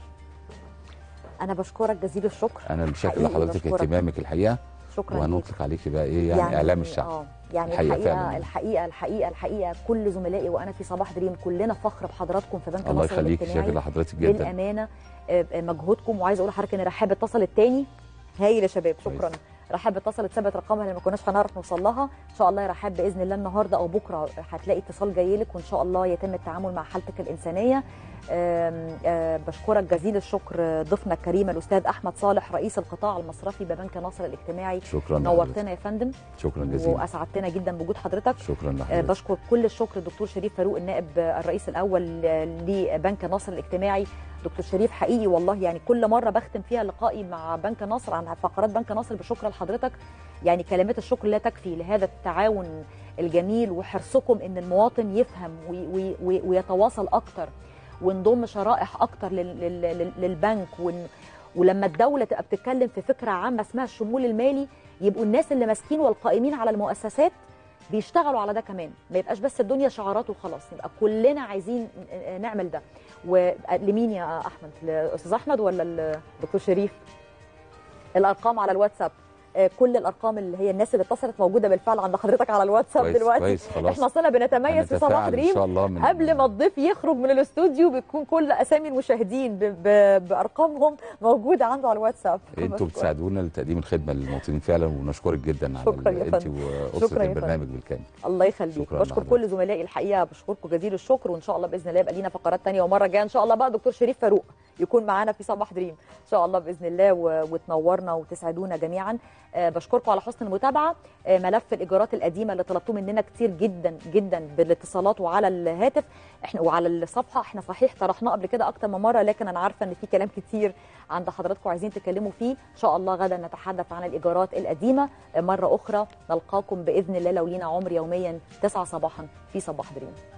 A: انا بشكرك جزيل الشكر
P: انا اللي شاكر
A: حقيقي
P: لحضرتك
A: بشكرك.
P: اهتمامك الحقيقه
A: شكرا ليك.
P: وهنطلق عليكي بقى ايه يعني, اعلام الشعب
A: اه يعني
P: الحقيقة
A: الحقيقه
P: فعلاً.
A: الحقيقه الحقيقه الحقيقه كل زملائي وانا في صباح دريم كلنا فخر بحضراتكم في بنك
P: الله
A: مصر
P: يخليك
A: الاجتماعي
P: شاكر لحضرتك جدا
A: للامانه آه، آه، مجهودكم وعايزه اقول لحضرتك ان رحاب اتصلت تاني هايل يا شباب شكرا رحاب اتصلت ثبت رقمها اللي ما كناش هنعرف نوصل لها ان شاء الله يا رحاب باذن الله النهارده او بكره هتلاقي اتصال جاي لك وان شاء الله يتم التعامل مع حالتك الانسانيه آم، آه، بشكرك جزيل الشكر آه، ضيفنا الكريم الاستاذ احمد صالح رئيس القطاع المصرفي ببنك ناصر الاجتماعي
P: شكراً
A: نورتنا يا فندم
P: شكرا جزيلا
A: واسعدتنا جدا بوجود حضرتك
P: شكرا
A: آه،
P: لحضرتك
A: بشكر كل الشكر الدكتور شريف فاروق النائب آه، الرئيس الاول آه، لبنك ناصر الاجتماعي دكتور شريف حقيقي والله يعني كل مره بختم فيها لقائي مع بنك ناصر عن فقرات بنك ناصر بشكر لحضرتك يعني كلمات الشكر لا تكفي لهذا التعاون الجميل وحرصكم ان المواطن يفهم وي وي وي ويتواصل اكتر ونضم شرائح اكتر لل- لل- لل- للبنك ون ولما الدوله تبقى بتتكلم في فكره عامه اسمها الشمول المالي يبقوا الناس اللي ماسكين والقائمين على المؤسسات بيشتغلوا على ده كمان ما يبقاش بس الدنيا شعارات وخلاص يبقى كلنا عايزين نعمل ده ولمين يا احمد الاستاذ احمد ولا الدكتور شريف الارقام على الواتساب آه، كل الارقام اللي هي الناس اللي اتصلت موجوده بالفعل عند حضرتك على الواتساب
P: كويس،
A: دلوقتي
P: كويس، خلاص.
A: احنا صرنا بنتميز في صباح
P: هنتفاعل إن
A: دريم
P: شاء الله من-
A: قبل ما الضيف يخرج من الاستوديو بتكون كل اسامي المشاهدين ب... ب... بارقامهم موجوده عنده على الواتساب
P: انتوا
A: بشكرك.
P: بتساعدونا لتقديم الخدمه للمواطنين فعلا ونشكرك جدا على
A: شكراً يا
P: ال- انت
A: فندم.
P: واسره
A: شكراً يا
P: البرنامج
A: فندم.
P: بالكامل
A: الله يخليك
P: شكراً
A: بشكر
P: لحضرتك.
A: كل زملائي الحقيقه بشكركم جزيل الشكر وان شاء الله باذن الله يبقى لينا فقرات تانية ومره جايه ان شاء الله بقى دكتور شريف فاروق يكون معانا في صباح دريم ان شاء الله باذن الله و- وتنورنا وتسعدونا جميعا آه، بشكركم على حسن المتابعه آه، ملف الايجارات القديمه اللي طلبتوه مننا كتير جدا جدا بالاتصالات وعلى الهاتف احنا وعلى الصفحه احنا صحيح طرحناه قبل كده اكتر من مره لكن انا عارفه ان في كلام كتير عند حضراتكم عايزين تتكلموا فيه ان شاء الله غدا نتحدث عن الايجارات القديمه آه، مره اخرى نلقاكم باذن الله لو لينا عمر يوميا 9 صباحا في صباح دريم